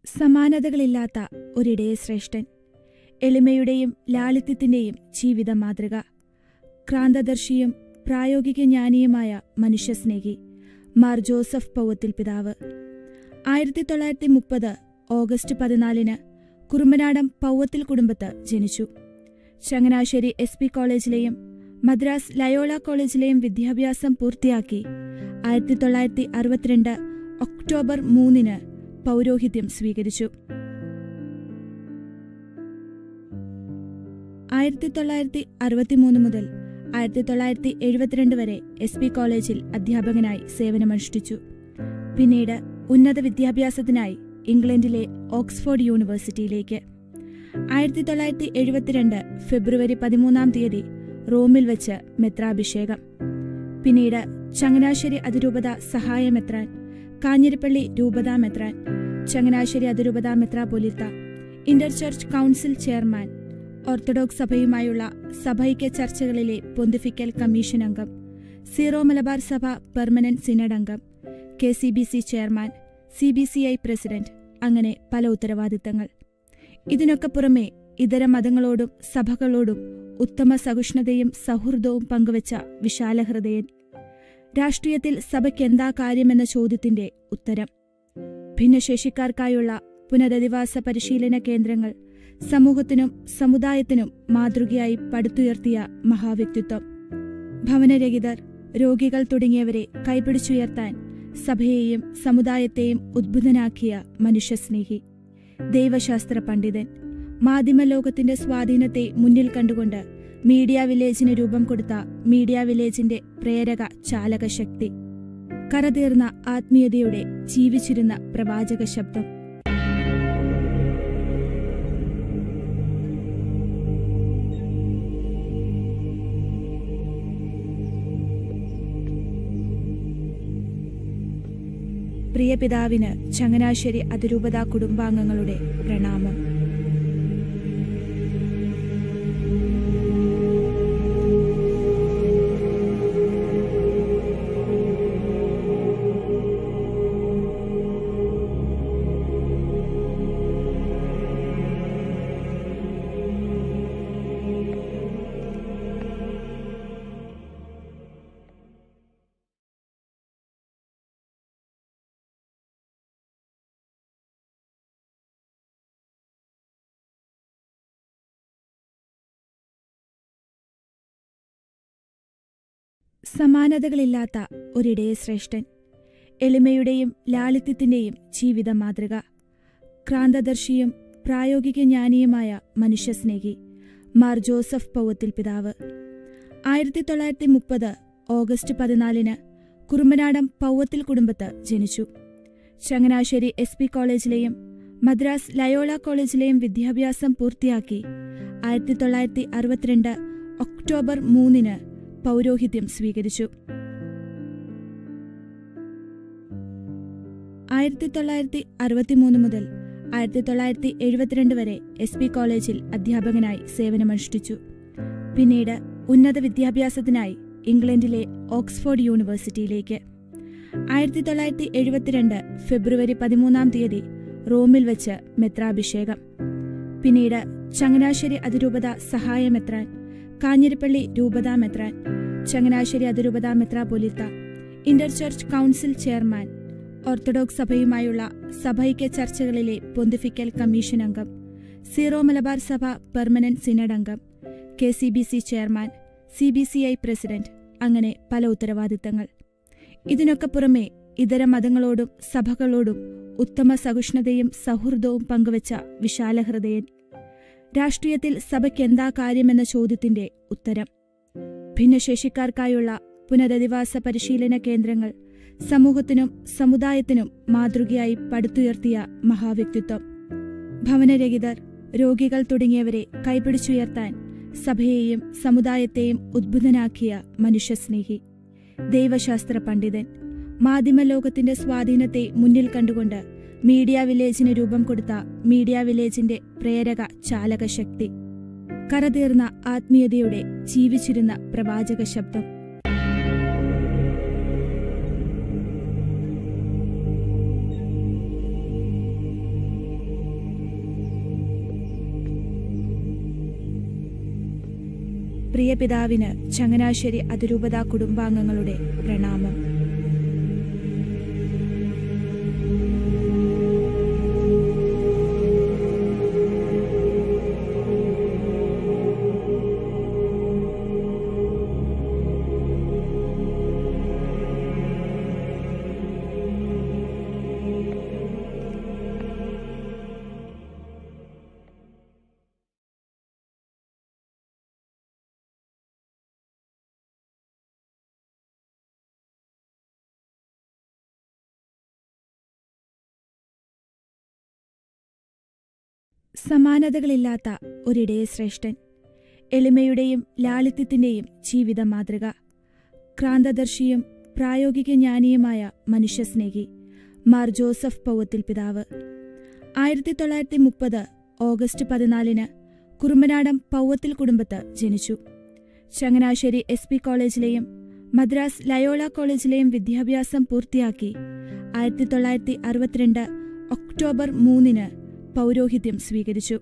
സമാനതകളില്ലാത്ത ഒരിടയ ശ്രേഷ്ഠൻ എളിമയുടെയും ലാളിത്യത്തിന്റെയും ജീവിത മാതൃക ക്രാന്തദർശിയും പ്രായോഗിക ജ്ഞാനിയുമായ മനുഷ്യസ്നേഹി മാർ ജോസഫ് പൗവത്തിൽ പിതാവ് ആയിരത്തി തൊള്ളായിരത്തി മുപ്പത് ഓഗസ്റ്റ് പതിനാലിന് കുറുമ്പനാടം പൗവത്തിൽ കുടുംബത്ത് ജനിച്ചു ചങ്ങനാശ്ശേരി എസ് പി കോളേജിലെയും മദ്രാസ് ലയോള കോളേജിലെയും വിദ്യാഭ്യാസം പൂർത്തിയാക്കി ആയിരത്തി തൊള്ളായിരത്തി അറുപത്തിരണ്ട് ഒക്ടോബർ മൂന്നിന് പൗരോഹിത്യം സ്വീകരിച്ചു ആയിരത്തി തൊള്ളായിരത്തി അറുപത്തിമൂന്ന് മുതൽ ആയിരത്തി തൊള്ളായിരത്തി എഴുപത്തിരണ്ട് വരെ എസ് പി കോളേജിൽ അധ്യാപകനായി സേവനമനുഷ്ഠിച്ചു പിന്നീട് ഉന്നത വിദ്യാഭ്യാസത്തിനായി ഇംഗ്ലണ്ടിലെ ഓക്സ്ഫോർഡ് യൂണിവേഴ്സിറ്റിയിലേക്ക് ആയിരത്തി തൊള്ളായിരത്തി എഴുപത്തിരണ്ട് ഫെബ്രുവരി പതിമൂന്നാം തീയതി റോമിൽ വെച്ച് മെത്രാഭിഷേകം പിന്നീട് ചങ്ങനാശ്ശേരി അതിരൂപത സഹായ മെത്രാൻ കാഞ്ഞിരപ്പള്ളി രൂപത മെത്രാൻ ചങ്ങനാശ്ശേരി അതിരൂപത മെത്രാപൊലിത്ത inter church council chairman orthodox സഭയുമായുള്ള സഭൈക്യ ചർച്ചകളിലെ പൊന്തിഫിക്കൽ കമ്മീഷൻ അംഗം സീറോ മലബാർ സഭ പെർമനന്റ് സിനഡ് അംഗം K C B C chairman C B C I president അങ്ങനെ പല ഉത്തരവാദിത്തങ്ങൾ ഇതിനൊക്കെ പുറമെ ഇതര മതങ്ങളോടും സഭകളോടും ഉത്തമ സഹിഷ്ണുതയും സൗഹൃദവും പങ്കുവച്ച വിശാലഹൃദയൻ രാഷ്ട്രീയത്തിൽ സഭയ്ക്ക് എന്താ കാര്യമെന്ന ചോദ്യത്തിന്റെ ഉത്തരം ഭിന്നശേഷിക്കാർക്കായുള്ള പുനരധിവാസ പരിശീലന കേന്ദ്രങ്ങൾ സമൂഹത്തിനും സമുദായത്തിനും മാതൃകയായി പടുത്തുയർത്തിയ മഹാവ്യക്തിത്വം ഭവനരഹിതർ രോഗികൾ തുടങ്ങിയവരെ കൈപിടിച്ചുയർത്താൻ സഭയെയും സമുദായത്തെയും ഉദ്ബുധനാക്കിയ മനുഷ്യസ്നേഹി ദൈവശാസ്ത്ര പണ്ഡിതൻ മാധ്യമലോകത്തിന്റെ സ്വാധീനത്തെ മുന്നിൽ കണ്ടുകൊണ്ട് മീഡിയ വില്ലേജിന് രൂപം കൊടുത്ത മീഡിയ വില്ലേജിന്റെ പ്രേരക ചാലകശക്തി കരതീർന്ന ആത്മീയതയുടെ ജീവിച്ചിരുന്ന പ്രവാചക ശബ്ദം പ്രിയപിതാവിന് ചങ്ങനാശ്ശേരി അതിരൂപത കുടുംബാംഗങ്ങളുടെ പ്രണാമം സമാനതകളില്ലാത്ത ഒരിടയ ശ്രേഷ്ഠൻ എളിമയുടെയും ലാളിത്യത്തിന്റെയും ജീവിത മാതൃക ക്രാന്തദർശിയും പ്രായോഗിക ജ്ഞാനിയുമായ മനുഷ്യസ്നേഹി മാർ ജോസഫ് പൗവത്തിൽ പിതാവ് ആയിരത്തി തൊള്ളായിരത്തി മുപ്പത് ഓഗസ്റ്റ് പതിനാലിന് കുറുമ്പനാടം പൗവത്തിൽ കുടുംബത്ത് ജനിച്ചു ചങ്ങനാശ്ശേരി എസ് പി കോളേജിലെയും മദ്രാസ് ലയോള കോളേജിലെയും വിദ്യാഭ്യാസം പൂർത്തിയാക്കി ആയിരത്തി തൊള്ളായിരത്തി അറുപത്തിരണ്ട് ഒക്ടോബർ മൂന്നിന് പൗരോഹിത്യം സ്വീകരിച്ചു ആയിരത്തി തൊള്ളായിരത്തി അറുപത്തിമൂന്ന് മുതൽ ആയിരത്തി തൊള്ളായിരത്തി എഴുപത്തിരണ്ട് വരെ എസ് പി കോളേജിൽ അധ്യാപകനായി സേവനമനുഷ്ഠിച്ചു പിന്നീട് ഉന്നത വിദ്യാഭ്യാസത്തിനായി ഇംഗ്ലണ്ടിലെ ഓക്സ്ഫോർഡ് യൂണിവേഴ്സിറ്റിയിലേക്ക് ആയിരത്തി തൊള്ളായിരത്തി എഴുപത്തിരണ്ട് ഫെബ്രുവരി പതിമൂന്നാം തീയതി റോമിൽ വെച്ച് മെത്രാഭിഷേകം പിന്നീട് ചങ്ങനാശ്ശേരി അതിരൂപത സഹായ മെത്രാൻ കാഞ്ഞിരപ്പള്ളി രൂപത മെത്രാൻ ചങ്ങനാശ്ശേരി അതിരൂപത മെത്രാപൊലിത്ത inter church council chairman orthodox സഭയുമായുള്ള സഭൈക്യ ചർച്ചകളിലെ പൊന്തിഫിക്കൽ കമ്മീഷൻ അംഗം സീറോ മലബാർ സഭ പെർമനന്റ് സിനഡ് അംഗം K C B C chairman C B C I president അങ്ങനെ പല ഉത്തരവാദിത്തങ്ങൾ ഇതിനൊക്കെ പുറമെ ഇതര മതങ്ങളോടും സഭകളോടും ഉത്തമ സഹിഷ്ണുതയും സൗഹൃദവും പങ്കുവച്ച വിശാലഹൃദയൻ രാഷ്ട്രീയത്തിൽ സഭയ്ക്ക് എന്താ കാര്യമെന്ന ചോദ്യത്തിന്റെ ഉത്തരം ഭിന്നശേഷിക്കാർക്കായുള്ള പുനരധിവാസ പരിശീലന കേന്ദ്രങ്ങൾ സമൂഹത്തിനും സമുദായത്തിനും മാതൃകയായി പടുത്തുയർത്തിയ മഹാവ്യക്തിത്വം ഭവനരഹിതർ രോഗികൾ തുടങ്ങിയവരെ കൈപിടിച്ചുയർത്താൻ സഭയെയും സമുദായത്തെയും ഉദ്ബുധനാക്കിയ മനുഷ്യസ്നേഹി ദൈവശാസ്ത്ര പണ്ഡിതൻ മാധ്യമലോകത്തിന്റെ സ്വാധീനത്തെ മുന്നിൽ കണ്ടുകൊണ്ട് മീഡിയ വില്ലേജിന് രൂപം കൊടുത്ത മീഡിയ വില്ലേജിന്റെ പ്രേരക ചാലകശക്തി കരതീർന്ന ആത്മീയതയുടെ ജീവിച്ചിരുന്ന പ്രവാചക ശബ്ദം പ്രിയ പിതാവിന് ചങ്ങനാശ്ശേരി അതിരൂപത കുടുംബാംഗങ്ങളുടെ പ്രണാമം സമാനതകളില്ലാത്ത ഒരിടയ ശ്രേഷ്ഠൻ എളിമയുടെയും ലാളിത്യത്തിന്റെയും ജീവിത മാതൃക ക്രാന്തദർശിയും പ്രായോഗിക ജ്ഞാനിയുമായ മനുഷ്യസ്നേഹി മാർ ജോസഫ് പൗവത്തിൽ പിതാവ് ആയിരത്തി തൊള്ളായിരത്തി മുപ്പത് ഓഗസ്റ്റ് പതിനാലിന് കുറുമ്പനാടം പൗവത്തിൽ കുടുംബത്ത് ജനിച്ചു ചങ്ങനാശ്ശേരി എസ് പി കോളേജിലെയും മദ്രാസ് ലയോള കോളേജിലെയും വിദ്യാഭ്യാസം പൂർത്തിയാക്കി ആയിരത്തി തൊള്ളായിരത്തി അറുപത്തിരണ്ട് ഒക്ടോബർ മൂന്നിന് പൗരോഹിത്യം സ്വീകരിച്ചു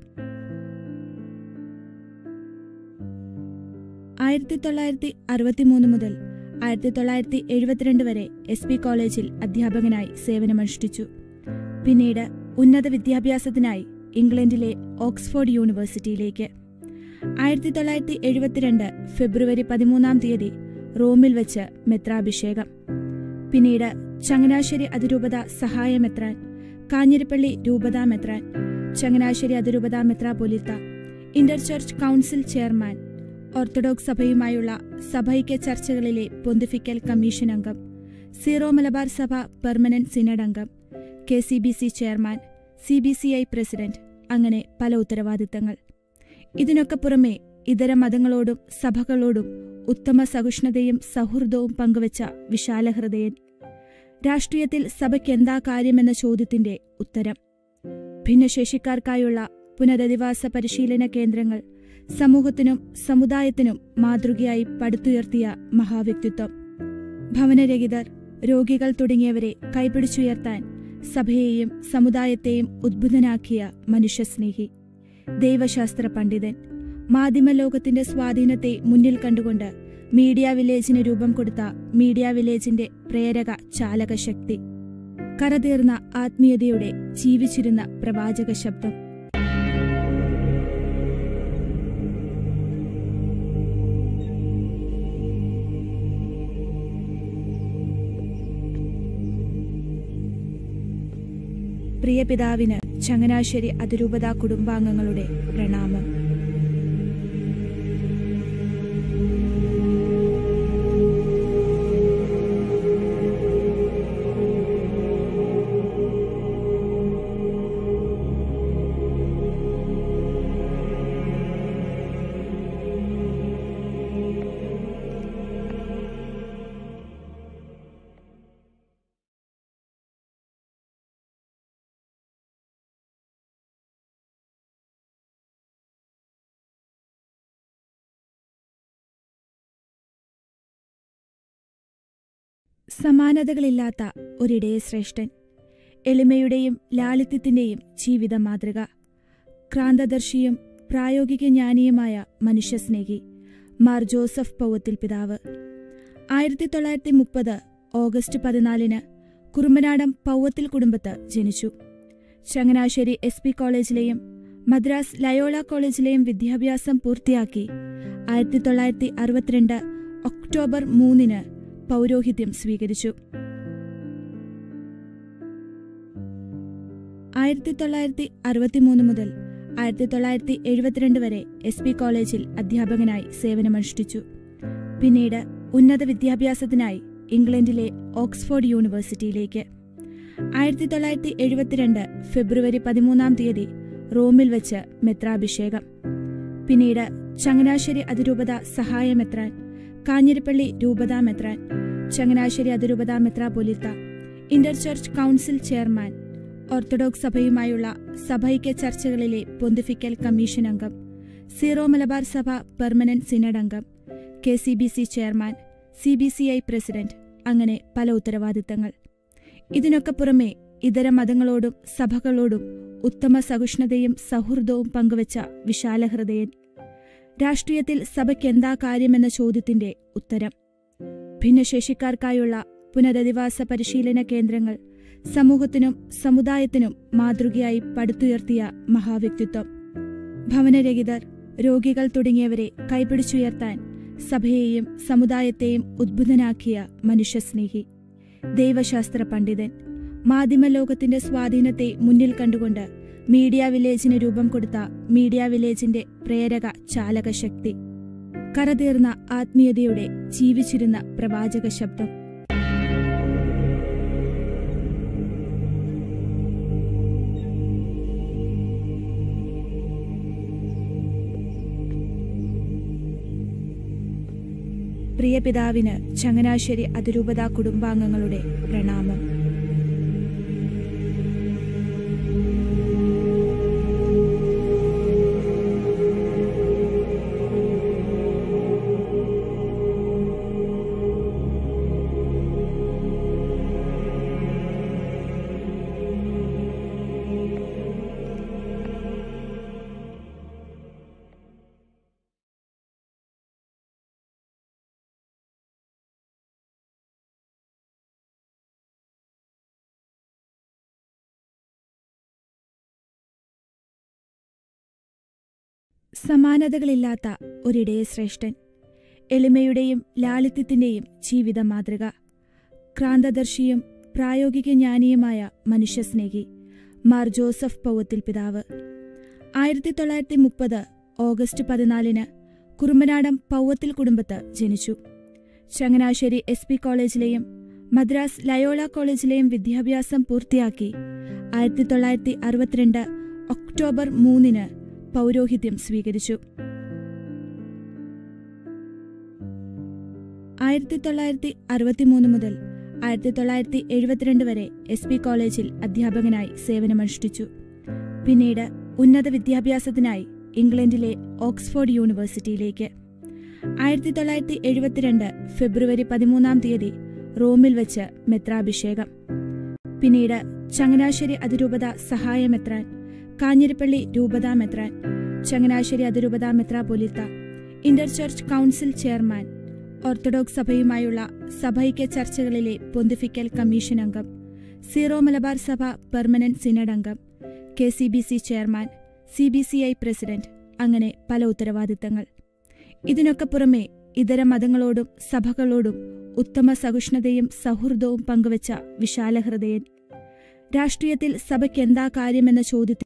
ആയിരത്തി തൊള്ളായിരത്തി അറുപത്തിമൂന്ന് മുതൽ ആയിരത്തി തൊള്ളായിരത്തി എഴുപത്തിരണ്ട് വരെ എസ് പി കോളേജിൽ അധ്യാപകനായി സേവനമനുഷ്ഠിച്ചു പിന്നീട് ഉന്നത വിദ്യാഭ്യാസത്തിനായി ഇംഗ്ലണ്ടിലെ ഓക്സ്ഫോർഡ് യൂണിവേഴ്സിറ്റിയിലേക്ക് ആയിരത്തി തൊള്ളായിരത്തി എഴുപത്തിരണ്ട് ഫെബ്രുവരി പതിമൂന്നാം തീയതി റോമിൽ വെച്ച് മെത്രാഭിഷേകം പിന്നീട് ചങ്ങനാശ്ശേരി അതിരൂപത സഹായ മെത്രാൻ കാഞ്ഞിരപ്പള്ളി രൂപത മെത്രാൻ ചങ്ങനാശ്ശേരി അതിരൂപത മെത്രാപൊലിത്ത inter church council chairman orthodox സഭയുമായുള്ള സഭൈക്യ ചർച്ചകളിലെ പൊന്തിഫിക്കൽ കമ്മീഷൻ അംഗം സീറോ മലബാർ സഭ പെർമനന്റ് സിനഡ് അംഗം K C B C chairman C B C I president അങ്ങനെ പല ഉത്തരവാദിത്തങ്ങൾ ഇതിനൊക്കെ പുറമെ ഇതര മതങ്ങളോടും സഭകളോടും ഉത്തമ സഹിഷ്ണുതയും സൗഹൃദവും പങ്കുവച്ച വിശാലഹൃദയൻ രാഷ്ട്രീയത്തിൽ സഭയ്ക്ക് എന്താ കാര്യമെന്ന ചോദ്യത്തിന്റെ ഉത്തരം ഭിന്നശേഷിക്കാർക്കായുള്ള പുനരധിവാസ പരിശീലന കേന്ദ്രങ്ങൾ സമൂഹത്തിനും സമുദായത്തിനും മാതൃകയായി പടുത്തുയർത്തിയ മഹാവ്യക്തിത്വം ഭവനരഹിതർ രോഗികൾ തുടങ്ങിയവരെ കൈപിടിച്ചുയർത്താൻ സഭയെയും സമുദായത്തെയും ഉദ്ബുധനാക്കിയ മനുഷ്യസ്നേഹി ദൈവശാസ്ത്ര പണ്ഡിതൻ മാധ്യമലോകത്തിന്റെ സ്വാധീനത്തെ മുന്നിൽ കണ്ടുകൊണ്ട് മീഡിയ വില്ലേജിന് രൂപം കൊടുത്ത മീഡിയ വില്ലേജിന്റെ പ്രേരക ചാലകശക്തി കരതീർന്ന ആത്മീയതയുടെ ജീവിച്ചിരുന്ന പ്രവാചക ശബ്ദം പ്രിയ പിതാവിന് ചങ്ങനാശ്ശേരി അതിരൂപത കുടുംബാംഗങ്ങളുടെ പ്രണാമം സമാനതകളില്ലാത്ത ഒരിടയ ശ്രേഷ്ഠൻ എളിമയുടെയും ലാളിത്യത്തിന്റെയും ജീവിത മാതൃക ക്രാന്തദർശിയും പ്രായോഗിക ജ്ഞാനിയുമായ മനുഷ്യസ്നേഹി മാർ ജോസഫ് പൗവത്തിൽ പിതാവ് ആയിരത്തി തൊള്ളായിരത്തി മുപ്പത് ഓഗസ്റ്റ് പതിനാലിന് കുറുമ്പനാടം പൗവത്തിൽ കുടുംബത്ത് ജനിച്ചു ചങ്ങനാശ്ശേരി എസ് പി കോളേജിലെയും മദ്രാസ് ലയോള കോളേജിലെയും വിദ്യാഭ്യാസം പൂർത്തിയാക്കി ആയിരത്തി തൊള്ളായിരത്തി അറുപത്തിരണ്ട് ഒക്ടോബർ മൂന്നിന് പൗരോഹിത്യം സ്വീകരിച്ചു ആയിരത്തി തൊള്ളായിരത്തി അറുപത്തിമൂന്ന് മുതൽ ആയിരത്തി തൊള്ളായിരത്തി എഴുപത്തിരണ്ട് വരെ എസ് പി കോളേജിൽ അധ്യാപകനായി സേവനമനുഷ്ഠിച്ചു പിന്നീട് ഉന്നത വിദ്യാഭ്യാസത്തിനായി ഇംഗ്ലണ്ടിലെ ഓക്സ്ഫോർഡ് യൂണിവേഴ്സിറ്റിയിലേക്ക് ആയിരത്തി തൊള്ളായിരത്തി എഴുപത്തിരണ്ട് ഫെബ്രുവരി പതിമൂന്നാം തീയതി റോമിൽ വെച്ച് മെത്രാഭിഷേകം പിന്നീട് ചങ്ങനാശ്ശേരി അതിരൂപത സഹായ മെത്രാൻ കാഞ്ഞിരപ്പള്ളി രൂപത മെത്രാൻ ചങ്ങനാശ്ശേരി അതിരൂപത മെത്രാപൊലിത്ത inter church council chairman orthodox സഭയുമായുള്ള സഭൈക്യ ചർച്ചകളിലെ പൊന്തിഫിക്കൽ കമ്മീഷൻ അംഗം സീറോ മലബാർ സഭ പെർമനന്റ് സിനഡ് അംഗം K C B C chairman C B C I president അങ്ങനെ പല ഉത്തരവാദിത്തങ്ങൾ ഇതിനൊക്കെ പുറമെ ഇതര മതങ്ങളോടും സഭകളോടും ഉത്തമ സഹിഷ്ണുതയും സൗഹൃദവും പങ്കുവച്ച വിശാലഹൃദയൻ രാഷ്ട്രീയത്തിൽ സഭയ്ക്ക് എന്താ കാര്യമെന്ന ചോദ്യത്തിന്റെ ഉത്തരം ഭിന്നശേഷിക്കാർക്കായുള്ള പുനരധിവാസ പരിശീലന കേന്ദ്രങ്ങൾ സമൂഹത്തിനും സമുദായത്തിനും മാതൃകയായി പടുത്തുയർത്തിയ മഹാവ്യക്തിത്വം ഭവനരഹിതർ രോഗികൾ തുടങ്ങിയവരെ കൈപിടിച്ചുയർത്താൻ സഭയെയും സമുദായത്തെയും ഉദ്ബുധനാക്കിയ മനുഷ്യസ്നേഹി ദൈവശാസ്ത്ര പണ്ഡിതൻ മാധ്യമലോകത്തിന്റെ സ്വാധീനത്തെ മുന്നിൽ കണ്ടുകൊണ്ട് മീഡിയ വില്ലേജിന് രൂപം കൊടുത്ത മീഡിയ വില്ലേജിന്റെ പ്രേരക ചാലകശക്തി കരതീർന്ന ആത്മീയതയുടെ ജീവിച്ചിരുന്ന പ്രവാചക ശബ്ദം പ്രിയ പിതാവിന് ചങ്ങനാശ്ശേരി അതിരൂപത കുടുംബാംഗങ്ങളുടെ പ്രണാമം സമാനതകളില്ലാത്ത ഒരിടയ ശ്രേഷ്ഠൻ എളിമയുടെയും ലാളിത്യത്തിന്റെയും ജീവിത മാതൃക ക്രാന്തദർശിയും പ്രായോഗിക ജ്ഞാനിയുമായ മനുഷ്യസ്നേഹി മാർ ജോസഫ് പൗവത്തിൽ പിതാവ് ആയിരത്തി തൊള്ളായിരത്തി മുപ്പത് ഓഗസ്റ്റ് പതിനാലിന് കുറുമ്പനാടം പൗവത്തിൽ കുടുംബത്ത് ജനിച്ചു ചങ്ങനാശ്ശേരി എസ് പി കോളേജിലെയും മദ്രാസ് ലയോള കോളേജിലെയും വിദ്യാഭ്യാസം പൂർത്തിയാക്കി ആയിരത്തി തൊള്ളായിരത്തി അറുപത്തിരണ്ട് ഒക്ടോബർ മൂന്നിന് പൗരോഹിത്യം സ്വീകരിച്ചു ആയിരത്തി തൊള്ളായിരത്തി അറുപത്തിമൂന്ന് മുതൽ ആയിരത്തി തൊള്ളായിരത്തി എഴുപത്തിരണ്ട് വരെ എസ് പി കോളേജിൽ അധ്യാപകനായി സേവനമനുഷ്ഠിച്ചു പിന്നീട് ഉന്നത വിദ്യാഭ്യാസത്തിനായി ഇംഗ്ലണ്ടിലെ ഓക്സ്ഫോർഡ് യൂണിവേഴ്സിറ്റിയിലേക്ക് ആയിരത്തി തൊള്ളായിരത്തി എഴുപത്തിരണ്ട് ഫെബ്രുവരി പതിമൂന്നാം തീയതി റോമിൽ വെച്ച് മെത്രാഭിഷേകം പിന്നീട് ചങ്ങനാശ്ശേരി അതിരൂപത സഹായമെത്രാൻ കാഞ്ഞിരപ്പള്ളി രൂപത മെത്രാൻ ചങ്ങനാശ്ശേരി അതിരൂപത മെത്രാപൊലിത്ത ഇന്റർചർച്ച് കൗൺസിൽ ചെയർമാൻ ഓർത്തഡോക്സ് സഭയുമായുള്ള സഭൈക്യ ചർച്ചകളിലെ പൊന്തിഫിക്കൽ കമ്മീഷൻ അംഗം സീറോ മലബാർ സഭ പെർമനന്റ് സിനഡ് അംഗം K C B C chairman C B C I president അങ്ങനെ പല ഉത്തരവാദിത്തങ്ങൾ ഇതിനൊക്കെ പുറമെ ഇതര മതങ്ങളോടും സഭകളോടും ഉത്തമ സഹിഷ്ണുതയും സൗഹൃദവും പങ്കുവച്ച വിശാലഹൃദയൻ രാഷ്ട്രീയത്തിൽ സഭയ്ക്ക് എന്താ കാര്യമെന്ന ചോദ്യത്തിൽ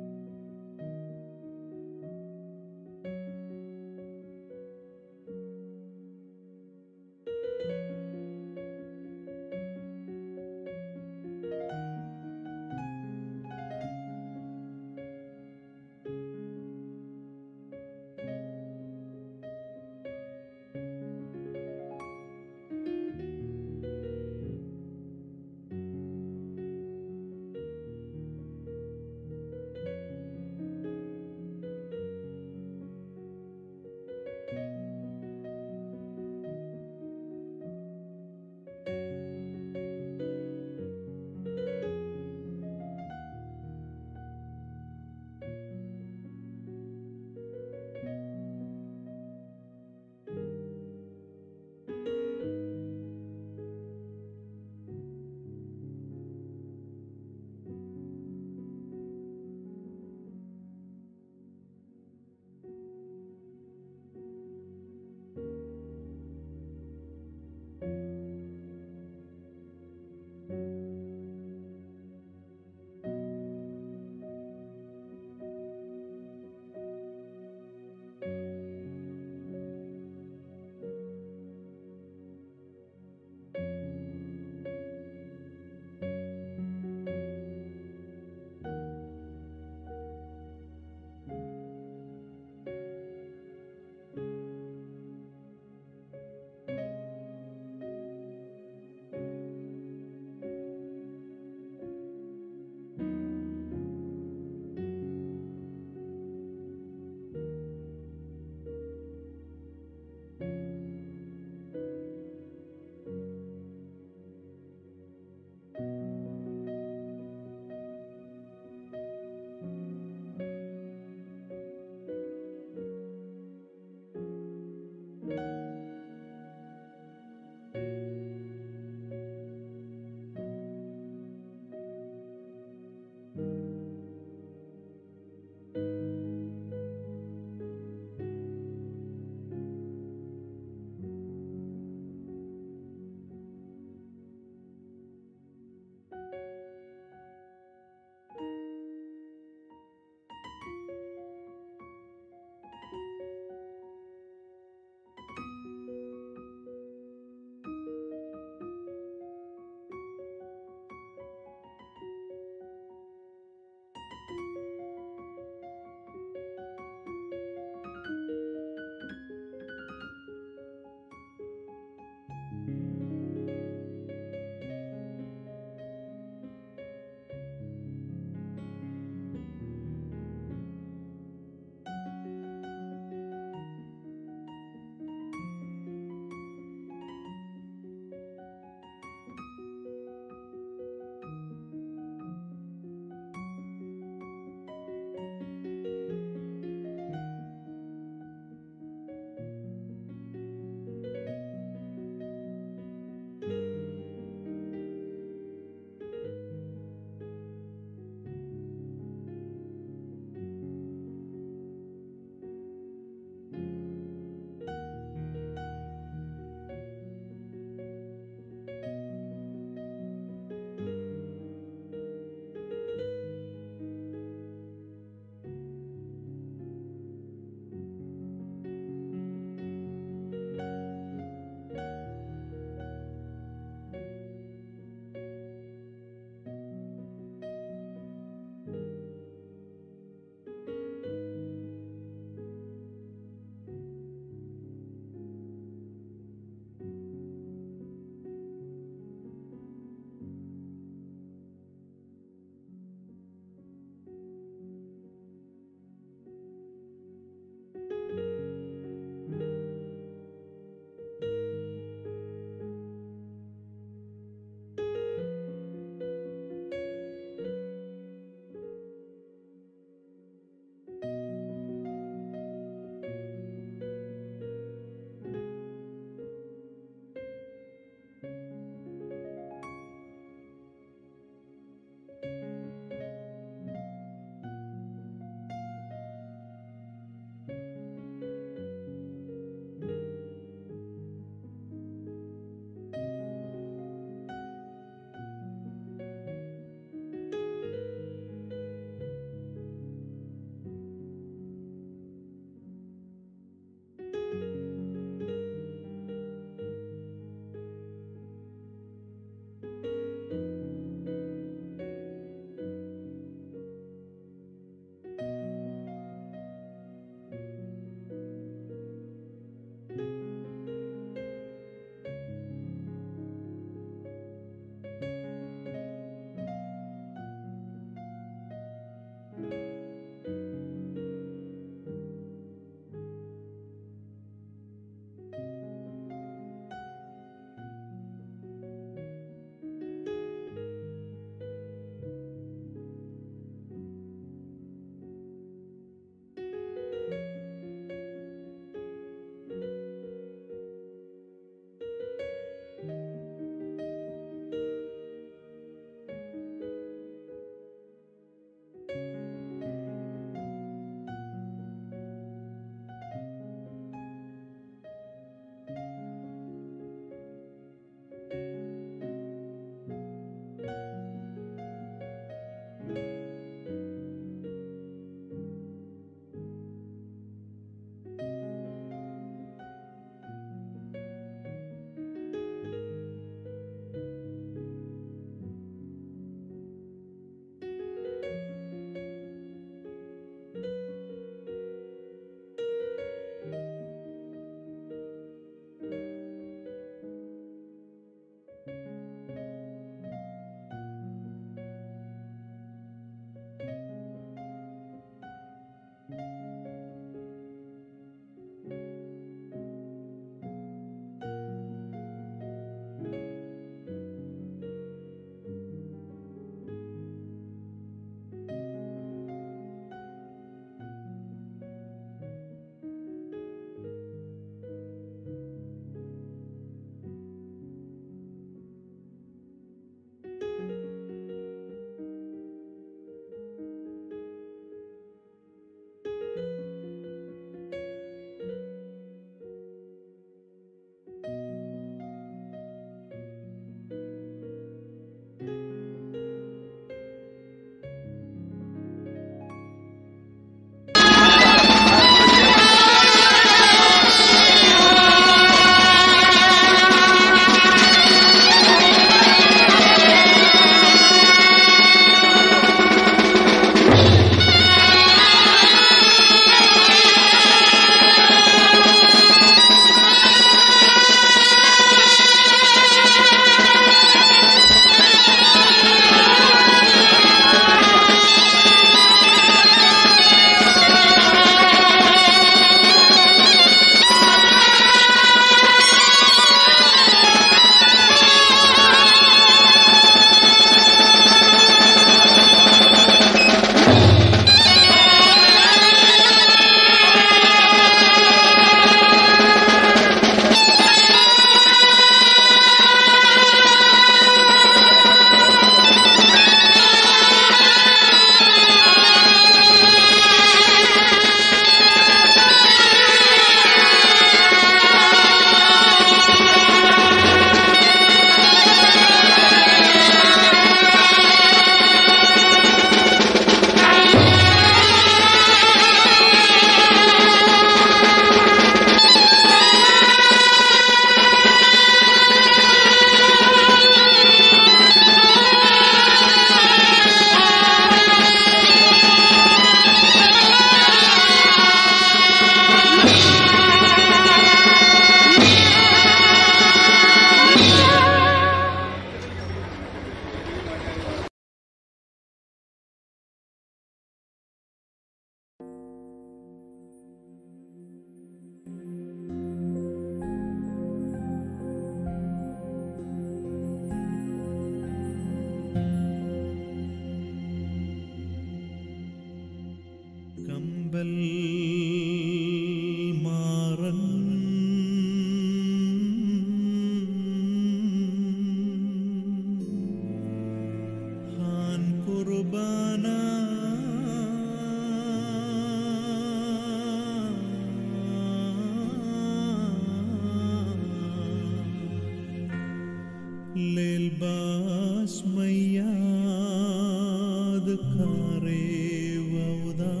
للباس مياد كاري وودا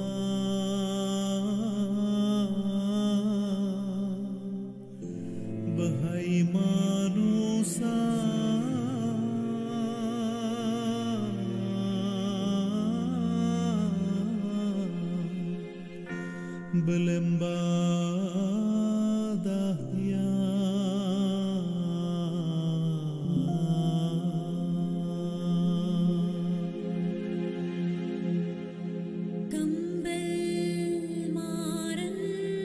بهاي مانوسا ബലംബാദഹ്യ കമ്പൽ മാറൻ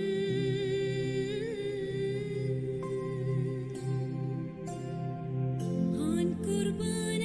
ഹാൻ കുർബാന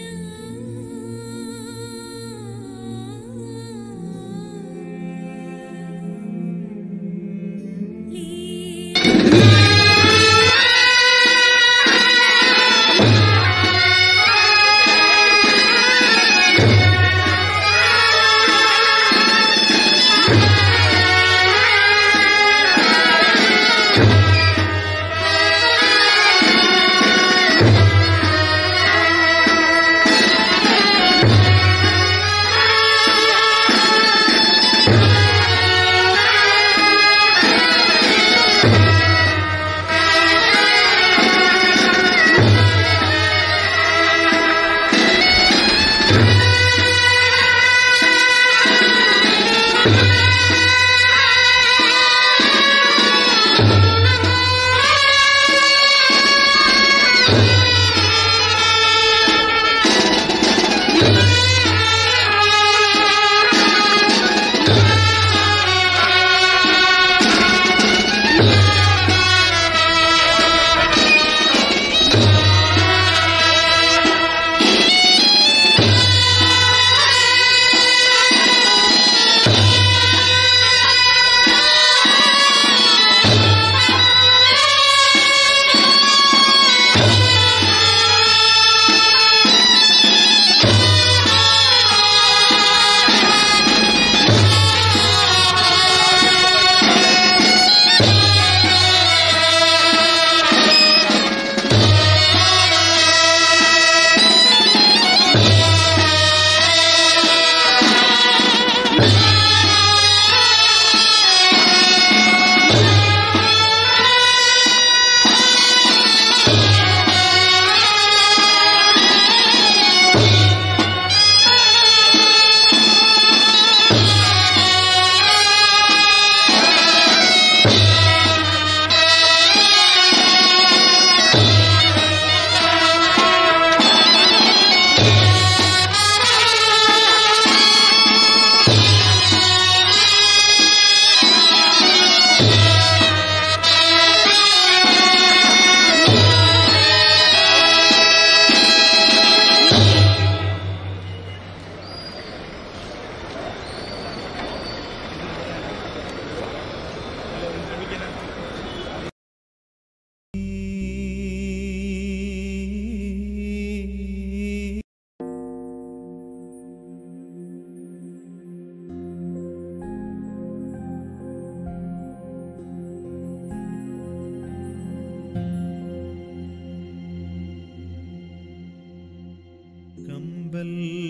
കമ്പൽ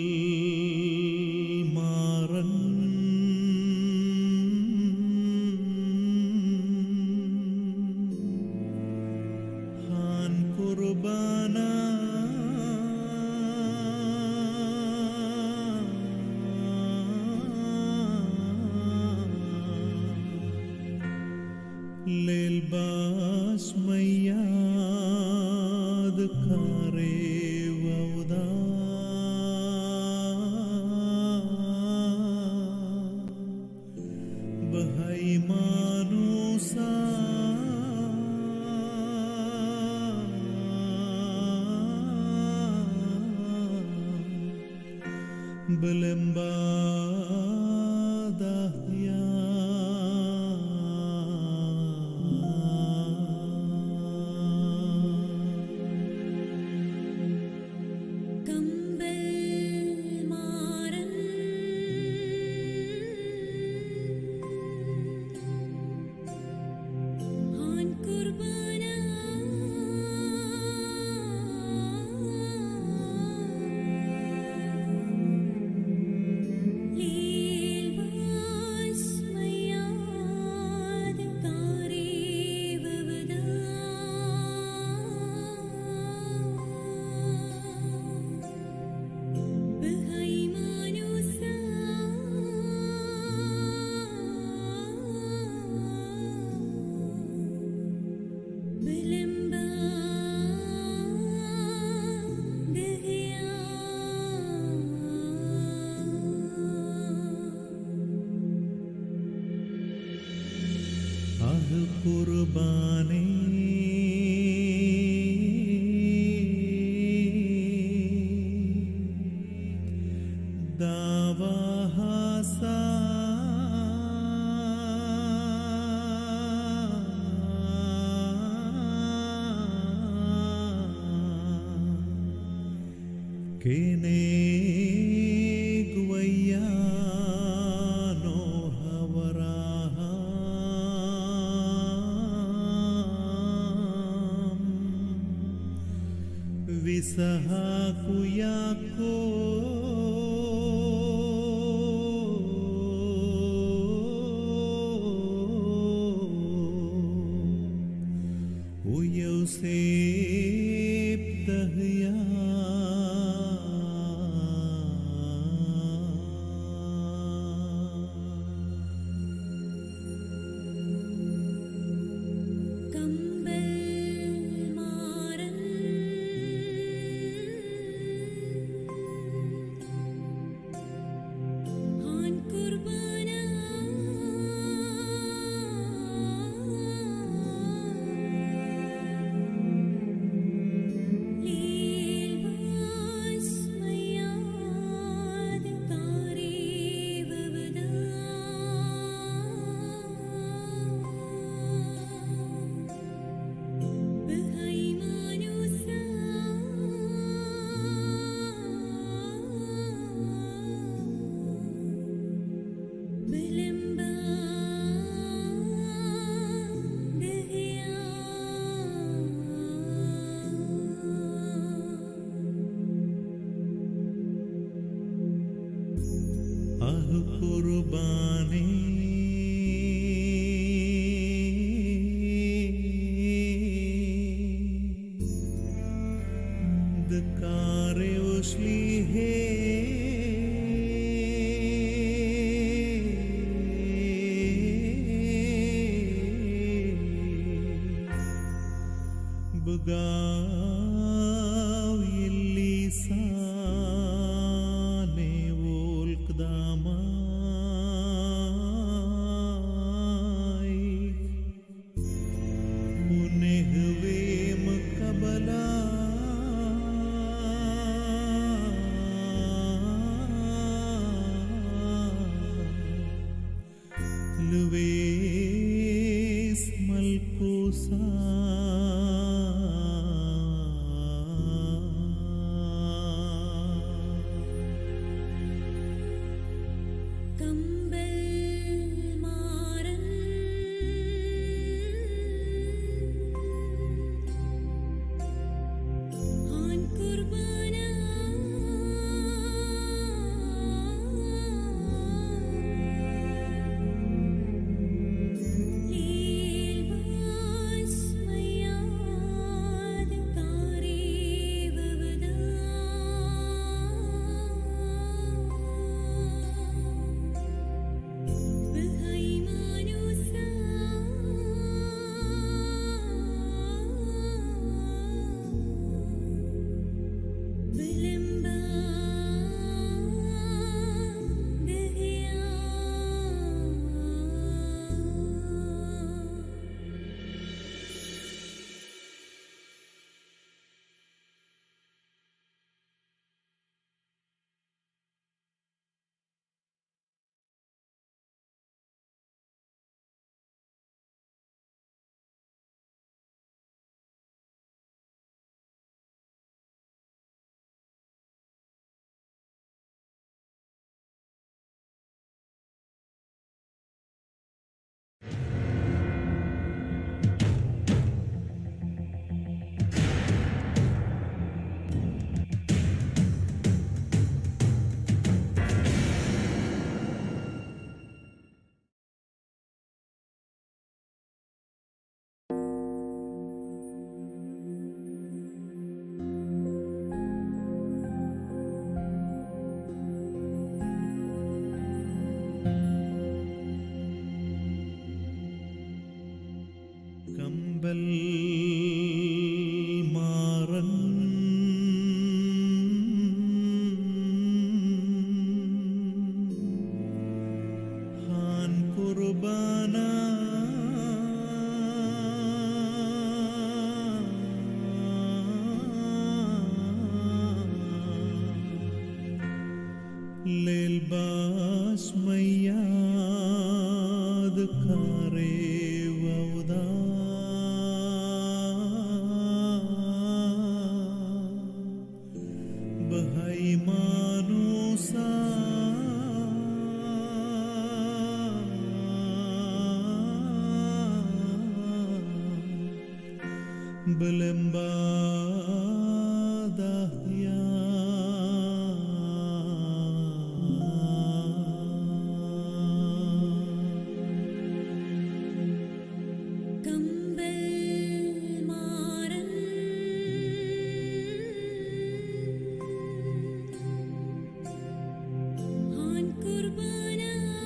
മാറൻ ഹാൻ കുർബാന للباس مياد كاري وودا بهاي مانوسا بلمبادهيا കമ്പൽ മാറൻ ഹാൻ കുർബാന അഹ് കുർബാനേ ദാവാഹാസ Kenegwayano havaraham Visahakuyako ويوسف دهيا കമ്പൽ മാറൻ ഹാൻ കുർബാന ലീൽ ബാസ് മയാദ് താരീവവദാ بهيمانوسا بلمبا دهيا അഹ് കുർബാനേ ദക്കാരെ ഉസ്ലിഹേ ബഗാവ് ലിസാനെ വോൽക്ദാമായി ونهوي مقبلا لويس ملكوسا കമ്പൽ മാറൻ ഹാൻ കുർബാന ലീൽ ബാസ് മയാദ് താരീവവദാ بهيمانوسا بلمبا دهيا കമ്പൽ മാറൻ ഹാൻ കുർബാന ബലംബാദഹ്യ കമ്പൽ മാറൻ ഹാൻ കുർബാന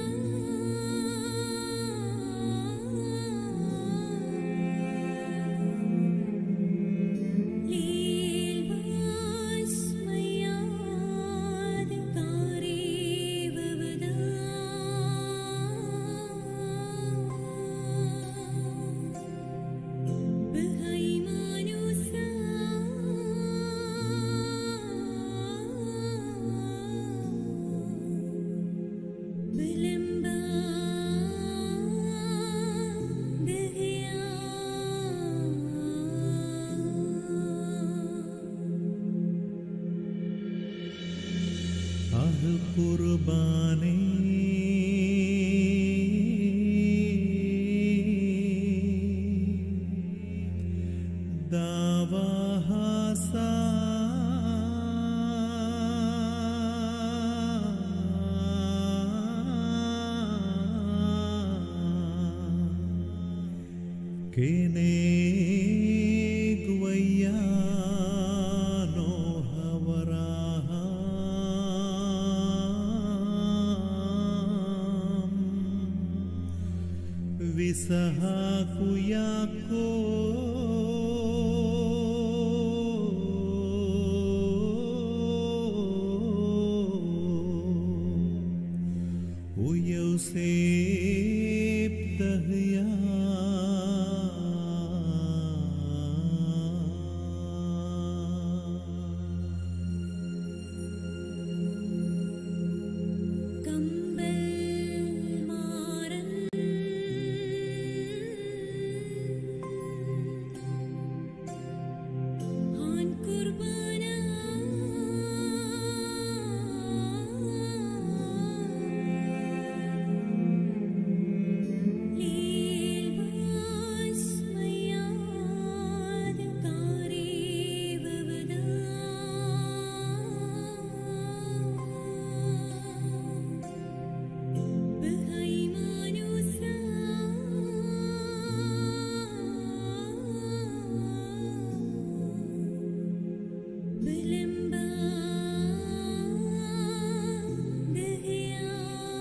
ലീൽ ബാസ് മയാദ് കാരീവവദാ بهيمانوسا بلمبا دهيا അഹ് കുർബാനേ ദാവാഹാസ കേനേഗുവയ്യാനോ ഹവരാഹാം വിസഹാകുയാക്കോ ويوسف دهيا കമ്പൽ മാറൻ ഹാൻ കുർബാന ലീൽ ബാസ് മയാദ് കാരീവവദാ بهيمانوسا بلمبا دهيا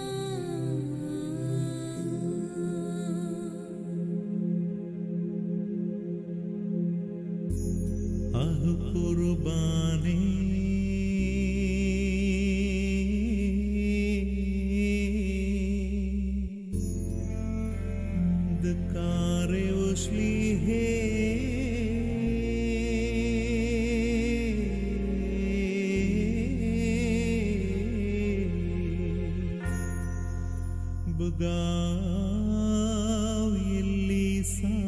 അഹ് കുർബാനേ ദക്കാരെ ഉസ്ലിഹേ بقاو يلي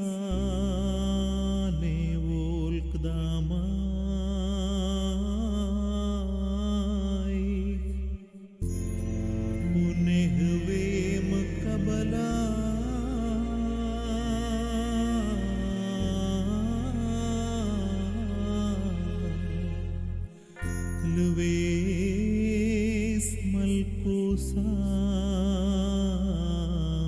ساني والك داماي ونهوي مقبلا لويس ملكوسا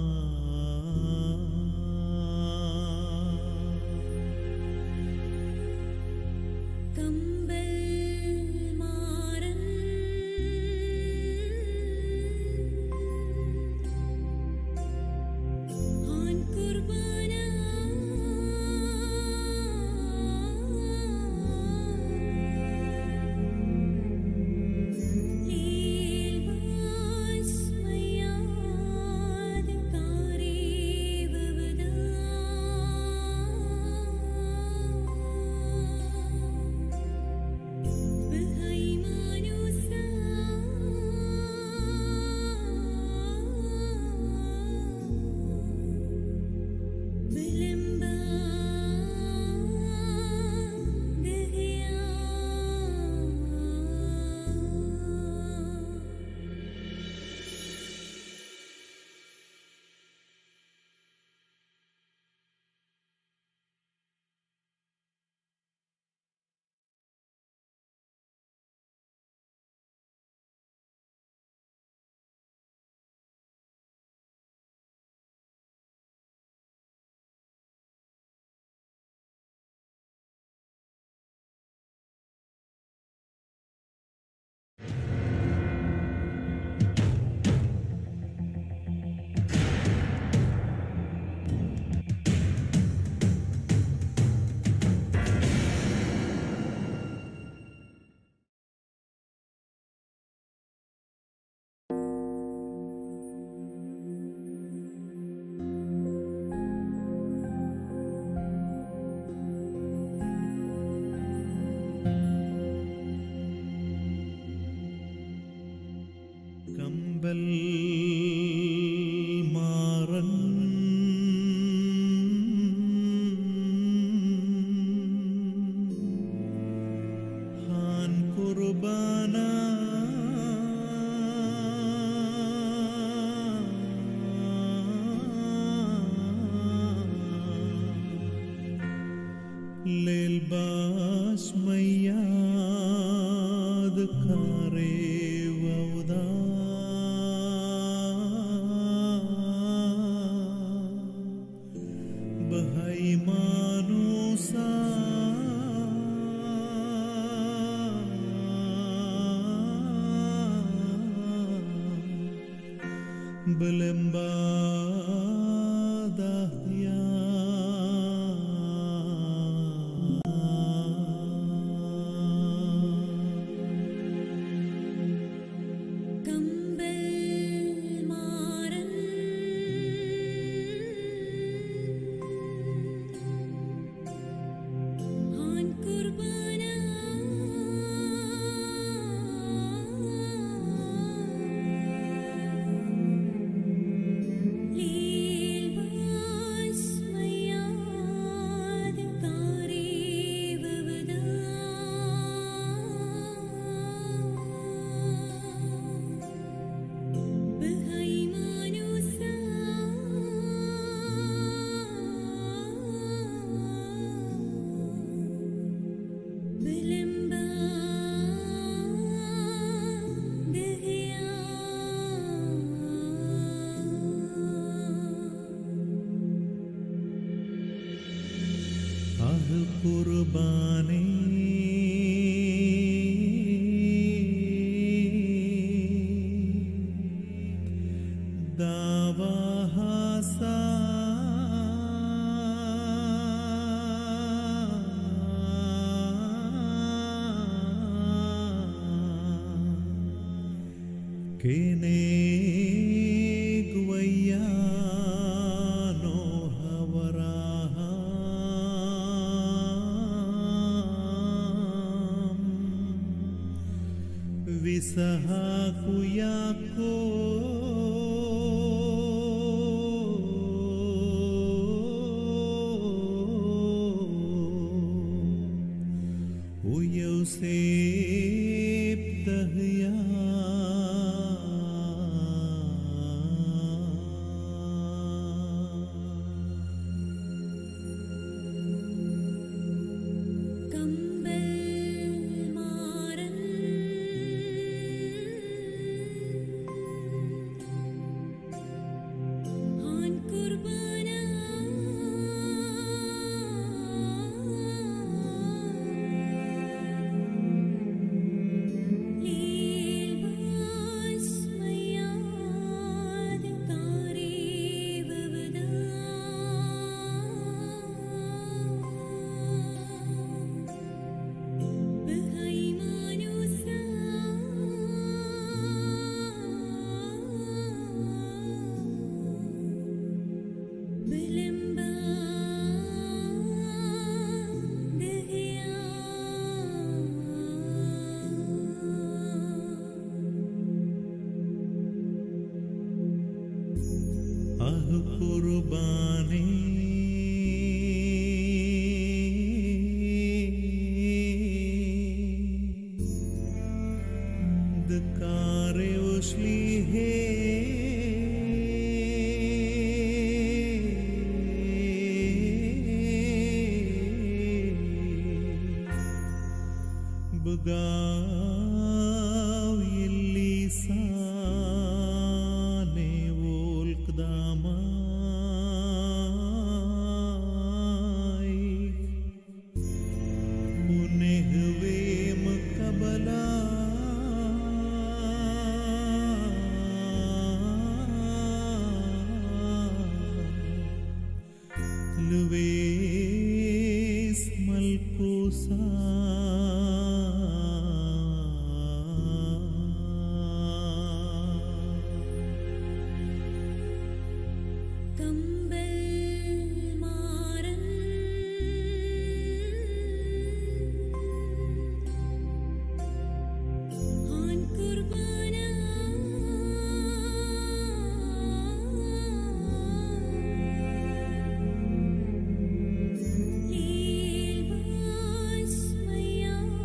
ליל בשמיד קרב עבודה בהימנוסה ബലംബാദഹ്യ കമ്പൽ മാറൻ ആൻ കുർബാന ലീൽ ബാസ്മയാദ കാരീവവദാ بهيمانوسا بلمبا دهيا അഹ് കുർബാനേ ദാവാഹാസ കേനേഗ്വയ്യാനോ ഹവരാഹാം വിസഹാകുയാക്കോ ويوسف دهيا കമ്പൽ മാറൻ ആൻ കുർബാന ലീൽ ബാസ്മയാദ കാരീവവദാ بهيمانوسا بلمبا دهيا അഹ് കുർബാനേ ദക്കാരെ ഉസ്ലിഹേ ബഗാവ് യല്ലീസാനെ വോൽക്ദാമായി ഉനെഹ്വേ മക്കബലാ ലുവേസ് മൽക്കൂസാ കമ്പൽ മാറൻ ആൻ കുർബാന ലീൽ ബാസ്മയാദ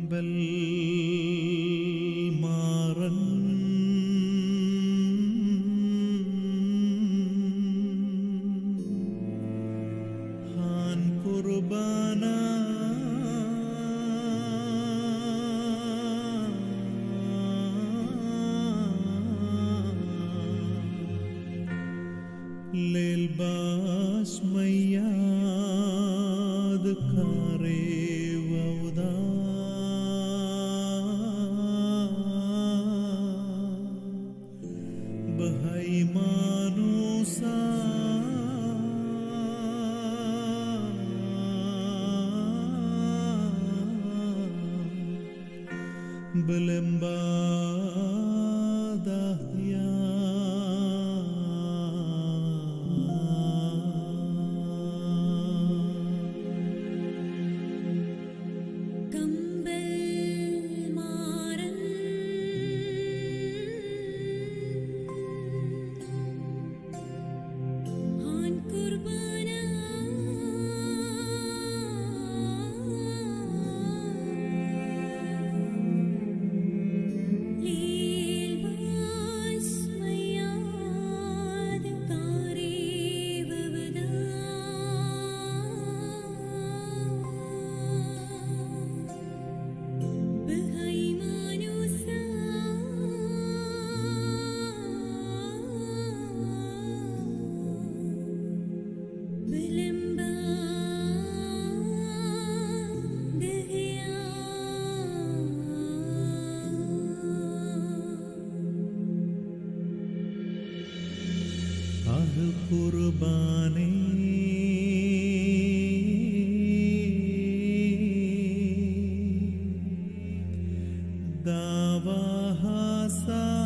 കമ്പൽ മാറൻ ഹാൻ കുർബാന للباس مياد كاري وودا بهاي مانوسا ബലംബാദഹ്യ കമ്പൽ മാറൻ ഹാൻ കുർബാന ലീൽ ബാസ് മയാദ് കാരീവവദാ بهيمانوسا بلمبا دهيا അഹ് കുർബാനേ ദാവാഹാസ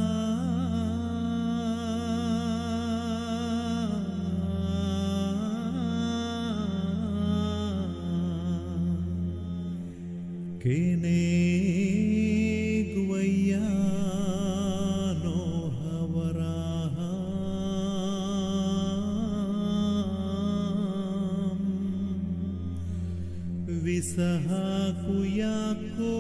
كينيغويانو هوراهام വിസഹാകുയാക്കോ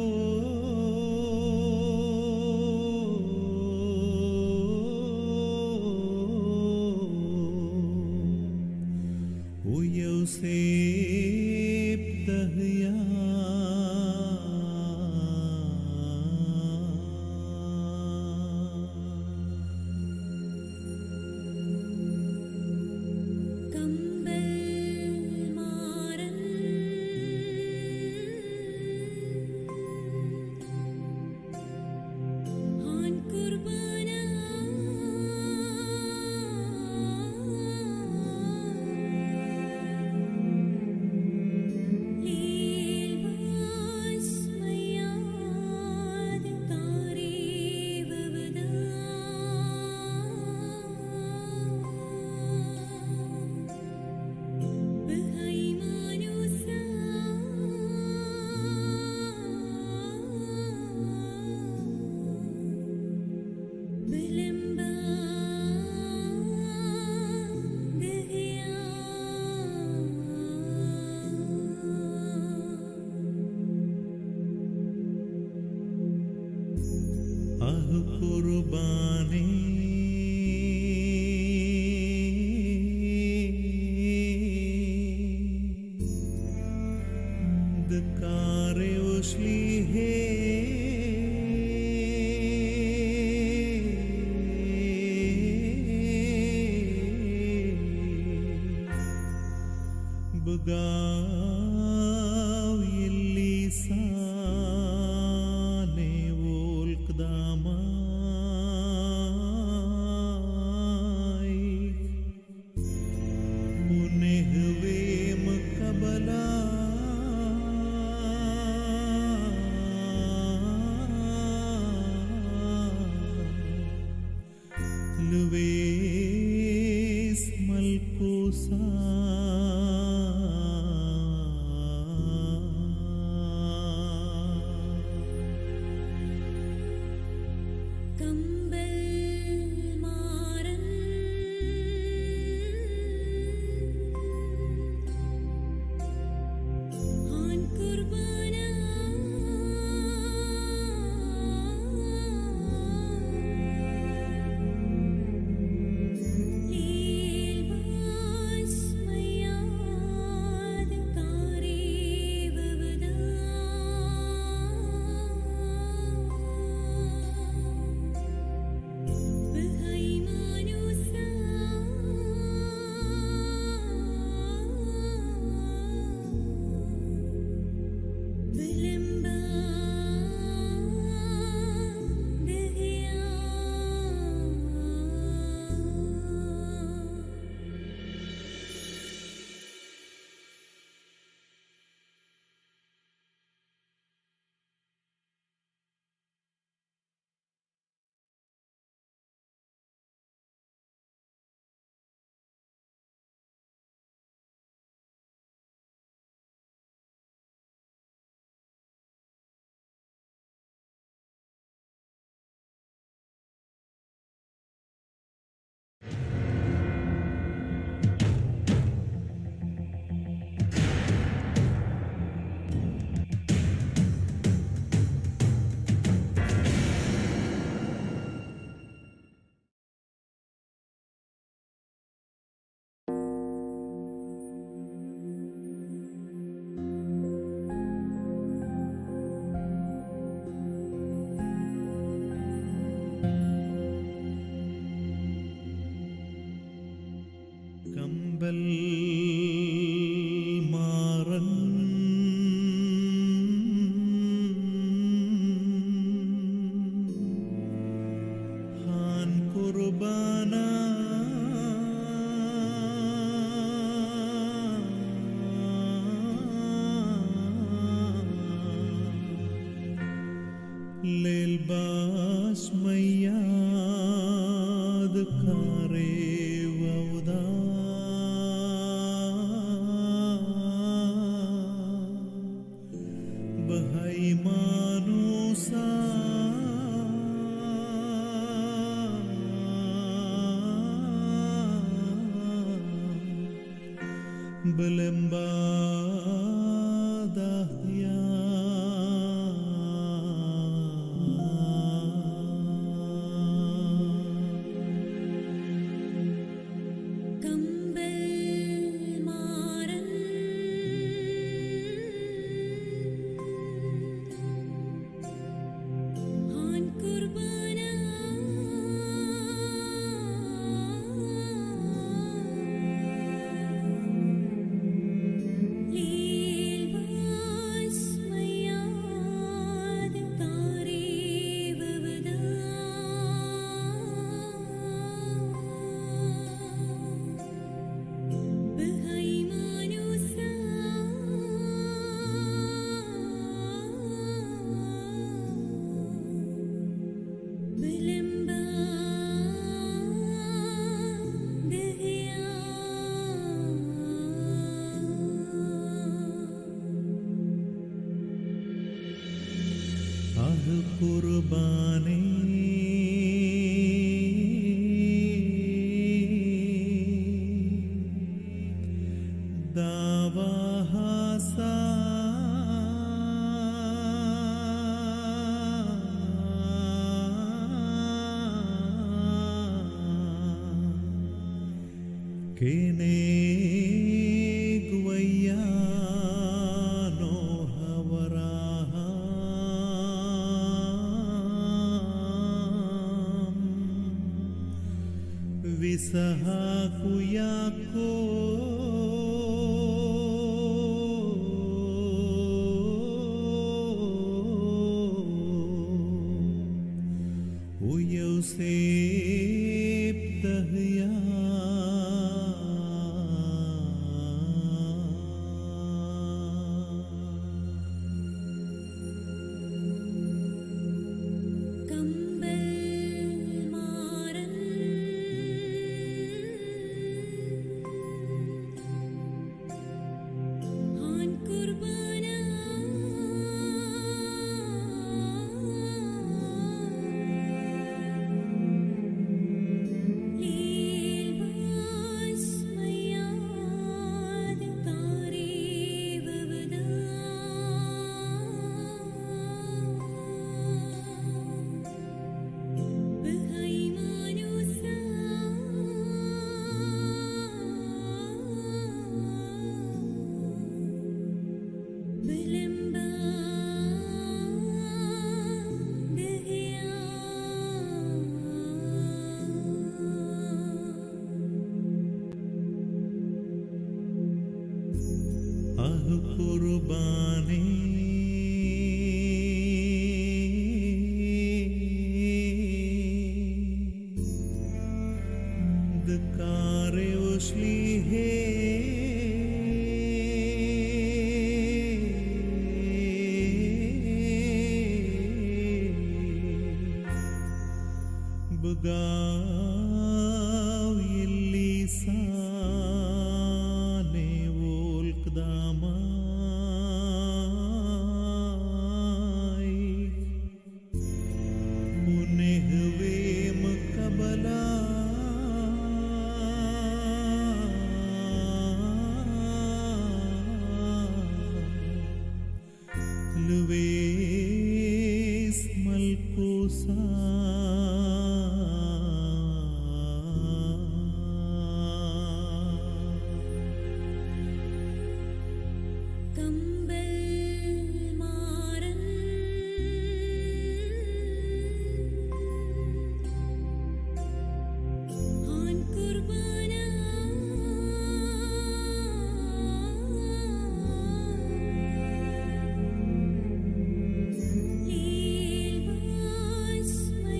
ويوسف دهيا കമ്പൽ മാറൻ ഹാൻ കുർബാന ലീൽ ബാസ് മയാദ് കാരീവവദാ بهيمانوسا بلمبا دهيا അഹ് കുർബാനേ ദക്കാരെ ഉസ്ലിഹേ ബഗാവ് യല്ലിസാനെ വോൽക്ദാമായി ونهوي مقبلا لويس ملكوسا للباس مياد كاري وودا بهاي مانوسا ബലംബാദഹ്യ കമ്പൽ മാറൻ ഹാൻ കുർബാന ലീൽ ബാസ് മയാദ് താരീവവദാ بهيمانوسا بلمبا دهيا അഹ് കുർബാനേ ദാവാഹാസ കേനേഗുവയ്യാനോ ഹവരാഹാം വിസഹാകുയാക്കോ ويوسف دهيا കമ്പൽ മാറൻ ഹാൻ കുർബാന ലീൽ ബാസ് മയാദ് താരീവവദാ بهيمانوسا بلمبا دهيا അഹ് കുർബാനേ ദക്കാരെ ഉസ്ലിഹേ بقاو يلي ساني ولك داماي ونهوي مقبلا لويس ملكوسا കമ്പൽ മാറൻ ഹാൻ കുർബാന ലീൽ ബാസ്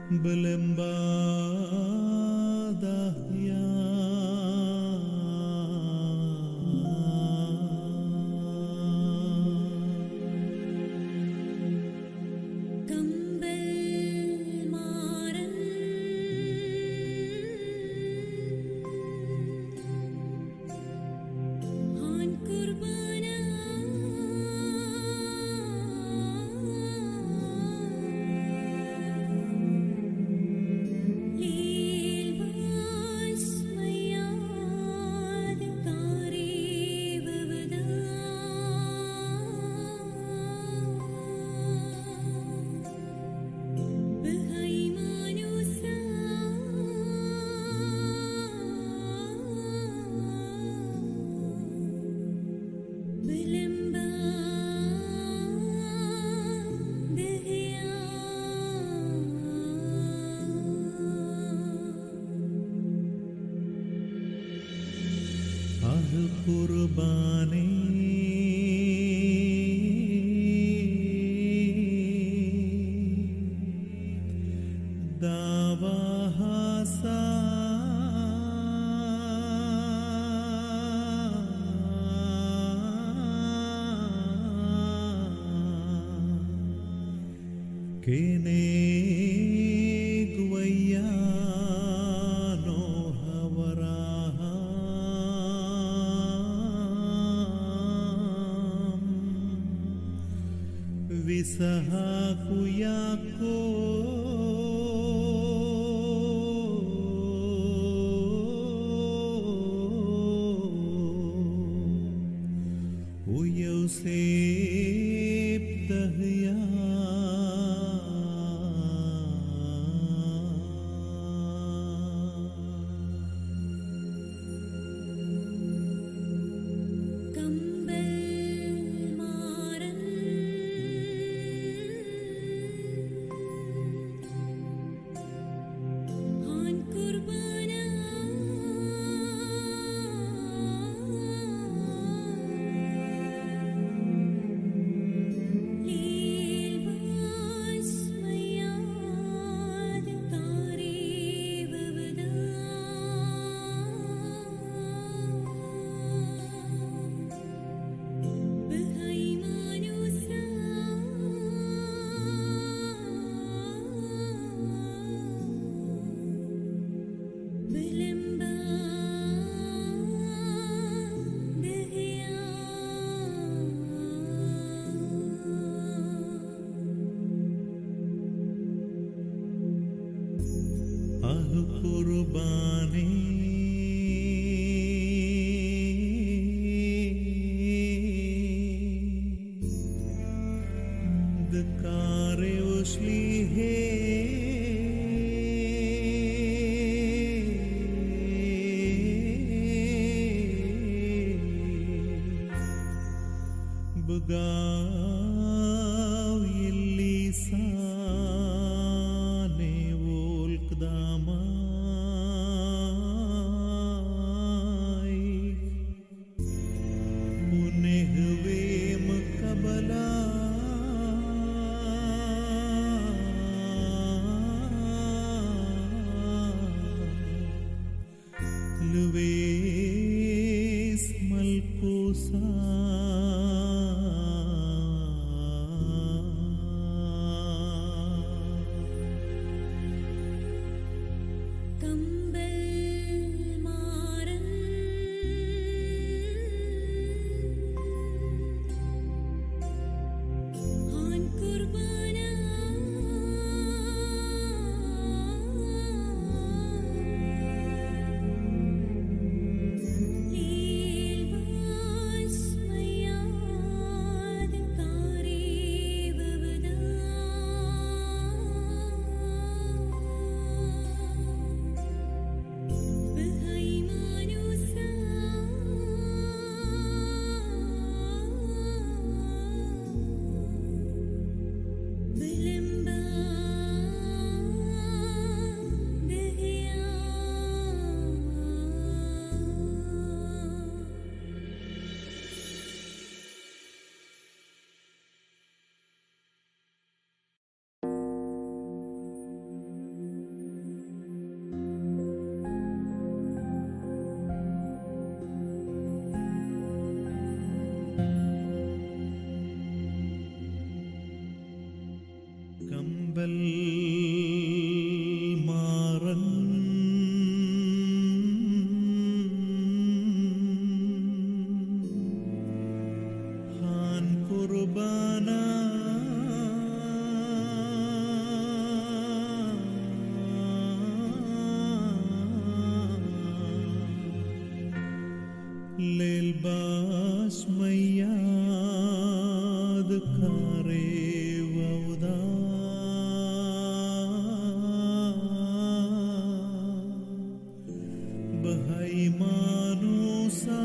ബലംബാദഹ്യ കമ്പൽ മാറൻ ഹാൻ കുർബാന ലീൽ വാസ്മയാദ കാരീവവദാ بهيمانوسا بلمبا دهيا അഹ് കുർബാനേ ദാവാഹാസ കേനേഗുവയ്യാനോ ഹവരാഹാം വിസഹാകുയാക്കോ ويوسف دهيا കമ്പൽ മാറൻ ഹാൻ കുർബാന ലീൽ വാസ്മയാദ കാരീവവദാ بهيمانوسا بلمبا دهيا അഹ് കുർബാനേ ദക്കാരെ ഉസ്ലിഹേ ബഗാവ് യല്ലിസാനെ വോൽക്ദാമായി ഉനെഹ്വേ മക്കബലാ ലുവേസ് മൽക്കൂസാ കമ്പൽ മാറൻ ഹാൻ കുർബാന ലീൽ വാസ്മയാദ بلباس مياد كاري وودا بهاي مانوسا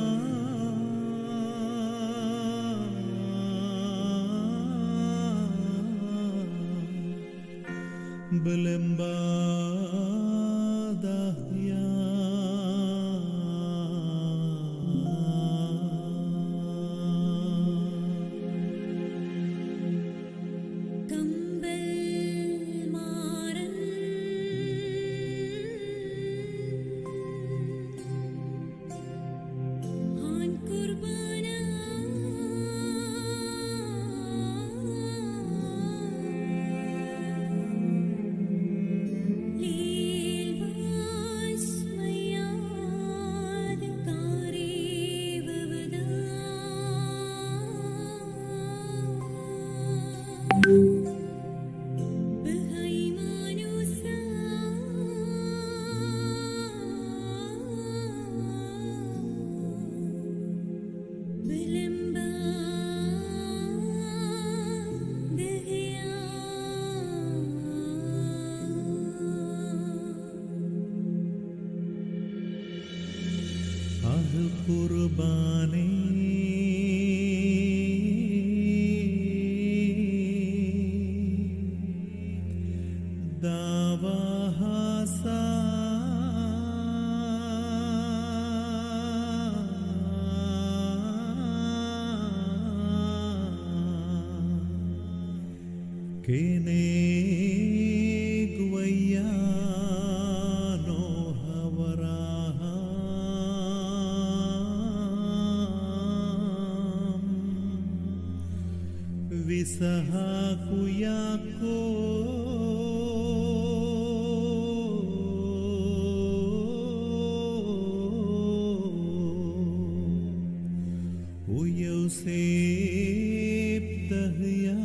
ബലംബാദഹ്യ കമ്പൽ മാറൻ ഹാൻ കുർബാന ലീൽ ബാസ് മയാദ് കാരീവവദാ بهيمانوسا بلمبا دهيا അഹ് കുർബാനേ ദാവാഹാസ കേനേഗുവയ്യാനോ ഹവരാഹാം വിസഹാകുയാക്കോ ويوسف دهيا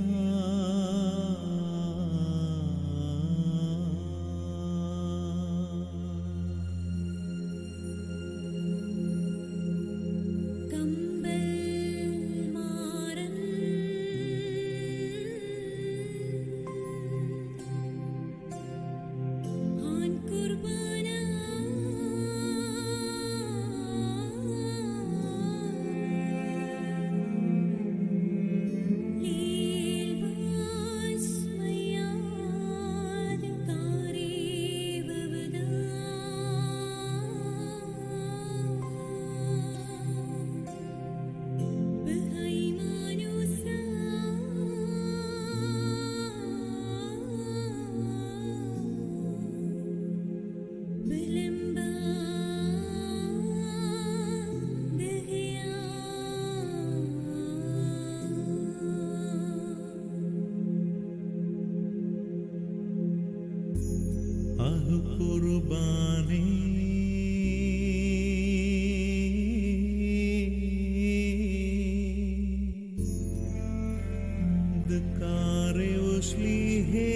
കമ്പൽ മാറൻ ഹാൻ കുർബാന ലീൽ ബാസ് മയാദ് കാരീവവദാ بهيمانوسا بلمبا دهيا അഹ് കുർബാനേ ദക്കാരെ ഉസ്ലിഹേ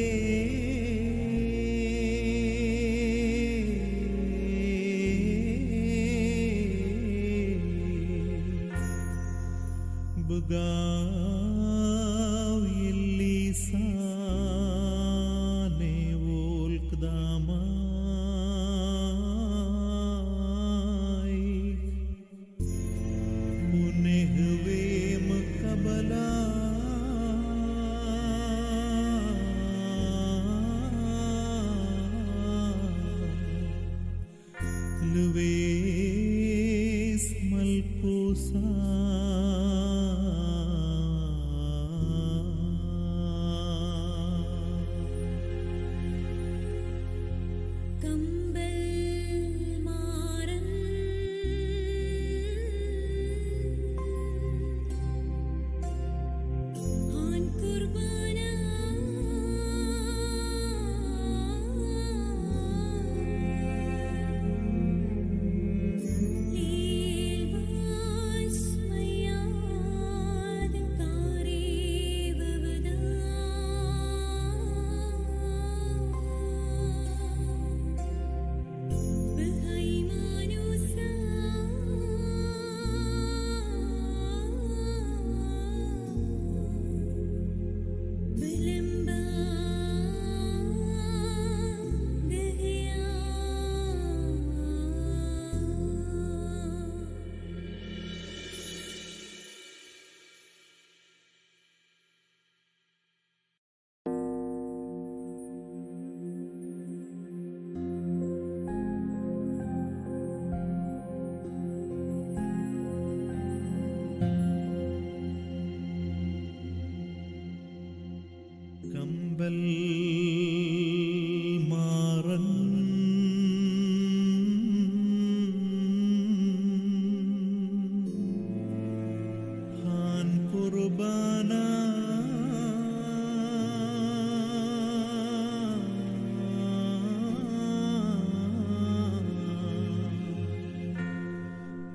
بقاو يلي ساني والقداماي ونهوي مقبلا لويس ملكوسا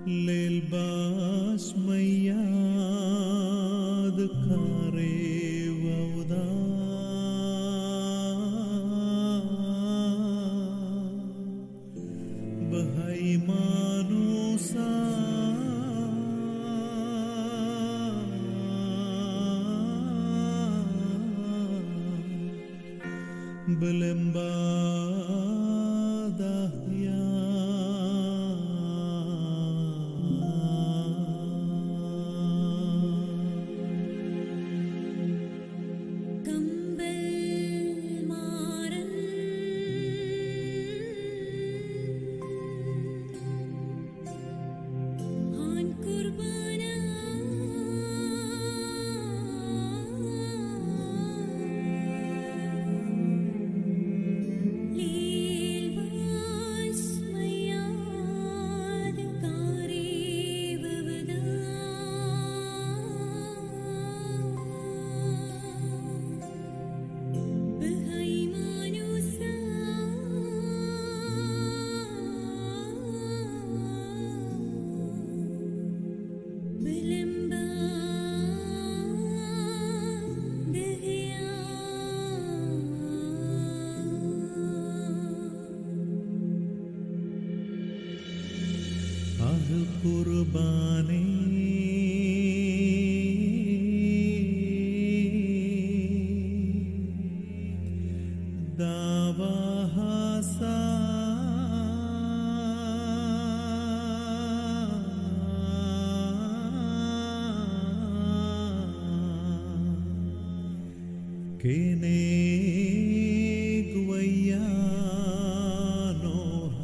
للباس مياد كاري وودا بهاي مانوسا ബലംബാദഹ്യ കമ്പൽ മാറൻ ഹാൻ കുർബാന ലീൽ ബാസ് മയാദ് കാരീവവദാ بهيمانوسا بلمبا دهيا അഹ് കുർബാനേ ദാവാഹാസ കേനേഗുവയ്യാനോ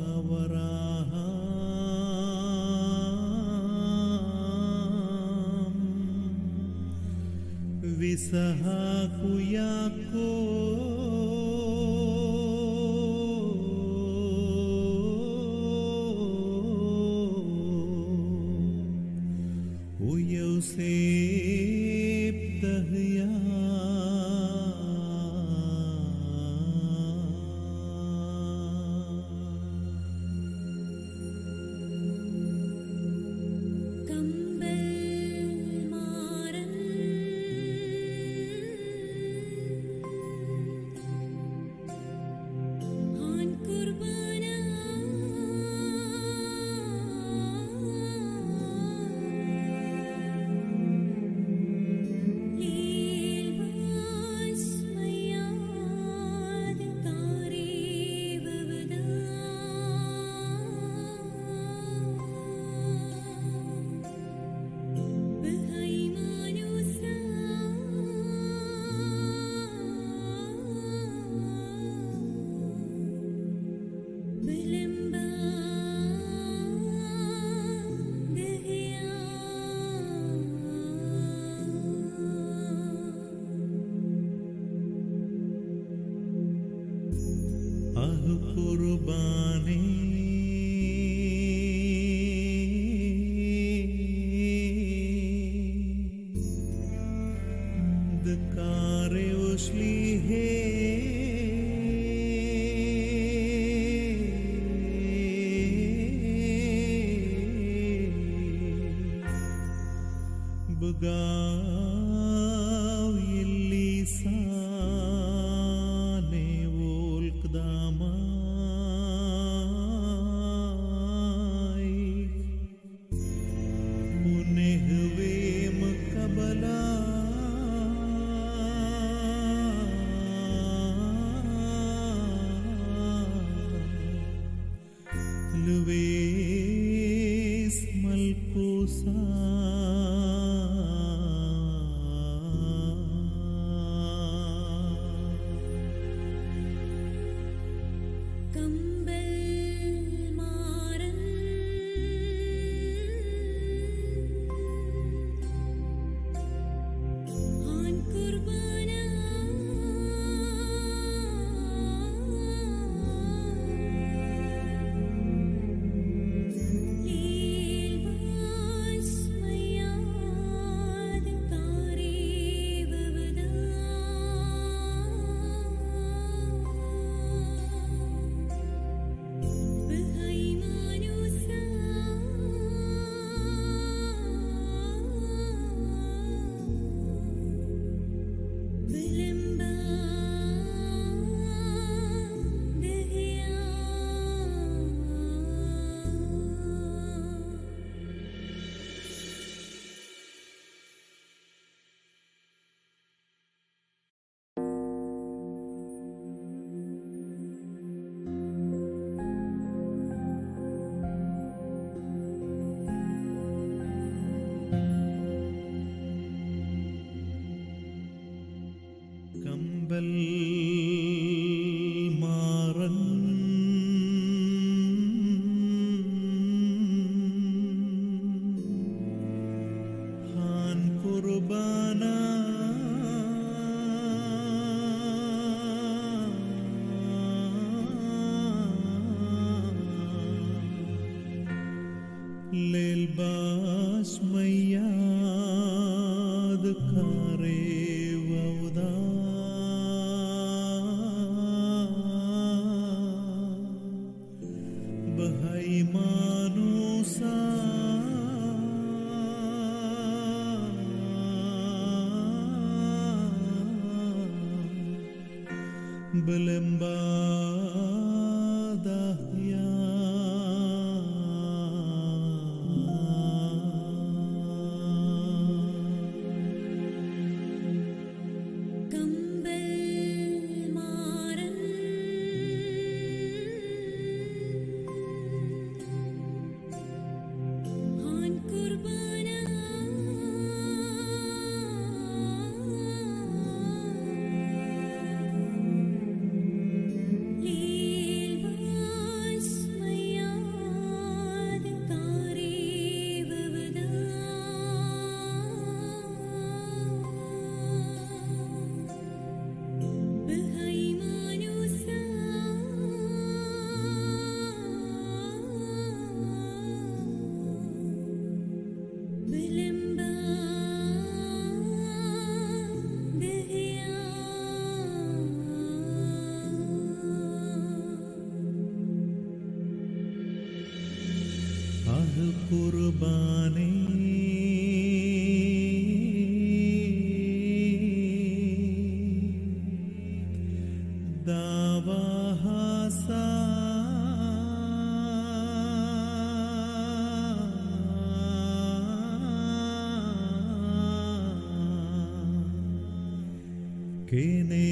ഹവരാഹാം വിസഹാകുയാക്കോ ويوسف دهيا കമ്പൽ മാറൻ ഹാൻ കുർബാന ലീൽ ബാസ് മയാദ് കാരീവവദാ بهيمانوسا بلمبا دهيا അഹ് കുർബാനേ ദക്കാരെ ഉസ്ലിഹേ بقاو يلي ساني والقداماي ونهوي مقبلا لويس ملكوسا കമ്പൽ മാറൻ ഹാൻ കുർബാന ലീൽ ബാസ് മയാദ് കാരീവവദാ بالباش مياد كاري وودا بهاي مانوسا بلمبادهيا കമ്പൽ മാറൻ ഹാൻ കുർബാന ലീൽ ബാസ് മയാദ് കാരീവവദാ بهيمانوسا بلمبا دهيا আহ কুরবানে দাওয়া হাসা কেনে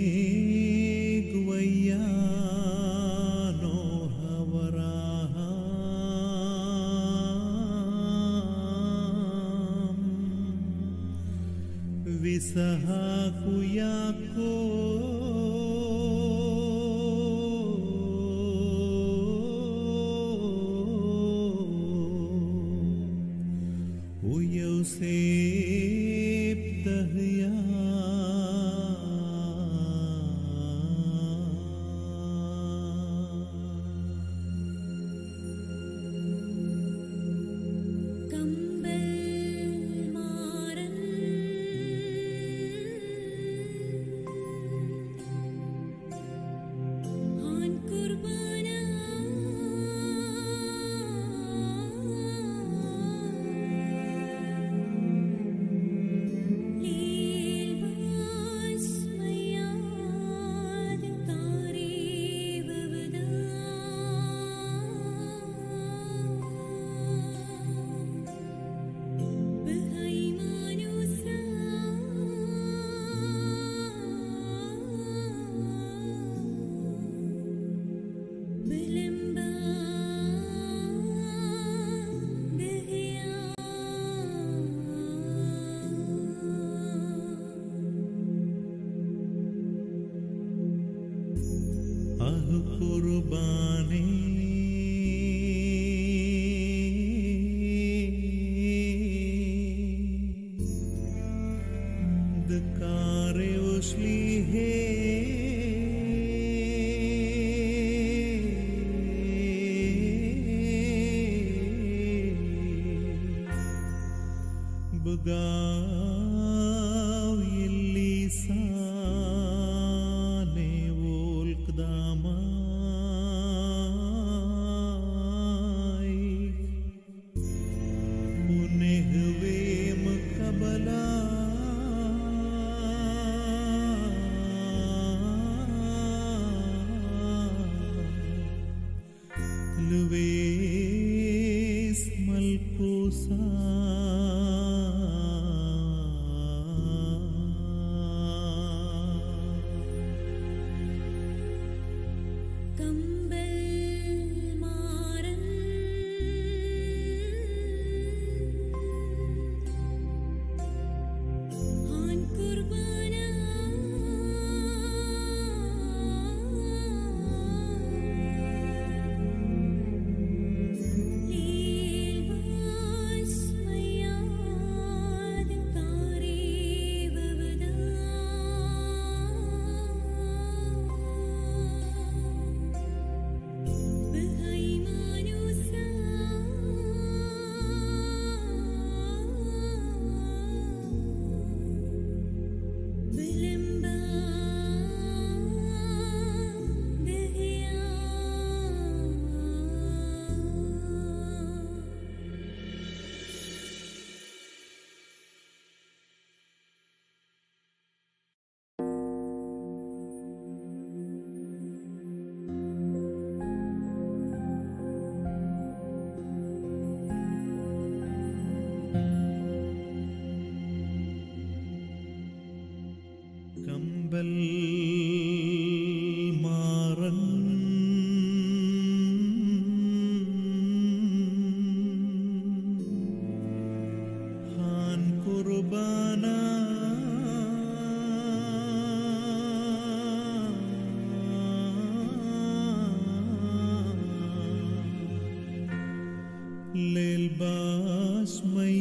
গুয়ানো হবরাহাম വിസഹാകുയാക്കോ ويوسف دهيا കമ്പൽ മാറൻ ഹാൻ കുർബാന ലീൽ ബാസ് മയാദ് കാരീവവദാ بهيمانوسا بلمبا دهيا আহ কুরবানে দকারে উসলি হে بقاو يلي ساني والقداماي ونهوي مقبلا لويس ملكوسا കമ്പൽ മാറൻ ഹാൻ കുർബാന ലീൽ ബാസ് മയാദ് കാരീവവദാ للباس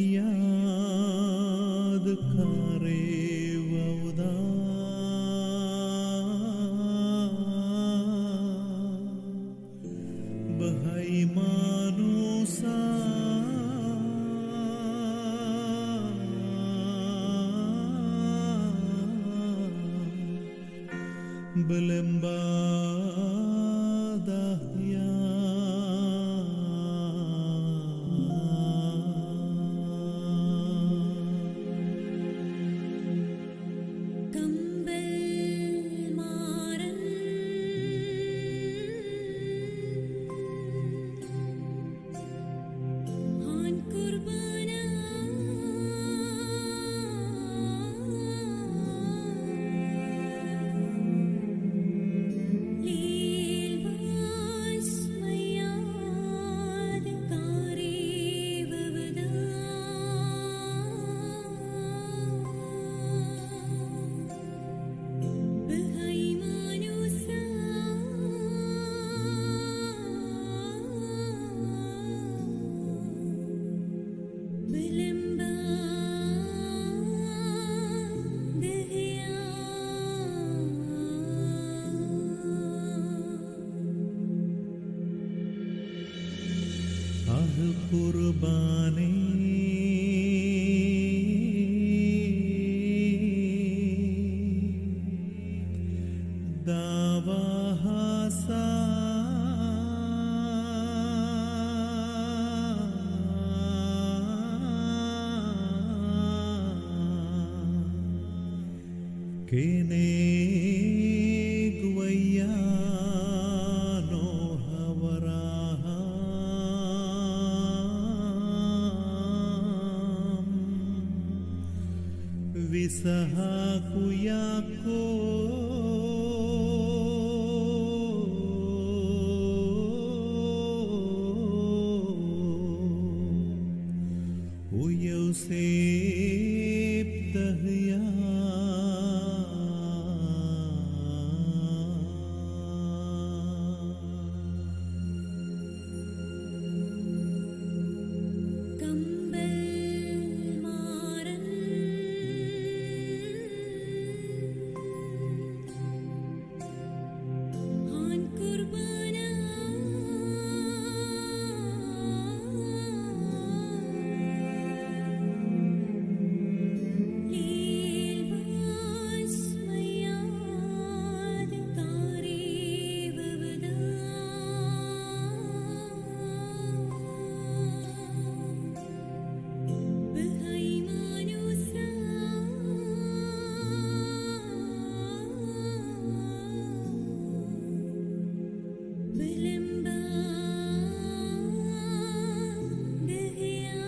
مياد كاري وودا بهاي مانوسا കമ്പൽ മാറൻ ഹാൻ കുർബാന ലീൽ ബാസ് മയാദ് കാരേ വവദാ بهيمانوسا بلمبا دهيا আহ কুরবানে দাওয়া হাসা كيني قويانو هوراهام وسهاكو ياكو ويوسف دهيا കമ്പൽ മാറൻ ഹാൻ കുർബാന ലീൽ ബാസ് മയാദ് കാരേ വവദാ بهيمانوسا بلمبا دهيا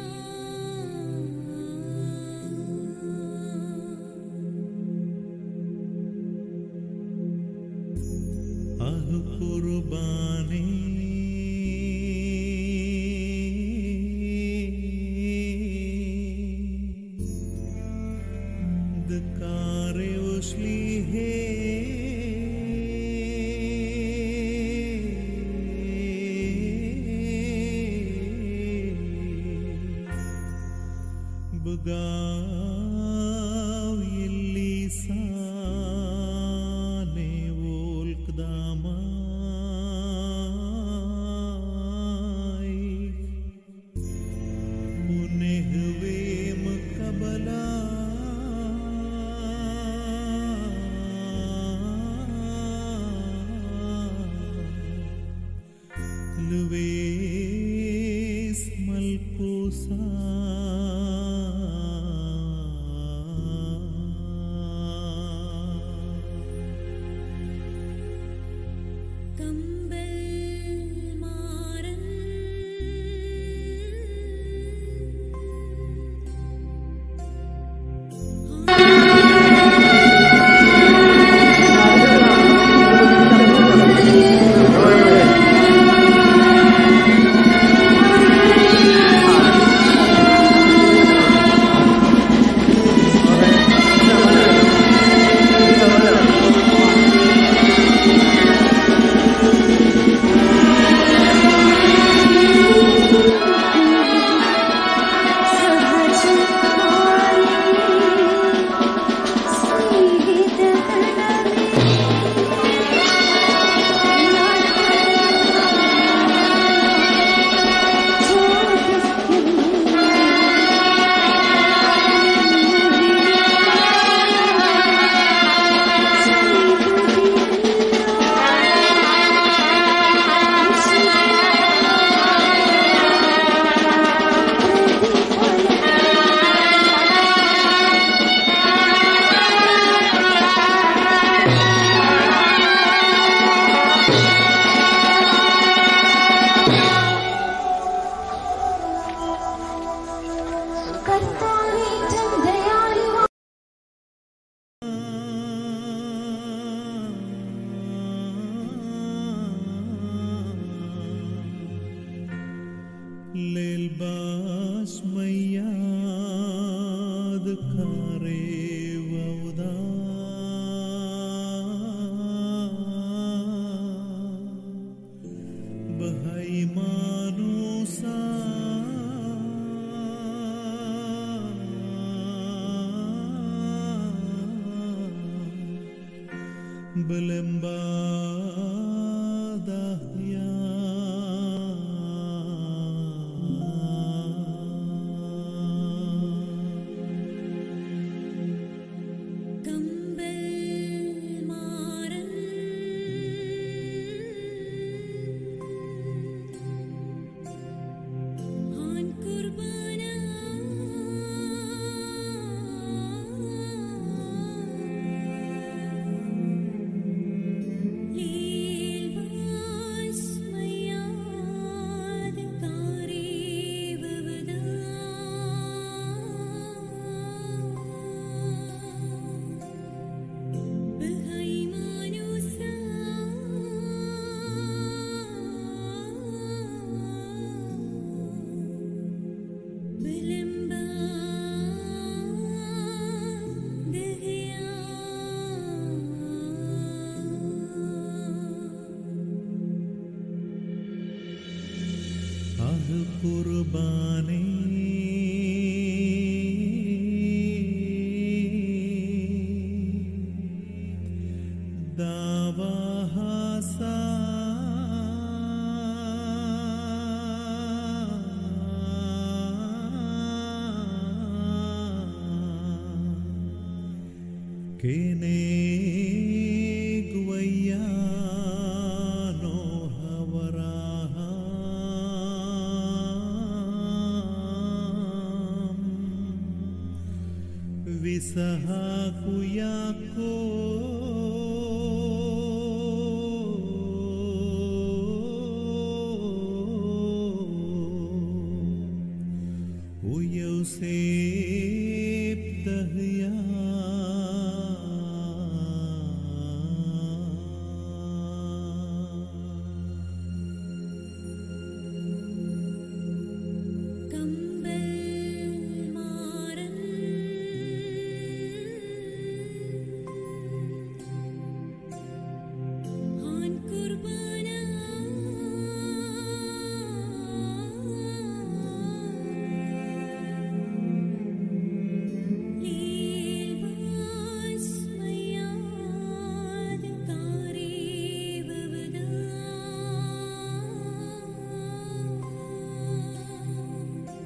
আহ কুরবানে দকারে উসলি হে بقاو يلي ساني والقداماي ونهوي مقبلا لويس ملكوسا കമ്പൽ മാറൻ ആ للباس مياد كاري وودا بهاي مانوسا بلمبادهيا കമ്പൽ മാറൻ ആൻ കുർബാന ലീൽ ബാസ് മയാദ് കാരീവവദാ بهيمانوسا بلمبا دهيا आह कुर्बानी दावा हासा केने गुवैयानो हवराहाम् विसहा कुयाको ويوسف دهيا കമ്പൽ മാറൻ ആൻ കുർബാന ലീൽ ബാസ് മയാദ് കാരീവവദാ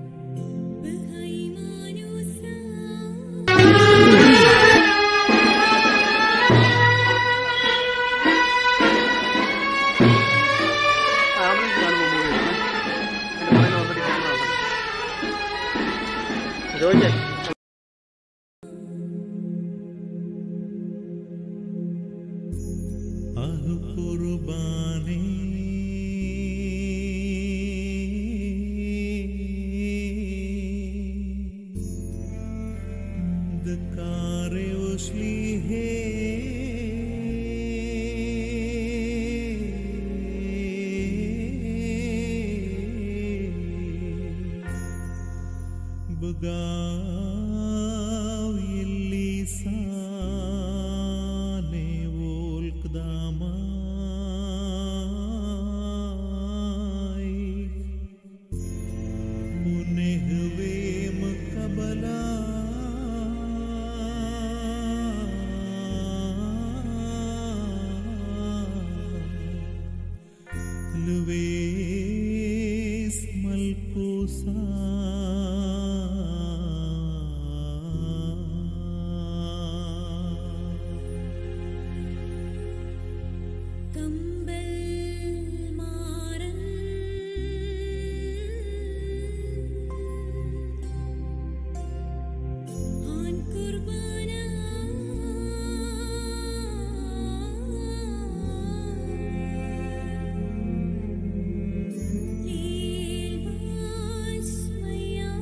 بهيمانوسا ആംബുലൻസ് കാണുമ്പോൾ മൂവി എൻ്റെ മകൻ ഓൾറെഡി കിടന്നതാണ് ജോയിച്ചേ आह कुर्बानी दकारे उसली है بقاو يلي ساني والك داماي ونهوي مقبلا لويس ملكوسا കമ്പൽ മാറൻ ആൻ കുർബാന ലീൽ ബാസ് മയാദ്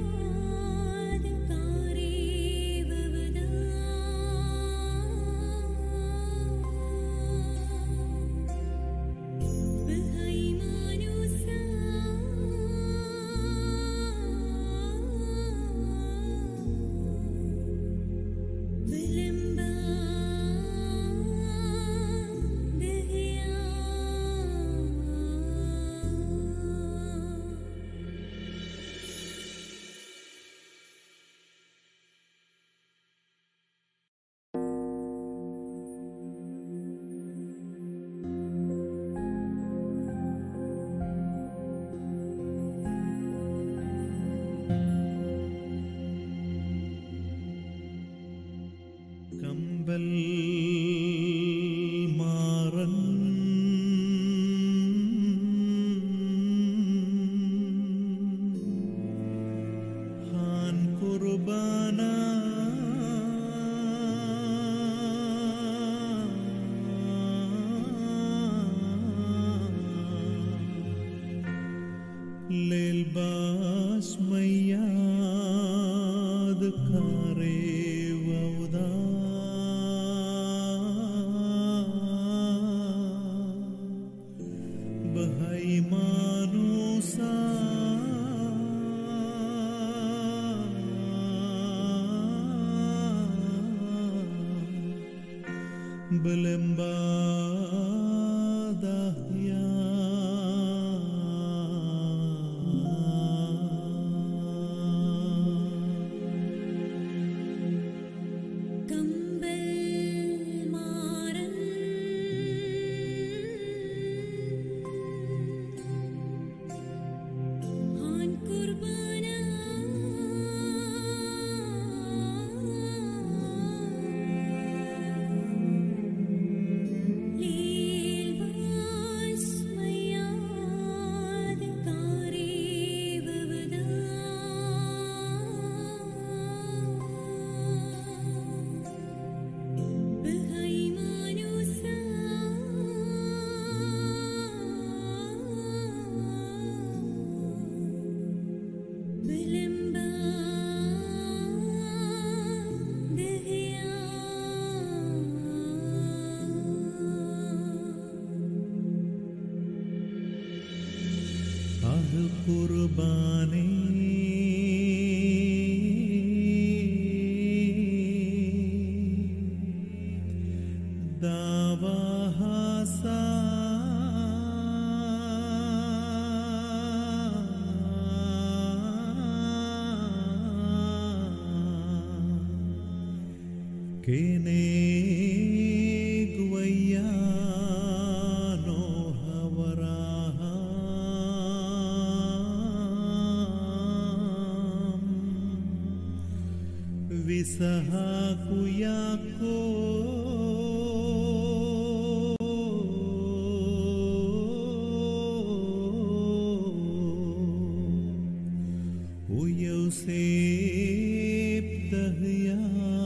ליל בשמיד קרב עודה בהימנוסה ബലംബാദഹ്യ കമ്പൽ മാറൻ ഹാൻ കുർബാന ലീൽ ബാസ് മയാദ് കാരീവവദാ بهيمانوسا بلمبا دهيا അഹ് കുർബാനേ ദാവാഹാസ കേനേഗുവയ്യാനോ ഹവരാഹാം വിസഹാകുയാക്കോ ويوسف دهيا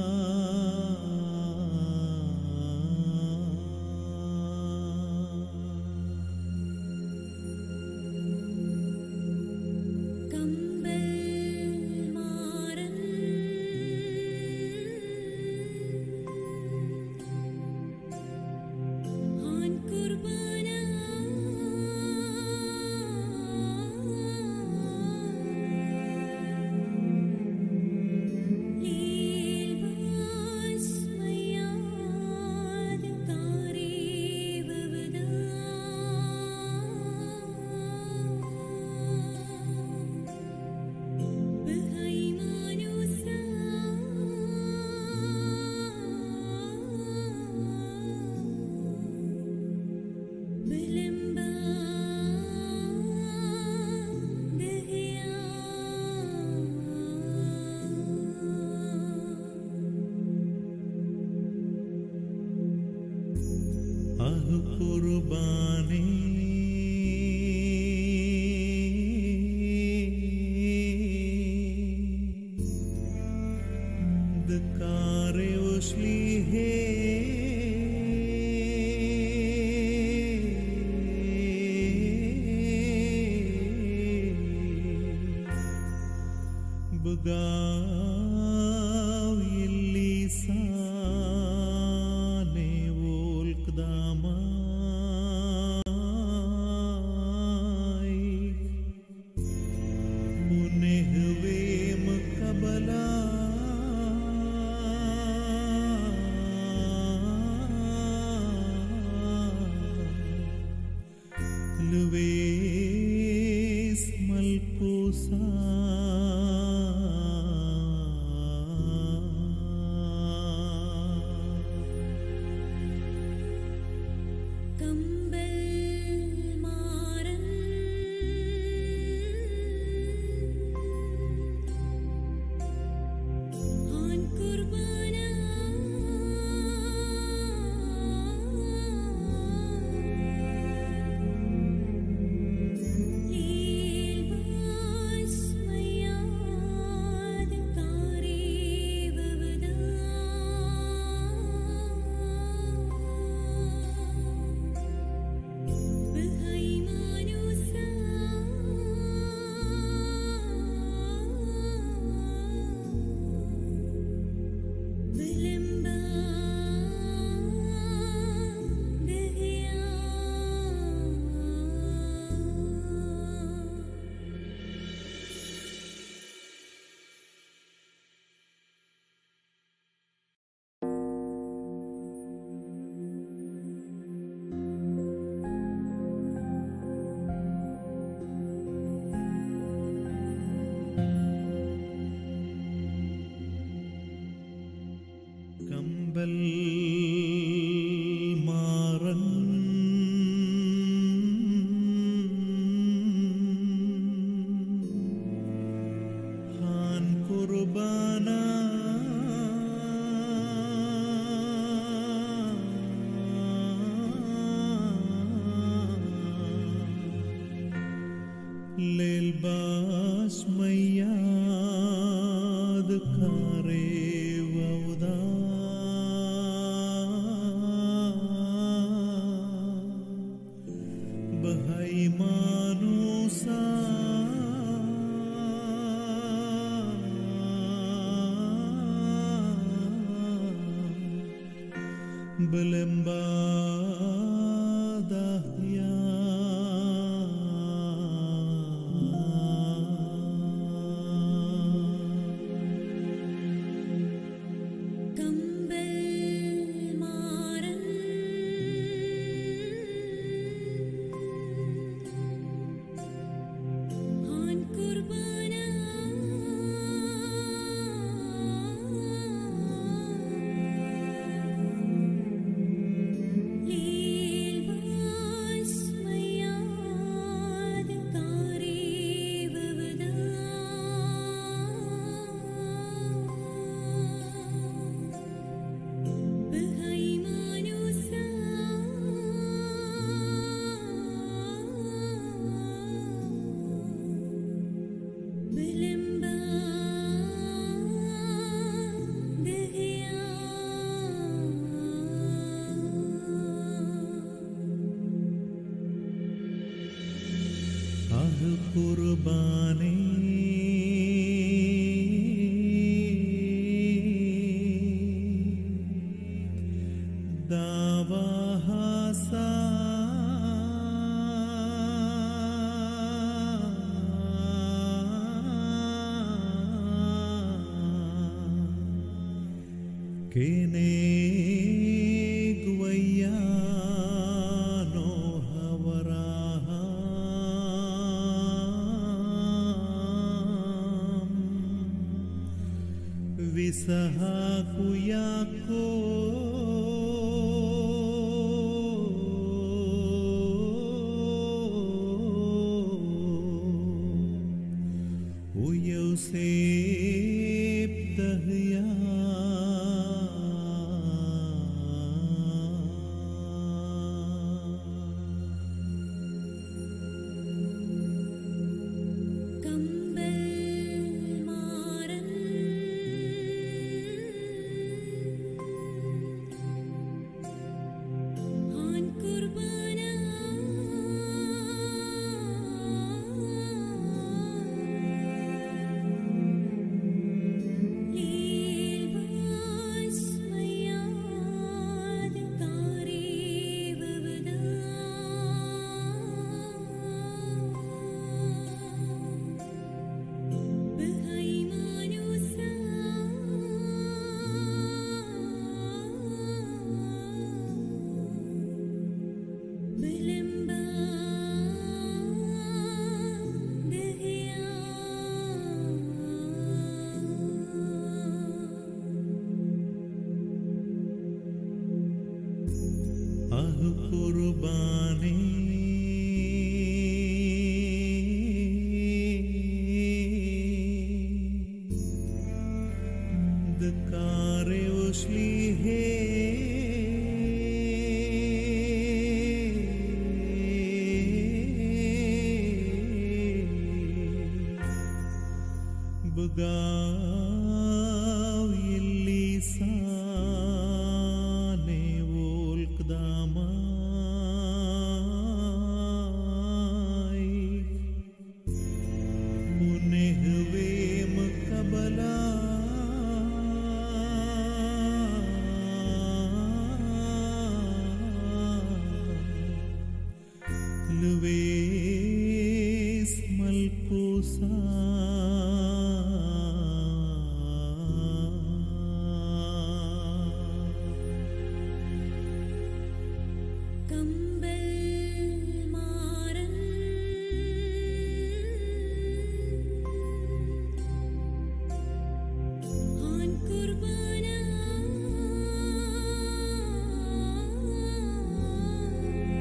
കമ്പൽ മാറൻ ഹാൻ കുർബാന ലീൽ ബാസ് മയാദ് കാരീവവദാ بهيمانوسا بلمبا دهيا അഹ് കുർബാനേ ദക്കാരെ ഉസ്ലിഹേ ബഗാവ് ലിസാനെ വോൽക്ദാമായി ונהווה מקבלה לוויס מלכוסה കമ്പൽ മാറൻ ഹാൻ കുർബാന ലീൽ ബാസ് മയാ للباس مياد كاري وودا بهاي مانوسا ബലംബാദഹ്യ കമ്പൽ മാറൻ ആൻ കുർബാന ലീൽ ബാസ് മയാദ് കാരീവവദാ بهيمانوسا بلمبا دهيا അഹ് കുർബാനേ ദാവാഹാസ كينيغويانو هوراهام വിസഹാകുയാക്കോ ويوسف دهيا കമ്പൽ മാറൻ ആൻ കുർബാന ലീൽ ബാസ് മയാദ് കാരീവവദാ بهيمانوسا بلمبا دهيا അഹ് കുർബാനേ ദക്കാരെ ഉസ്ലിഹേ بقاو يلي ساني والقداماي ونهوي مقبلا لويس ملكوسا കമ്പൽ മാറൻ ആൻ കുർബാന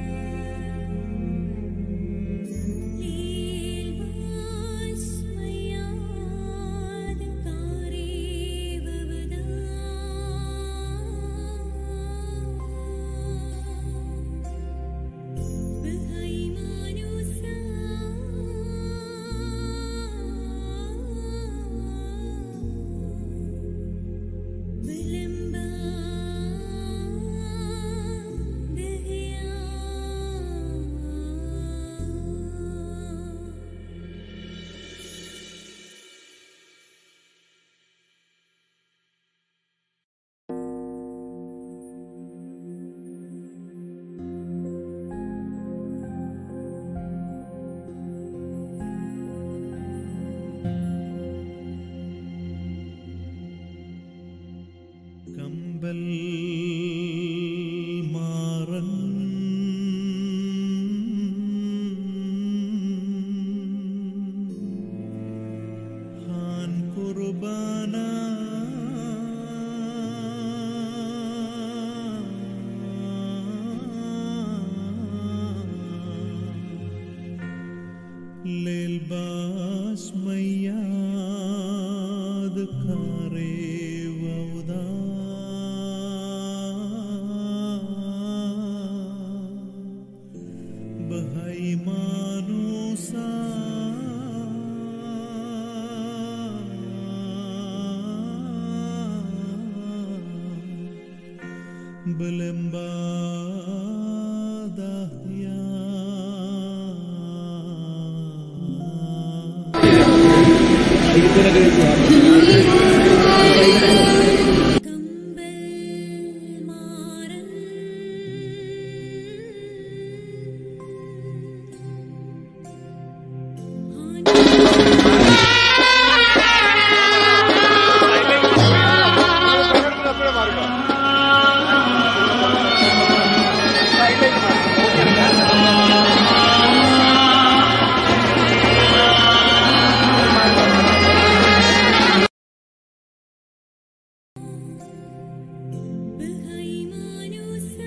ലീൽ ബാസ് മയാ للباس مياد كاري وودا بهاي مانوسا بلمبادهيا കമ്പൽ മാറൻ ബഹൈമാനുസാ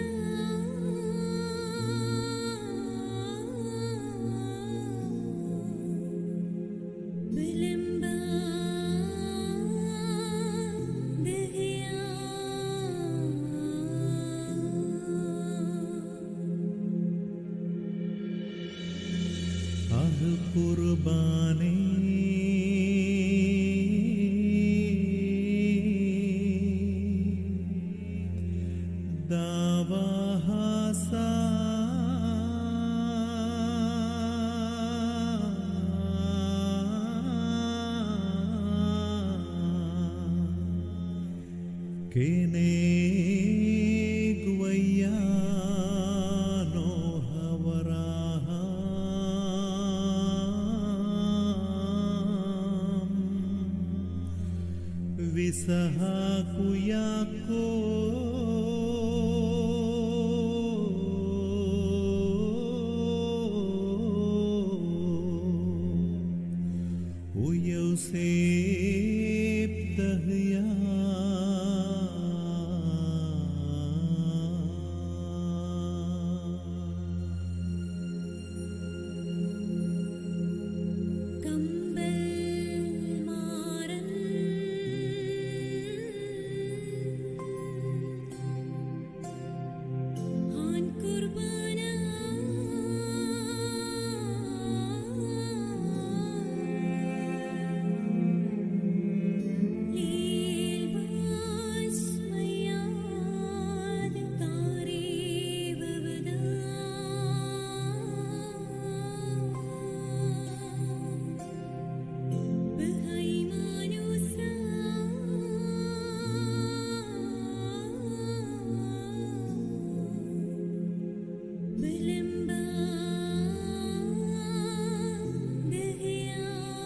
ബലംബാ ദഹയാ आह कुर्बानी दावा हासा كيني قويانو هوراهم وسهاكو ياكو ويوسف دهيا കമ്പൽ മാറൻ ഹാൻ കുർബാന ലീൽ ബാസ് മയാദ് കാരീവവദാ ബഹൈമാനുസാ ബലംബാ ദഹയാ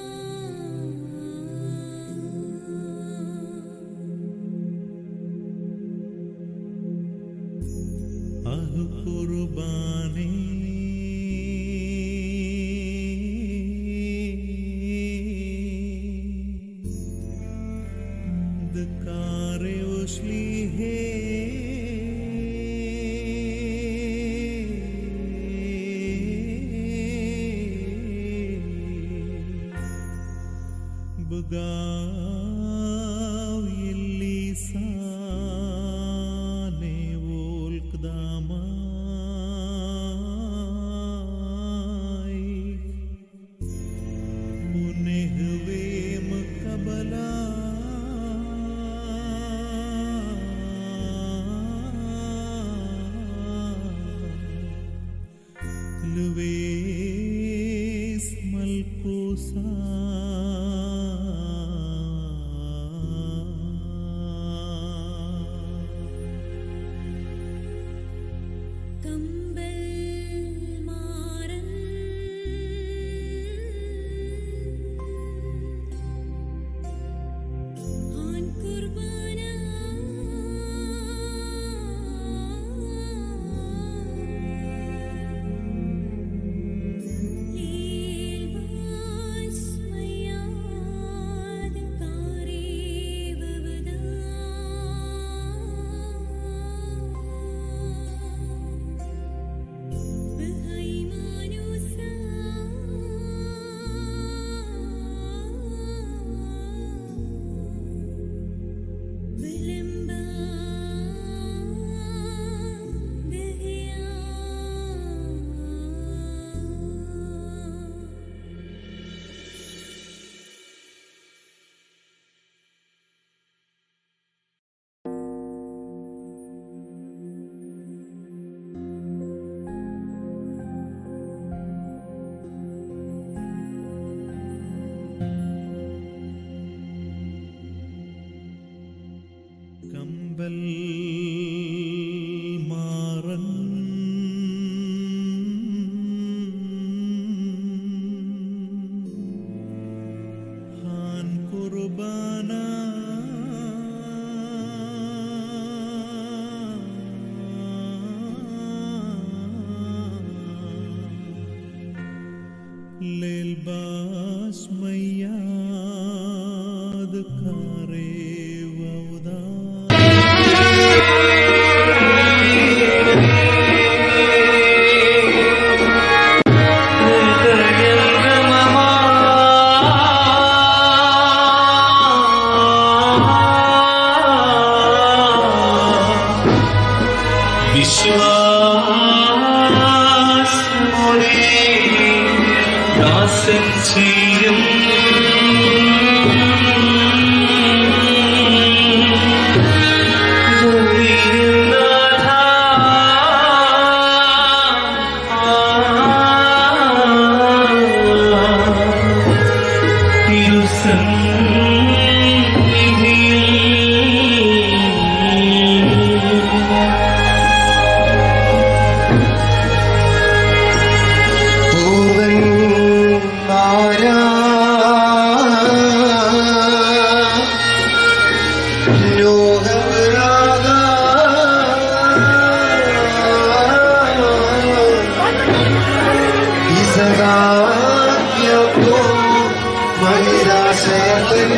आह कुर्बानी दकारे उछली है بقاو يلي ساني والقداماي ونهوي مقبلا لويس ملكوسا കമ്പൽ മാറൻ ഹാൻ കുർബാന ലീൽ ബാസ് കമ്പൽ മാറൻ ഹാൻ കുർബാന للباس مياد كاري وودا ദാസൻ ചെയ്യും പൂവൻ മാരാ ലോകരാഗ ഇസകായപ്പോ മഹിരാശയത്തിൽ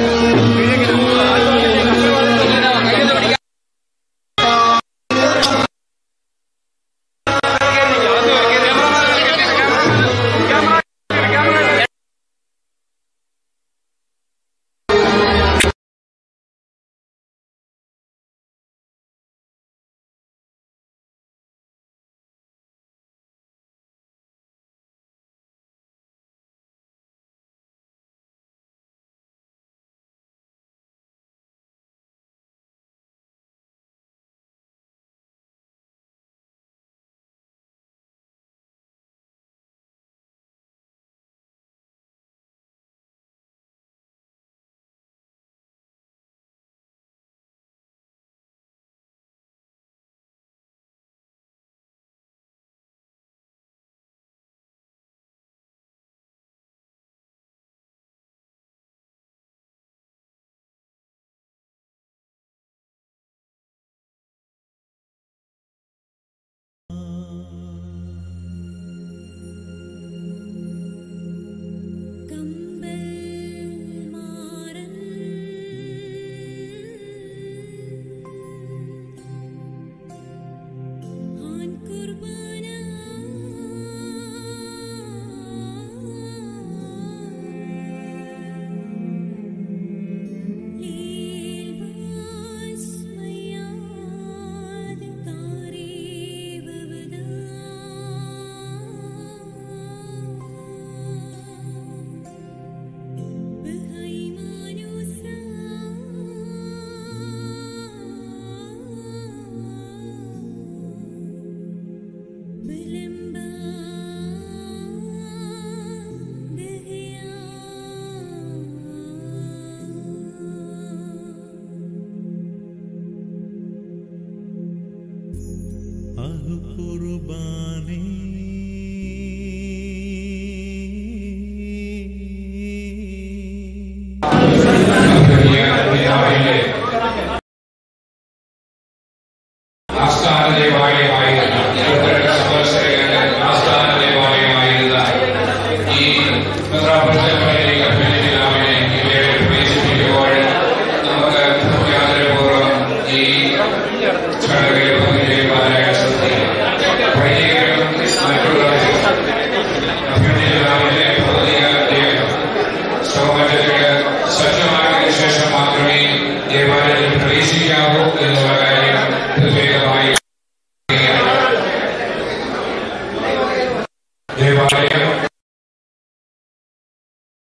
കമ്പൽ മാറൻ ഹാൻ കുർബാന ലീൽവാസ് മയാദ് താരീവവദാ بهيمانوسا بلمبا دهيا അഹു കുർബാനേ ആസ്ഥാന ദേവാലയമായിരുന്ന ഇരുപത്തിരണ്ട് സംവത്സരങ്ങളുടെ ആസ്ഥാന ദേവാലയമായിരുന്ന ഈ മെത്രാപ്പൊലീത്ത പിതാവിനെ ഇവിടെ പ്രവേശിപ്പിക്കുമ്പോൾ നമുക്ക് യാതൊരുപൂർവ്വം ഈ ചടങ്ങിൽ പങ്കുചേരുവാനായ ശ്രദ്ധിക്കാം വൈദികരും മറ്റുള്ളവരും അഭ്യർത്ഥിതാവിന്റെ ഭൗതിക ദേഹം സൗകര്യത്തിന് സജ്ജമായതിനു ശേഷം മാത്രമേ ദേവാലയത്തിൽ പ്രവേശിക്കാവൂ എന്നുള്ള കാര്യം പ്രത്യേകമായി ദേവാലയം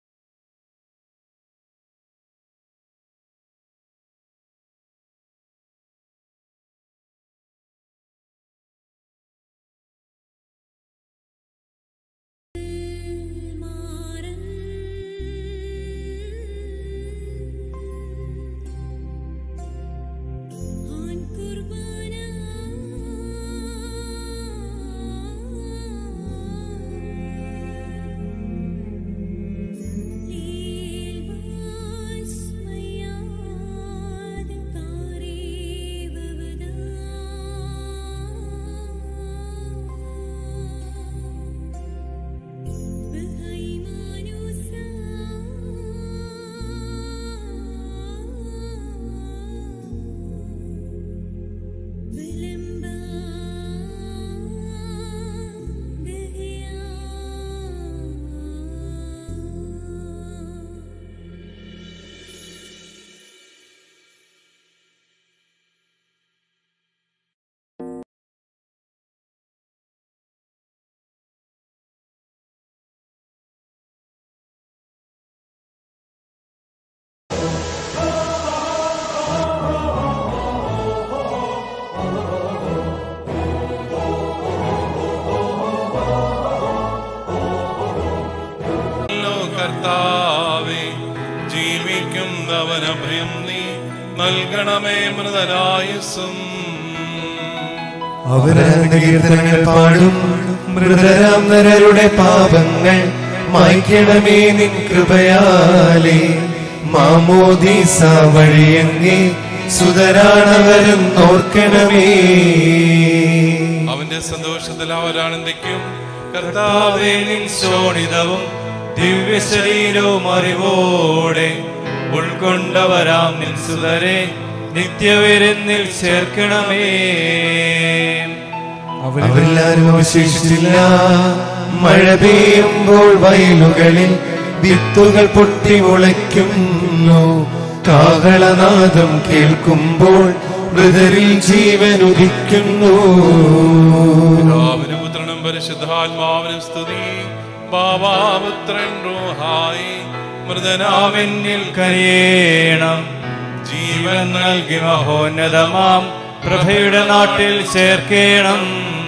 കർത്താവേ ജീവിക്കുന്നവന ഭയം നീ നൽകണമേ മൃതരായുസും അവരന്റെ കീർത്തനങ്ങൾ പാടും മൃതരാം നരരുടെ പാപങ്ങൾ മായ്ക്കണമേ നിൻ കൃപയാലേ മാമോദീസ വഴിയങ്ങേ സുതരാണവരും ഓർക്കണമേ അവന്റെ സന്തോഷത്തിൽ അവരാനന്ദിക്കും കർത്താവേ നിൻ ശോണിതവും ദിവ്യശരീരവും അറിവോടെ ഉൾക്കൊണ്ടവരാം നിൻസുതരെ നിത്യവിരുന്നിൽ ചേർക്കണമേ അവരെല്ലാരും അവശേഷിച്ചില്ല മഴ പെയ്യുമ്പോൾ വയലുകളിൽ വിത്തുകൾ പൊട്ടി മുളയ്ക്കുന്നു കാഹളനാദം കേൾക്കുമ്പോൾ മൃതരിൽ ജീവൻ ഉദിക്കുന്നു പിതാവിനും പുത്രനും പരിശുദ്ധാത്മാവിനും സ്തുതി ബാബാപുത്രൻ റൂഹായി മൃതനാമെന്നിൽ കരയേണം ജീവൻ നൽകി മഹോന്നതമാം പ്രഭയുടെ നാട്ടിൽ ചേർക്കേണം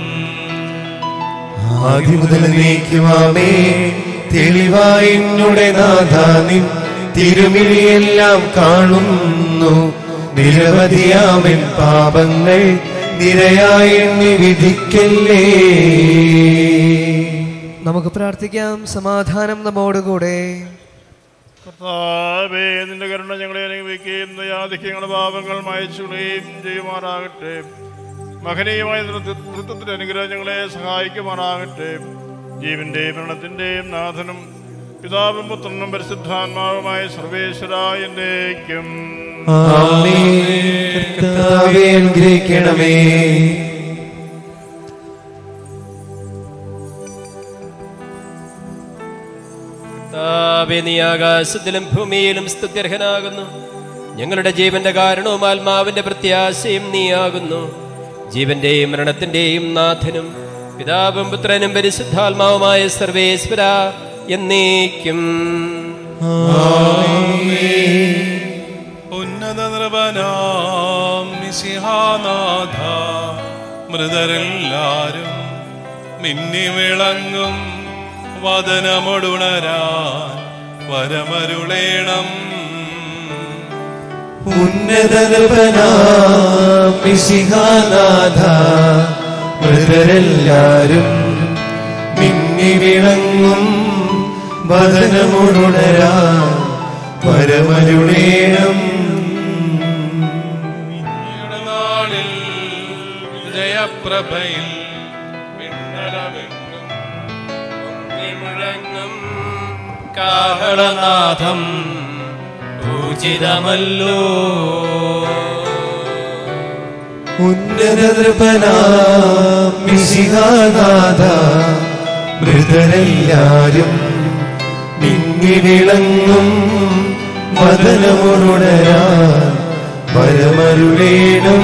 ആദ്യം മുതൽ നീക്കുവാമേ തെളിവായി എന്നുടെ നാഥാനിൻ തിരുമിഴിയെല്ലാം കാണുന്നു നിരവധിയാമൻ പാപങ്ങൾ നിരയായി എണ്ണി വിധിക്കല്ലേ നമുക്ക് പ്രാർത്ഥിക്കാം സമാധാനം നമ്മോടുകൂടെ കർത്താവേ നിന്റെ കരുണ ഞങ്ങളെ അനുഭവിക്കുകയും ദയാദിക്ക് ഞങ്ങളുടെ പാപങ്ങൾ മായച്ചുകളയും ചെയ്യുമാറാകട്ടെ മഹനീയമായ നൃത്തത്തിന്റെ അനുഗ്രഹം ഞങ്ങളെ സഹായിക്കുമാറാകട്ടെ ജീവന്റെയും മരണത്തിന്റെയും നാഥനും പിതാവും പുത്രനും പരിശുദ്ധാത്മാവുമായ സർവേശ്വര എന്നേക്കും ആമേൻ. കർത്താവേ അനുഗ്രഹിക്കണമേ കർത്താവേ, നീ ആകാശത്തിലും ഭൂമിയിലും സ്തുത്യർഹനാകുന്നു ഞങ്ങളുടെ ജീവന്റെ കാരണവും ആത്മാവിന്റെ പ്രത്യാശയും നീയാകുന്നു ജീവന്റെയും മരണത്തിന്റെയും നാഥനും പിതാവും പുത്രനും പരിശുദ്ധാത്മാവുമായ സർവേശ്വര എന്നേക്കും ഉന്നത നൃപനാം മിശിഹാനാഥ മൃതരെല്ലാരും മിന്നി വിളങ്ങും വദനമൊടുണരാൻ വരമരുളേണം ഉന്നതനാഥ മൃതരെല്ലാരും മിന്നി വിളങ്ങും വദനമുണരാ പരമരുളേണം ഈയുടെ നാളിൽ ജയപ്രഭയിൽ പിന്നലമെങ്ങും പൊങ്ങി മുഴങ്ങും കാഹളനാഥം പൂജിതമല്ലോ ഉന്നതനാഥ മൃതരെല്ലാരും മിന്നി വിളങ്ങും വദനമുണരാ പരമരുളേണം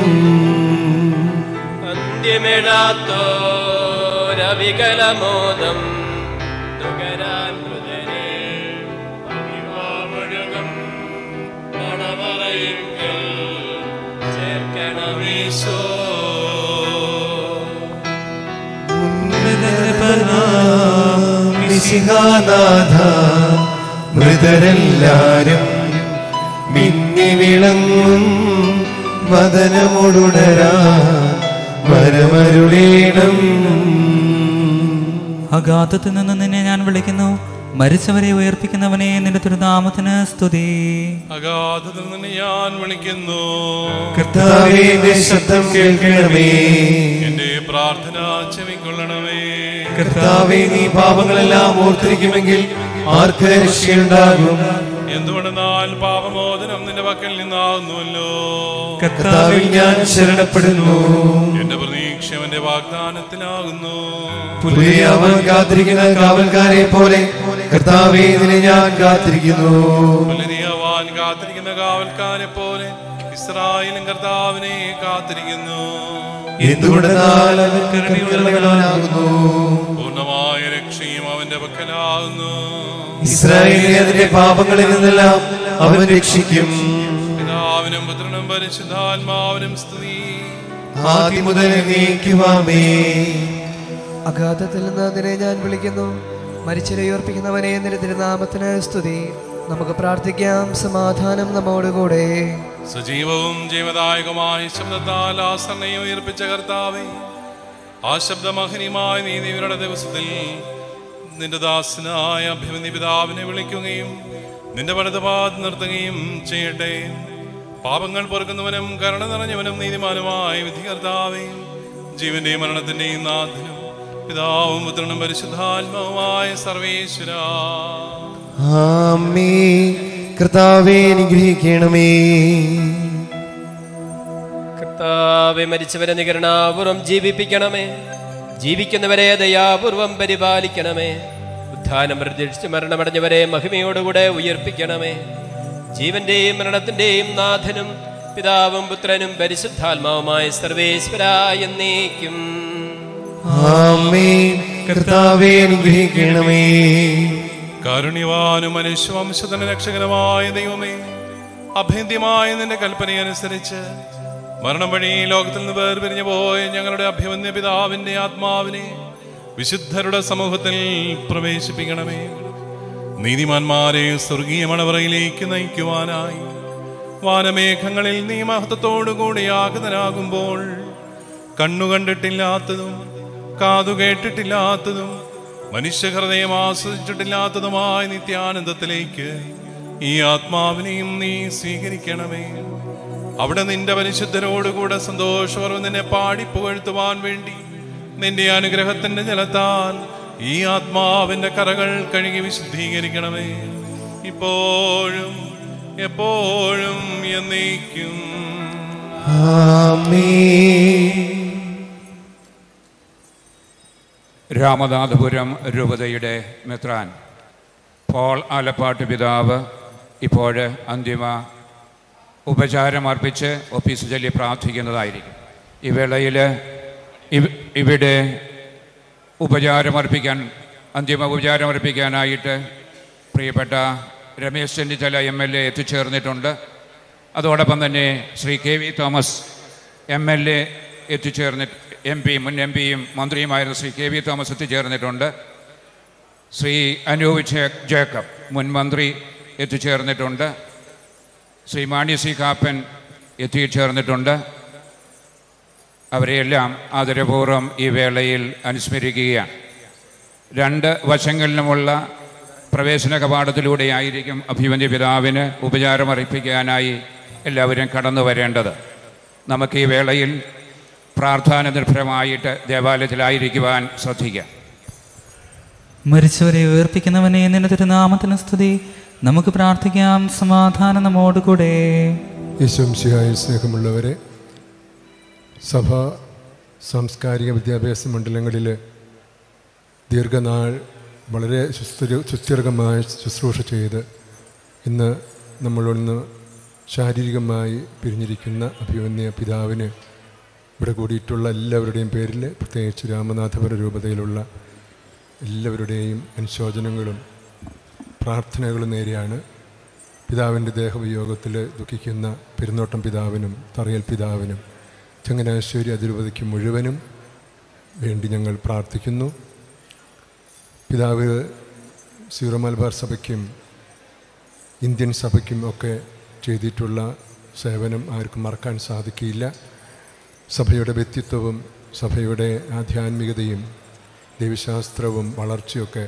അന്ത്യമിടാത്തോരവികലമോദം നുകരാൻ മൃതരെ അഭിവാമൊഴുകും മണവറയിങ്കൽ ചേർക്കണമീശോ മിശിഹാനാഥ മൃതരെല്ലാരും മിന്നി വിളങ്ങും വദനമുടുണരാ വരമരുളേണം അഗാധത്തിൽ നിന്ന് നിന്നെ ഞാൻ വിളിക്കുന്നു മരിച്ചവരെ ഉയർപ്പിക്കുന്നവനെ നിന്റെ തിരുനാമത്തിന് സ്തുതി അഗാധത്തിൽ നിന്ന് ഞാൻ വിളിക്കുന്നു കർത്താവേ എന്റെ ശബ്ദം കേൾക്കണമേ എന്റെ പ്രാർത്ഥന ചെവിക്കൊള്ളണമേ കർത്താവേ നീ പാപങ്ങളെല്ലാം ഓർത്തിരിക്കുമെങ്കിൽ ആർക്ക് രക്ഷയുണ്ടാകും എന്തുകൊണ്ടെന്നാൽ പാപമോചനം നിന്റെ പക്കൽ നിന്നാകുന്നുവല്ലോ കർത്താവിൽ ഞാൻ ശരണപ്പെടുന്നു എന്റെ പ്രതീക്ഷ അവന്റെ വാഗ്ദാനത്തിലാകുന്നു പുതിയ അവൻ കാത്തിരിക്കുന്ന കാവൽക്കാരെ പോലെ കർത്താവേ ഇതിനെ ഞാൻ കാത്തിരിക്കുന്നു പുലരിയവാൻ കാത്തിരിക്കുന്ന കാവൽക്കാരെ പോലെ ഇസ്രായേലും കർത്താവിനെ കാത്തിരിക്കുന്നു എന്തുകൊണ്ടെന്നാൽ അവൻ കരുണയുള്ളവനാകുന്നു പൂർണ്ണമായ രക്ഷയും അവന്റെ പക്കലാകുന്നു ഇസ്രായേലിനെ അതിന്റെ പാപങ്ങളിൽ നിന്നെല്ലാം അവൻ രക്ഷിക്കും പിതാവിനും പുത്രനും പരിശുദ്ധാത്മാവിനും സ്തുതി ആദ്യം മുതൽ നീക്കുവാമേ അഗാധത്തിൽ നിന്ന് അതിനെ ഞാൻ വിളിക്കുന്നു മരിച്ചവരെ ഉയർപ്പിക്കുന്നവനെ നിന്റെ തിരുനാമത്തിന് സ്തുതി നമുക്ക് പ്രാർത്ഥിക്കാം സമാധാനം നമ്മോടുകൂടെ സജീവവും ജീവദായകമായ ശബ്ദത്താൽ ആ സണ്ണയെ ഉയർപ്പിച്ച കർത്താവെ ആ ശബ്ദമഹനിമായ നീതിവരുടെ ദിവസത്തിൽ നിന്റെ ദാസനായ അഭിമന്യ പിതാവിനെ വിളിക്കുകയും നിന്റെ വലതുപാത് നിർത്തുകയും ചെയ്യട്ടെ പാപങ്ങൾ പൊറുക്കുന്നവനും കരുണ നിറഞ്ഞവനും നീതിമാനുമായ വിധികർത്താവേ ജീവന്റെയും മരണത്തിന്റെയും നാഥനും പിതാവും പുത്രനും പരിശുദ്ധാത്മാവുമായ സർവേശ്വര ആമേ കർത്താവെ അനുഗ്രഹിക്കണമേ കർത്താവെ മരിച്ചവരെ നികരണാപൂർവം ജീവിപ്പിക്കണമേ ജീവിക്കുന്നവരെ ദയാപൂർവം പരിപാലിക്കണമേ ഉത്ഥാനം പ്രതീക്ഷിച്ച് മരണമടഞ്ഞവരെ മഹിമയോടുകൂടെ ഉയർപ്പിക്കണമേ ജീവന്റെയും മരണത്തിന്റെയും നാഥനും പിതാവും പുത്രനും പരിശുദ്ധാത്മാവുമായ സർവേശ്വര എന്നേക്കും ആമേ കർത്താവെ അനുഗ്രഹിക്കണമേ കാരുണ്യവാനും മനുഷ്യവംശത്തിന് രക്ഷകരമായ ദൈവമേ അഭേദ്യമായ നിന്റെ കൽപ്പനയനുസരിച്ച് മരണം വഴി ലോകത്തിൽ നിന്ന് വേർപിരിഞ്ഞു പോയ ഞങ്ങളുടെ അഭിമന്യ പിതാവിന്റെ ആത്മാവിനെ വിശുദ്ധരുടെ സമൂഹത്തിൽ പ്രവേശിപ്പിക്കണമേ നീതിമാന്മാരെ സ്വർഗീയ മണവറയിലേക്ക് നയിക്കുവാനായി വാനമേഘങ്ങളിൽ നീ മഹത്വത്തോടുകൂടി ആഗതനാകുമ്പോൾ കണ്ണു കണ്ടിട്ടില്ലാത്തതും കാതു കേട്ടിട്ടില്ലാത്തതും മനുഷ്യഹൃദയം ആസ്വദിച്ചിട്ടില്ലാത്തതുമായ നിത്യാനന്ദത്തിലേക്ക് ഈ ആത്മാവിനെയും നീ സ്വീകരിക്കണമേ അവിടെ നിന്റെ പരിശുദ്ധരോടുകൂടെ സന്തോഷപൂർവ്വം നിന്നെ പാടി പുകഴ്ത്തുവാൻ വേണ്ടി നിന്റെ അനുഗ്രഹത്തിന്റെ ജലത്താൽ ഈ ആത്മാവിന്റെ കറകൾ കഴുകി വിശുദ്ധീകരിക്കണമേ ഇപ്പോഴും എപ്പോഴും എന്നേക്കും ആമേ രാമനാഥപുരം രൂപതയുടെ മെത്രാൻ പോൾ ആലപ്പാട്ട് പിതാവ് ഇപ്പോൾ അന്തിമ ഉപചാരമർപ്പിച്ച് ഒഫീസ് ചൊല്ലി പ്രാർത്ഥിക്കുന്നതായിരിക്കും ഈ വേളയിൽ ഇവ- ഇവിടെ ഉപചാരമർപ്പിക്കാൻ അന്തിമ ഉപചാരമർപ്പിക്കാനായിട്ട് പ്രിയപ്പെട്ട Ramesh Chennithala M L A എത്തിച്ചേർന്നിട്ടുണ്ട് അതോടൊപ്പം തന്നെ Shri K V Thomas M L A എത്തിച്ചേർന്നിട്ട് എം പി മുൻ എം പിയും മന്ത്രിയുമായിരുന്ന ശ്രീ കെ വി തോമസ് എത്തിച്ചേർന്നിട്ടുണ്ട് ശ്രീ അനൂപ് ജേ- ജേക്കബ് മുൻ മന്ത്രി എത്തിച്ചേർന്നിട്ടുണ്ട് ശ്രീ മാണി സി കാപ്പൻ എത്തിച്ചേർന്നിട്ടുണ്ട് അവരെയെല്ലാം ആദരപൂർവ്വം ഈ വേളയിൽ അനുസ്മരിക്കുകയാണ് രണ്ട് വശങ്ങളിലുമുള്ള പ്രവേശന കവാടത്തിലൂടെയായിരിക്കും അഭിമന്യ പിതാവിന് ഉപചാരമർപ്പിക്കാനായി എല്ലാവരും കടന്നു വരേണ്ടത് നമുക്ക് ഈ വേളയിൽ പ്രാർത്ഥന നിർഭരമായിട്ട് ദേവാലയത്തിലായിരിക്കുവാൻ ശ്രദ്ധിക്കാം മരിച്ചവരെ ഉയർപ്പിക്കുന്നവനെ നിന്റെ തിരുനാമത്തിന് സ്തുതി നമുക്ക് പ്രാർത്ഥിക്കാം സമാധാനം നമ്മോടുകൂടെ യശംസിയായ സ്നേഹമുള്ളവരെ സഭ സാംസ്കാരിക വിദ്യാഭ്യാസ മണ്ഡലങ്ങളിൽ ദീർഘനാൾ വളരെ സുസ്ഥിര സുസ്ഥിരമായ ശുശ്രൂഷ ചെയ്ത് ഇന്ന് നമ്മളൊന്ന് ശാരീരികമായി പിരിഞ്ഞിരിക്കുന്ന അഭിമന്യ പിതാവിന് ഇവിടെ കൂടിയിട്ടുള്ള എല്ലാവരുടെയും പേരിൽ പ്രത്യേകിച്ച് രാമനാഥപുര രൂപതയിലുള്ള എല്ലാവരുടെയും അനുശോചനങ്ങളും പ്രാർത്ഥനകളും നേരെയാണ് പിതാവിൻ്റെ ദേഹവിയോഗത്തിൽ ദുഃഖിക്കുന്ന പെരുന്നോട്ടം പിതാവിനും തറയൽ പിതാവിനും ചങ്ങനാശ്ശേരി അതിരൂപതയ്ക്ക് മുഴുവനും വേണ്ടി ഞങ്ങൾ പ്രാർത്ഥിക്കുന്നു പിതാവ് സീറോ മലബാർ സഭയ്ക്കും ഇന്ത്യൻ സഭയ്ക്കും ഒക്കെ ചെയ്തിട്ടുള്ള സേവനം ആർക്കും മറക്കാൻ സാധിക്കില്ല സഭയുടെ വ്യക്തിത്വവും സഭയുടെ ആധ്യാത്മികതയും ദൈവശാസ്ത്രവും വളർച്ചയൊക്കെ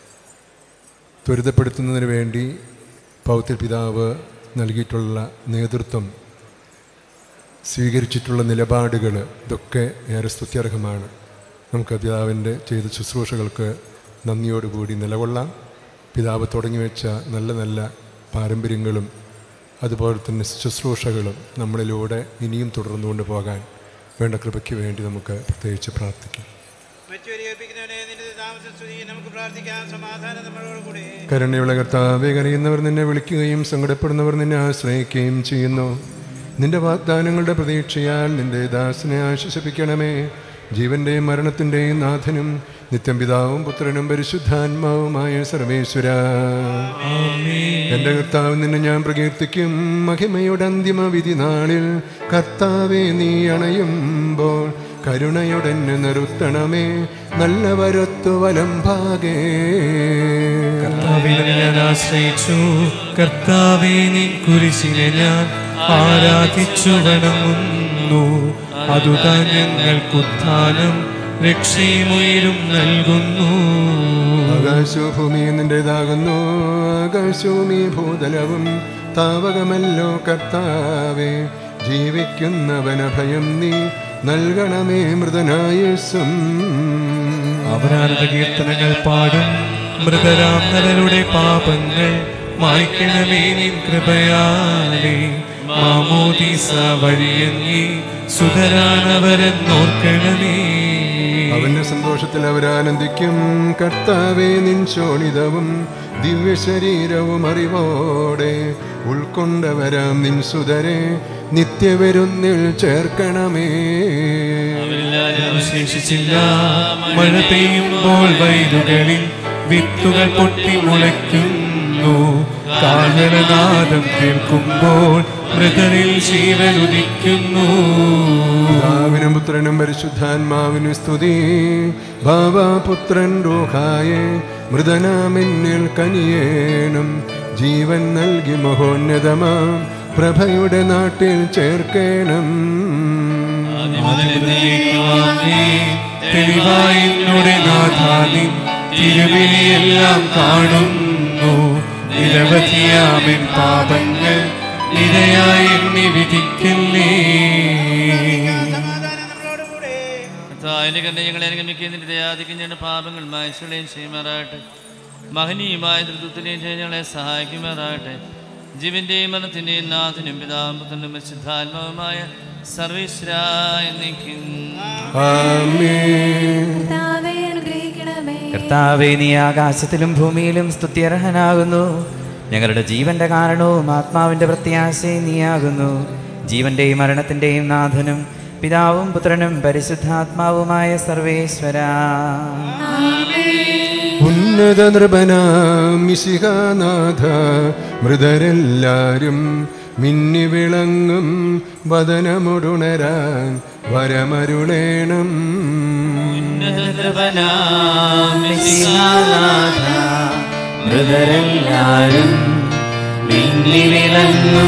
ത്വരിതപ്പെടുത്തുന്നതിന് വേണ്ടി പൗത്യ പിതാവ് നൽകിയിട്ടുള്ള നേതൃത്വം സ്വീകരിച്ചിട്ടുള്ള നിലപാടുകൾ ഇതൊക്കെ ഏറെ സ്തുത്യർഹമാണ് നമുക്ക് പിതാവിൻ്റെ ചെയ്ത ശുശ്രൂഷകൾക്ക് നന്ദിയോടുകൂടി നിലകൊള്ളാം പിതാവ് തുടങ്ങി വെച്ച നല്ല നല്ല പാരമ്പര്യങ്ങളും അതുപോലെ തന്നെ ശുശ്രൂഷകളും നമ്മളിലൂടെ ഇനിയും തുടർന്നുകൊണ്ട് പോകാൻ വേണ്ട കൃപയ്ക്ക് വേണ്ടി നമുക്ക് പ്രത്യേകിച്ച് പ്രാർത്ഥിക്കാം കരുണയുള്ള കർത്താവെ കരയുന്നവർ നിന്നെ വിളിക്കുകയും സങ്കടപ്പെടുന്നവർ നിന്നെ ആശ്രയിക്കുകയും ചെയ്യുന്നു നിന്റെ വാഗ്ദാനങ്ങളുടെ പ്രതീക്ഷയാൽ നിന്റെ ദാസനെ ആശ്വസിപ്പിക്കണമേ ജീവന്റെയും മരണത്തിന്റെയും നാഥനും നിത്യം പിതാവും പുത്രനും പരിശുദ്ധാത്മാവുമായ സർവേശ്വര എന്റെ കർത്താവ് നിന്നെ ഞാൻ പ്രകീർത്തിക്കും മഹിമയുടെ അന്തിമ വിധി നാളിൽ കർത്താവെ നീ അണയുമ്പോൾ കരുണയുടനെ നിർത്തണമേ നല്ല വരത്തു വലം ഭാഗേ കർത്താവിനെ ഞാൻ ആശ്രയിച്ചു കർത്താവെ നീ കുരിശിനെ ഞാൻ ആരാധിച്ചു വണങ്ങുന്നു അതുതാൻ ഞങ്ങൾക്കുത്ഥാനം രക്ഷയുമുയരും നൽകുന്നു ആകാശഭൂമി നിന്റേതാകുന്നു ആകാശഭൂമി ഭൂതലവും താവകമല്ലോ കർത്താവേ ജീവിക്കുന്നവനഭയം നീ നൽകണമേ മൃതനായുസ്സും അവരാനന്ദ കീർത്തനങ്ങൾ പാടും മൃതരാം നരരുടെ പാപങ്ങൾ മായ്ക്കണമേ നിൻ കൃപയാലേ മാമോദീസ വഴിയങ്ങി സുതരാനവരെന്നോർക്കണമേ അവന്റെ സന്തോഷത്തിൽ അവരാനന്ദിക്കും കർത്താവേ നിൻ ശോണിതവും ദിവ്യശരീരവും അറിവോടെ ഉൾക്കൊണ്ടവരാം നിൻ സുതരെ നിത്യവരുന്നിൽ ചേർക്കണമേ അവശേഷിച്ചില്ല മഴ പെയ്യുമ്പോൾ വയലുകളിൽ വിത്തുകൾ പൊട്ടി മുളയ്ക്കുന്നു കാഹളനാദം കേൾക്കുമ്പോൾ മൃതരിൽ ജീവൻ ഉദിക്കുന്നു പിതാവിനും പുത്രനും പരിശുദ്ധാത്മാവിനും സ്തുതി ഭാവാപുത്രൻ റൂഹായെ മൃതനാമെന്നിൽ കനിയേണം ജീവൻ നൽകി മഹോന്നതമാം പ്രഭയുടെ നാട്ടിൽ ചേർക്കേണം തെളിവായി എന്നോട് നാഥാനി തിരുവിളിയെല്ലാം കാണുന്നു നിരവധിയാമൻ പാപങ്ങൾ നിരയായി എന്നെ വിധിക്കല്ലേ കർത്താവിന്റെ കണ്ടെ ഞങ്ങളെ അനുഗമിക്കുന്നതിന്റെ ദയാധികം ഞങ്ങളുടെ പാപങ്ങൾ മായച്ചുകളെയും ചെയ്യുമാറാകട്ടെ മഹനീയമായ ധൃതത്തിനെയും ഞങ്ങളെ സഹായിക്കുമാറാകട്ടെ ജീവന്റെയും മരണത്തിന്റെയും നാഥനും പിതാവും പുത്രനും ശുദ്ധാത്മാവുമായ സർവീശ്വരായ നീക്കും കർത്താവേ അനുഗ്രഹിക്കണമേ കർത്താവേ നീ ആകാശത്തിലും ഭൂമിയിലും സ്തുത്യർഹനാകുന്നു ഞങ്ങളുടെ ജീവന്റെ കാരണവും ആത്മാവിന്റെ പ്രത്യാശയും നീയാകുന്നു ജീവന്റെയും മരണത്തിന്റെയും നാഥനും പിതാവും പുത്രനും പരിശുദ്ധാത്മാവുമായ സർവേശ്വര ഉന്നത നൃപനാമിശികാനാഥ മൃതരെല്ലാരും മിന്നി വിളങ്ങും വദനമുടുണരാൻ വരമരുളേണം മൃതരെല്ലാരും മിന്നി വിളങ്ങും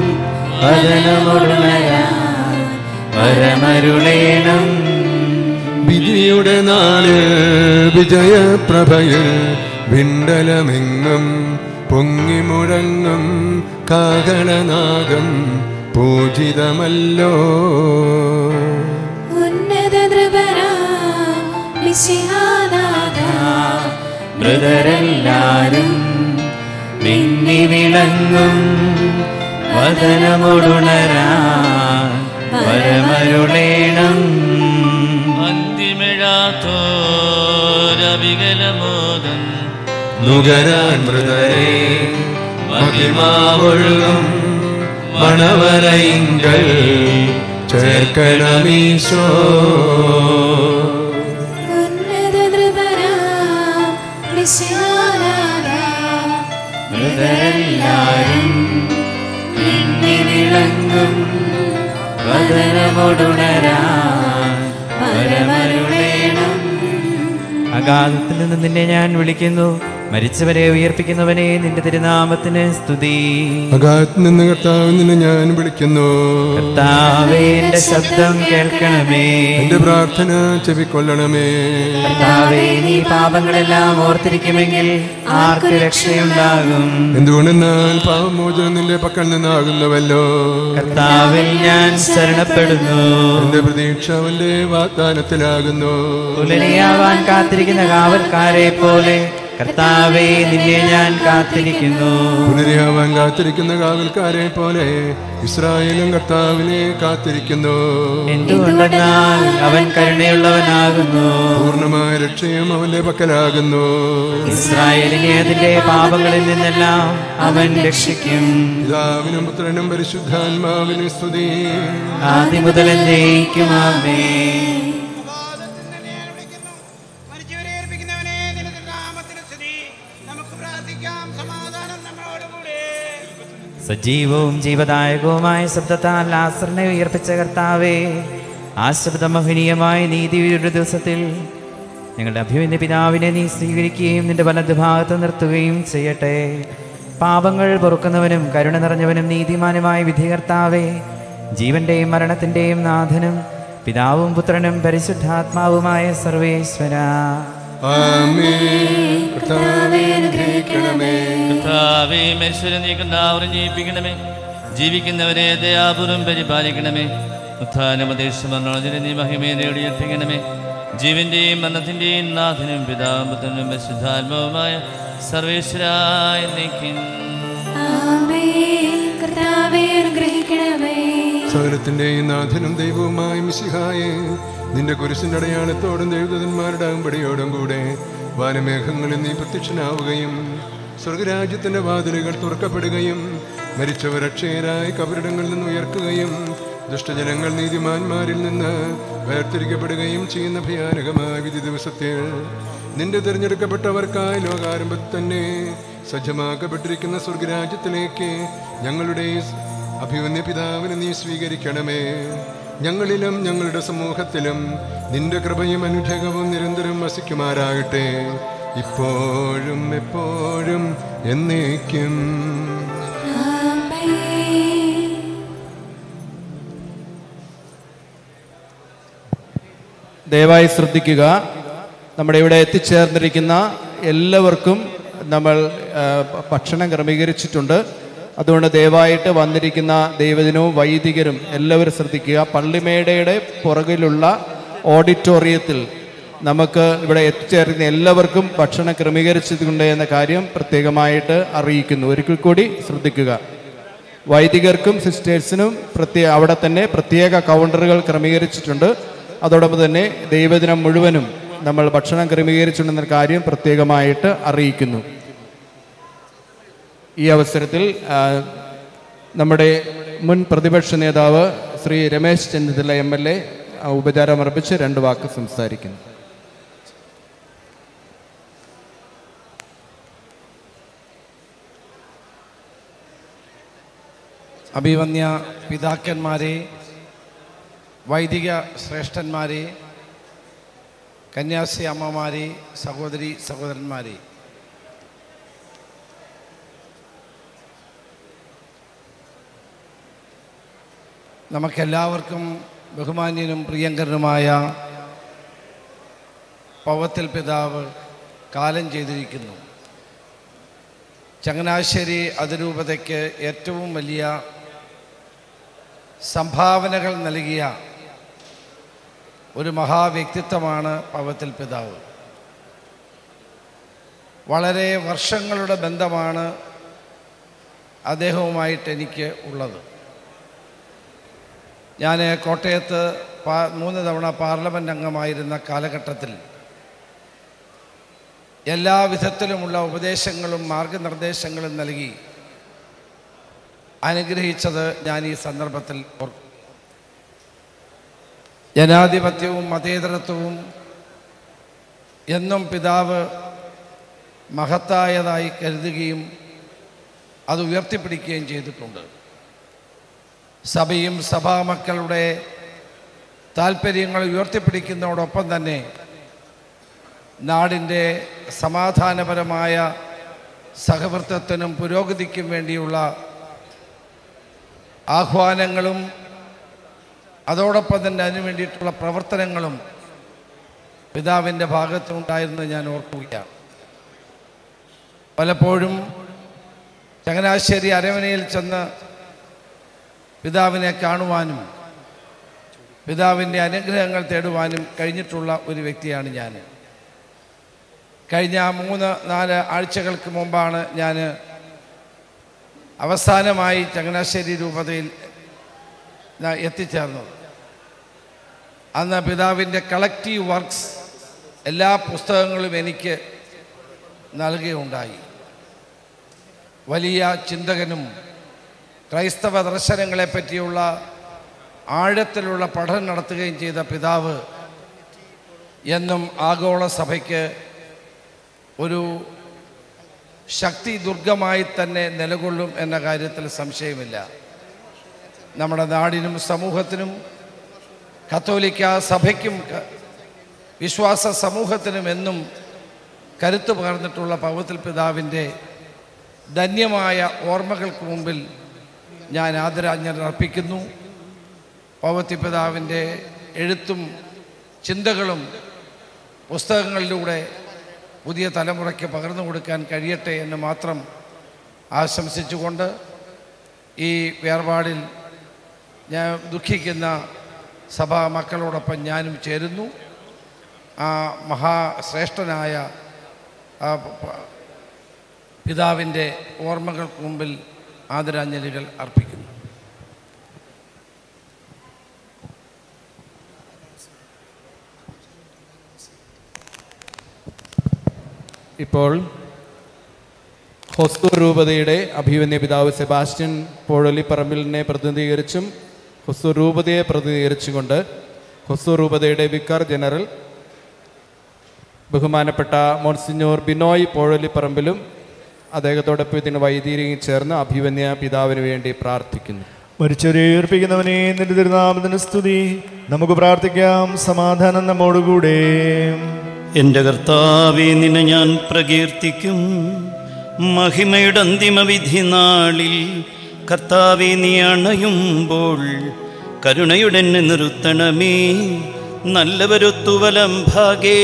വദനമൊടുണരാൻ വരമരുളേണം വിധിയുടെ നാള് വിജയപ്രഭയിൽ വിണ്ടലമെങ്ങും പൊങ്ങി മുഴങ്ങും കാഹളനാഗം പൂജിതമല്ലോ ഉന്നത നൃപനാം മിശിഹാനാഥ മൃതരെല്ലാരും മിന്നി വിളങ്ങും വദനമൊടുണരാൻ വരമരുളേണം അന്തിമിഴാത്തോരവികലമോദൻ നുകരാൻ മൃതരെ മഹിമാവൊഴുകും മണവരയിങ്കൽ ചേർക്കണമീശോ ഉന്നത നൃപനാം മിശിഹാനാഥ മൃതരെല്ലാരും മിന്നി വിളങ്ങും വദനമൊടുണരാൻ വരമരുളേണം അഗാധത്തിൽ നിന്ന് നിന്നെ ഞാൻ വിളിക്കുന്നു മരിച്ചവരെ ഉയർപ്പിക്കുന്നവനെ നിന്റെ തിരുനാമത്തിന് സ്തുതി അകാത്ത് നിന്ന് കർത്താവ് നിന്നെ ഞാൻ വിളിക്കുന്നു കർത്താവേ എന്റെ ശബ്ദം കേൾക്കണമേ എന്റെ പ്രാർത്ഥന ചെവിക്കൊള്ളണമേ കർത്താവേ നീ പാപങ്ങളെല്ലാം ഓർത്തിരിക്കുമെങ്കിൽ ആർക്ക് രക്ഷയുണ്ടാകും എന്തുകൊണ്ടെന്നാൽ പാവമോചനം നിന്റെ പക്കൽ നിന്നാകുന്നുവല്ലോ കർത്താവിൽ ഞാൻ ശരണപ്പെടുന്നു എന്റെ പ്രതീക്ഷ അവന്റെ വാഗ്ദാനത്തിലാകുന്നു പുലരിയാവാൻ കാത്തിരിക്കുന്ന കാവൽക്കാരെ പോലെ കർത്താവേ നിന്നെ ഞാൻ കാത്തിരിക്കുന്നു പുനരയാവാൻ കാത്തിരിക്കുന്ന കാവൽക്കാരെ പോലെ ഇസ്രായേലും കർത്താവിനെ കാത്തിരിക്കുന്നു എന്തുകൊണ്ടെന്നാൽ അവൻ കരുണയുള്ളവനാകുന്നു പൂർണ്ണമായ രക്ഷയും അവന്റെ പക്കലാകുന്നു ഇസ്രായേലിനെ അതിന്റെ പാപങ്ങളിൽ നിന്നെല്ലാം അവൻ രക്ഷിക്കും പിതാവിനും പുത്രനും പരിശുദ്ധാത്മാവിനും സ്തുതി ആദ്യം മുതൽ എന്നേക്കുമാമേ സജീവവും ജീവദായകവുമായ ശബ്ദത്താൽ ലാസറിനെ ഉയർപ്പിച്ച കർത്താവേ ആ ശബ്ദമഹനീയമായ നീതിയുടെ ദിവസത്തിൽ ഞങ്ങളുടെ അഭിമന്യ പിതാവിനെ നീ സ്വീകരിക്കുകയും നിന്റെ വലത് ഭാഗത്ത് നിർത്തുകയും ചെയ്യട്ടെ പാപങ്ങൾ പൊറുക്കുന്നവനും കരുണ നിറഞ്ഞവനും നീതിമാനുമായ വിധികർത്താവേ ജീവന്റെയും മരണത്തിന്റെയും നാഥനും പിതാവും പുത്രനും പരിശുദ്ധാത്മാവുമായ സർവേശ്വര കർത്താവേ മനുഷ്യരെ നീ കണ്ടാവരം ജീവിപ്പിക്കണമേ ജീവിക്കുന്നവരെ ദയാപുരം പരിപാലിക്കണമേ ഉത്ഥാനമദേശമരണത്തിന് നീ മഹിമയെ നേടിയെത്തിക്കണമേ ജീവന്റെയും മരണത്തിന്റെയും നാഥനും പിതാവും പുത്രനും പരിശുദ്ധാത്മാവുമായ സർവേശ്വരായ നീക്കും ആമേൻ കർത്താവേ അനുഗ്രഹിക്കണമേ സകലത്തിന്റെയും നാഥനും ദൈവവുമായ മിശിഹായെ നിന്റെ കുരിശിന്റെ അടയാളത്തോടും ദൈവദന്മാരുടെ അമ്പടിയോടും കൂടെ വാനമേഘങ്ങളിൽ നീ പ്രത്യക്ഷനാവുകയും സ്വർഗരാജ്യത്തിന്റെ വാതിലുകൾ തുറക്കപ്പെടുകയും മരിച്ചവർ അക്ഷയരായി കബറിടങ്ങളിൽ നിന്ന് ഉയർക്കുകയും ദുഷ്ടജനങ്ങൾ നീതിമാന്മാരിൽ നിന്ന് വേർതിരിക്കപ്പെടുകയും ചെയ്യുന്ന ഭയാനകമായ വിധി ദിവസത്തിൽ നിന്റെ തിരഞ്ഞെടുക്കപ്പെട്ടവർക്കായി ലോകാരംഭത്തിൽ തന്നെ സജ്ജമാക്കപ്പെട്ടിരിക്കുന്ന സ്വർഗരാജ്യത്തിലേക്ക് ഞങ്ങളുടെ അഭിമന്യ പിതാവിനെ നീ സ്വീകരിക്കണമേ ഞങ്ങളിലും ഞങ്ങളുടെ സമൂഹത്തിലും നിന്റെ കൃപയും അനുഗ്രഹവും നിരന്തരം വസിക്കുമാറാകട്ടെ ഇപ്പോഴും എപ്പോഴും എന്നേക്കും ദയവായി ശ്രദ്ധിക്കുക നമ്മുടെ ഇവിടെ എത്തിച്ചേർന്നിരിക്കുന്ന എല്ലാവർക്കും നമ്മൾ ആ, ഭക്ഷണം ക്രമീകരിച്ചിട്ടുണ്ട് അതുകൊണ്ട് ദയവായിട്ട് വന്നിരിക്കുന്ന ദൈവജനവും വൈദികരും എല്ലാവരും ശ്രദ്ധിക്കുക പള്ളിമേടയുടെ പുറകിലുള്ള ഓഡിറ്റോറിയത്തിൽ നമുക്ക് ഇവിടെ എത്തിച്ചേർന്ന എല്ലാവർക്കും ഭക്ഷണം ക്രമീകരിച്ചിട്ടുണ്ട് എന്ന കാര്യം പ്രത്യേകമായിട്ട് അറിയിക്കുന്നു ഒരിക്കൽ കൂടി ശ്രദ്ധിക്കുക വൈദികർക്കും സിസ്റ്റേഴ്സിനും പ്രത്യേക അവിടെ തന്നെ പ്രത്യേക കൗണ്ടറുകൾ ക്രമീകരിച്ചിട്ടുണ്ട് അതോടൊപ്പം തന്നെ ദൈവദിനം മുഴുവനും നമ്മൾ ഭക്ഷണം ക്രമീകരിച്ചിട്ടുണ്ടെന്ന കാര്യം പ്രത്യേകമായിട്ട് അറിയിക്കുന്നു ഈ അവസരത്തിൽ ആ, നമ്മുടെ മുൻ പ്രതിപക്ഷ നേതാവ് Shri Ramesh Chennithala M L A ഉപചാരം അർപ്പിച്ച് രണ്ട് വാക്ക് സംസാരിക്കുന്നു അഭിവന്യ പിതാക്കന്മാരെ വൈദിക ശ്രേഷ്ഠന്മാരെ കന്യാസി അമ്മമാരെ സഹോദരി സഹോദരന്മാരെ നമുക്കെല്ലാവർക്കും ബഹുമാന്യനും പ്രിയങ്കരനുമായ പവത്തിൽ പിതാവ് കാലം ചെയ്തിരിക്കുന്നു ചങ്ങനാശ്ശേരി അതിരൂപതയ്ക്ക് ഏറ്റവും വലിയ സംഭാവനകൾ നൽകിയ ഒരു മഹാവ്യക്തിത്വമാണ് പവത്തിൽ പിതാവ് വളരെ വർഷങ്ങളുടെ ബന്ധമാണ് അദ്ദേഹവുമായിട്ട് എനിക്ക് ഉള്ളത് ഞാൻ കോട്ടയത്ത് പാ മൂന്ന് തവണ പാർലമെൻ്റ് അംഗമായിരുന്ന കാലഘട്ടത്തിൽ എല്ലാ വിധത്തിലുമുള്ള ഉപദേശങ്ങളും മാർഗനിർദ്ദേശങ്ങളും നൽകി അനുഗ്രഹിച്ചത് ഞാൻ ഈ സന്ദർഭത്തിൽ ഓർക്കും ജനാധിപത്യവും മതേതരത്വവും എന്നും പിതാവ് മഹത്തായതായി കരുതുകയും അത് ഉയർത്തിപ്പിടിക്കുകയും ചെയ്തിട്ടുണ്ട് സഭയും സഭാമക്കളുടെ താല്പര്യങ്ങൾ ഉയർത്തിപ്പിടിക്കുന്നതോടൊപ്പം തന്നെ നാടിൻ്റെ സമാധാനപരമായ സഹവർത്തത്തിനും പുരോഗതിക്കും വേണ്ടിയുള്ള ആഹ്വാനങ്ങളും അതോടൊപ്പം തന്നെ അതിനു വേണ്ടിയിട്ടുള്ള പ്രവർത്തനങ്ങളും പിതാവിൻ്റെ ഭാഗത്തുണ്ടായിരുന്നു ഞാൻ ഓർക്കുകയാണ് പലപ്പോഴും ചങ്ങനാശ്ശേരി അരമനയിൽ ചെന്ന് പിതാവിനെ കാണുവാനും പിതാവിൻ്റെ അനുഗ്രഹങ്ങൾ തേടുവാനും കഴിഞ്ഞിട്ടുള്ള ഒരു വ്യക്തിയാണ് ഞാൻ കഴിഞ്ഞ മൂന്ന് നാല് ആഴ്ചകൾക്ക് മുമ്പാണ് ഞാൻ അവസാനമായി ചങ്ങനാശ്ശേരി രൂപതയിൽ ഞാൻ എത്തിച്ചേർന്നത് അന്ന് പിതാവിൻ്റെ കളക്റ്റീവ് വർക്ക്സ് എല്ലാ പുസ്തകങ്ങളും എനിക്ക് നൽകുകയുണ്ടായി വലിയ ചിന്തകനും ക്രൈസ്തവ ദർശനങ്ങളെ പറ്റിയുള്ള ആഴത്തിലുള്ള പഠനം നടത്തുകയും ചെയ്ത പിതാവ് എന്നും ആഗോള സഭയ്ക്ക് ഒരു ശക്തി ദുർഗമായി തന്നെ നിലകൊള്ളും എന്ന കാര്യത്തിൽ സംശയമില്ല നമ്മുടെ നാടിനും സമൂഹത്തിനും കത്തോലിക്ക സഭയ്ക്കും ക- വിശ്വാസ സമൂഹത്തിനും എന്നും കരുത്ത് പകർന്നിട്ടുള്ള പൗവത്തിൽ പിതാവിൻ്റെ ധന്യമായ ഓർമ്മകൾക്ക് മുമ്പിൽ ഞാൻ ആദരാഞ്ജലി അർപ്പിക്കുന്നു പൗവത്തി പിതാവിൻ്റെ എഴുത്തും ചിന്തകളും പുസ്തകങ്ങളിലൂടെ പുതിയ തലമുറയ്ക്ക് പകർന്നു കൊടുക്കാൻ കഴിയട്ടെ എന്ന് മാത്രം ആശംസിച്ചുകൊണ്ട് ഈ വേർപാടിൽ ഞാൻ ദുഃഖിക്കുന്ന സഭാ മക്കളോടൊപ്പം ഞാനും ചേരുന്നു ആ മഹാശ്രേഷ്ഠനായ ആ പ- പിതാവിൻ്റെ ഓർമ്മകൾക്ക് മുമ്പിൽ ആദരാഞ്ജലികൾ അർപ്പിക്കുന്നു ഇപ്പോൾ ഹൊസ്തൂർ രൂപതയുടെ അഭിവന്യ പിതാവ് സെബാസ്റ്റ്യൻ പോഴലിപ്പറമ്പിലിനെ പ്രതിനിധീകരിച്ചും ഹൊസ്തൂർ രൂപതയെ പ്രതിനിധീകരിച്ചുകൊണ്ട് ഹൊസ്തൂർ രൂപതയുടെ വിക്കാർ ജനറൽ ബഹുമാനപ്പെട്ട മോൺസിഞ്ഞോർ ബിനോയ് പോഴലിപ്പറമ്പിലും അദ്ദേഹത്തോടൊപ്പം ഇതിന് വൈദ്യരിയും ചേർന്ന് അഭിവന്യ പിതാവിന് വേണ്ടി പ്രാർത്ഥിക്കുന്നു മരിച്ചവരെ ഏർപ്പിക്കുന്നവനെ നിന്റെ തിരുനാമത്തിന് സ്തുതി നമുക്ക് പ്രാർത്ഥിക്കാം സമാധാനം നമ്മോടുകൂടെ എൻ്റെ കർത്താവെ നിന്നെ ഞാൻ പ്രകീർത്തിക്കും മഹിമയുടെ അന്തിമ വിധി നാളിൽ കർത്താവെ നീ അണയുമ്പോൾ കരുണയുടെ എന്നെ നിർത്തണമേ നല്ലവരൊത്തുവലം ഭാഗേ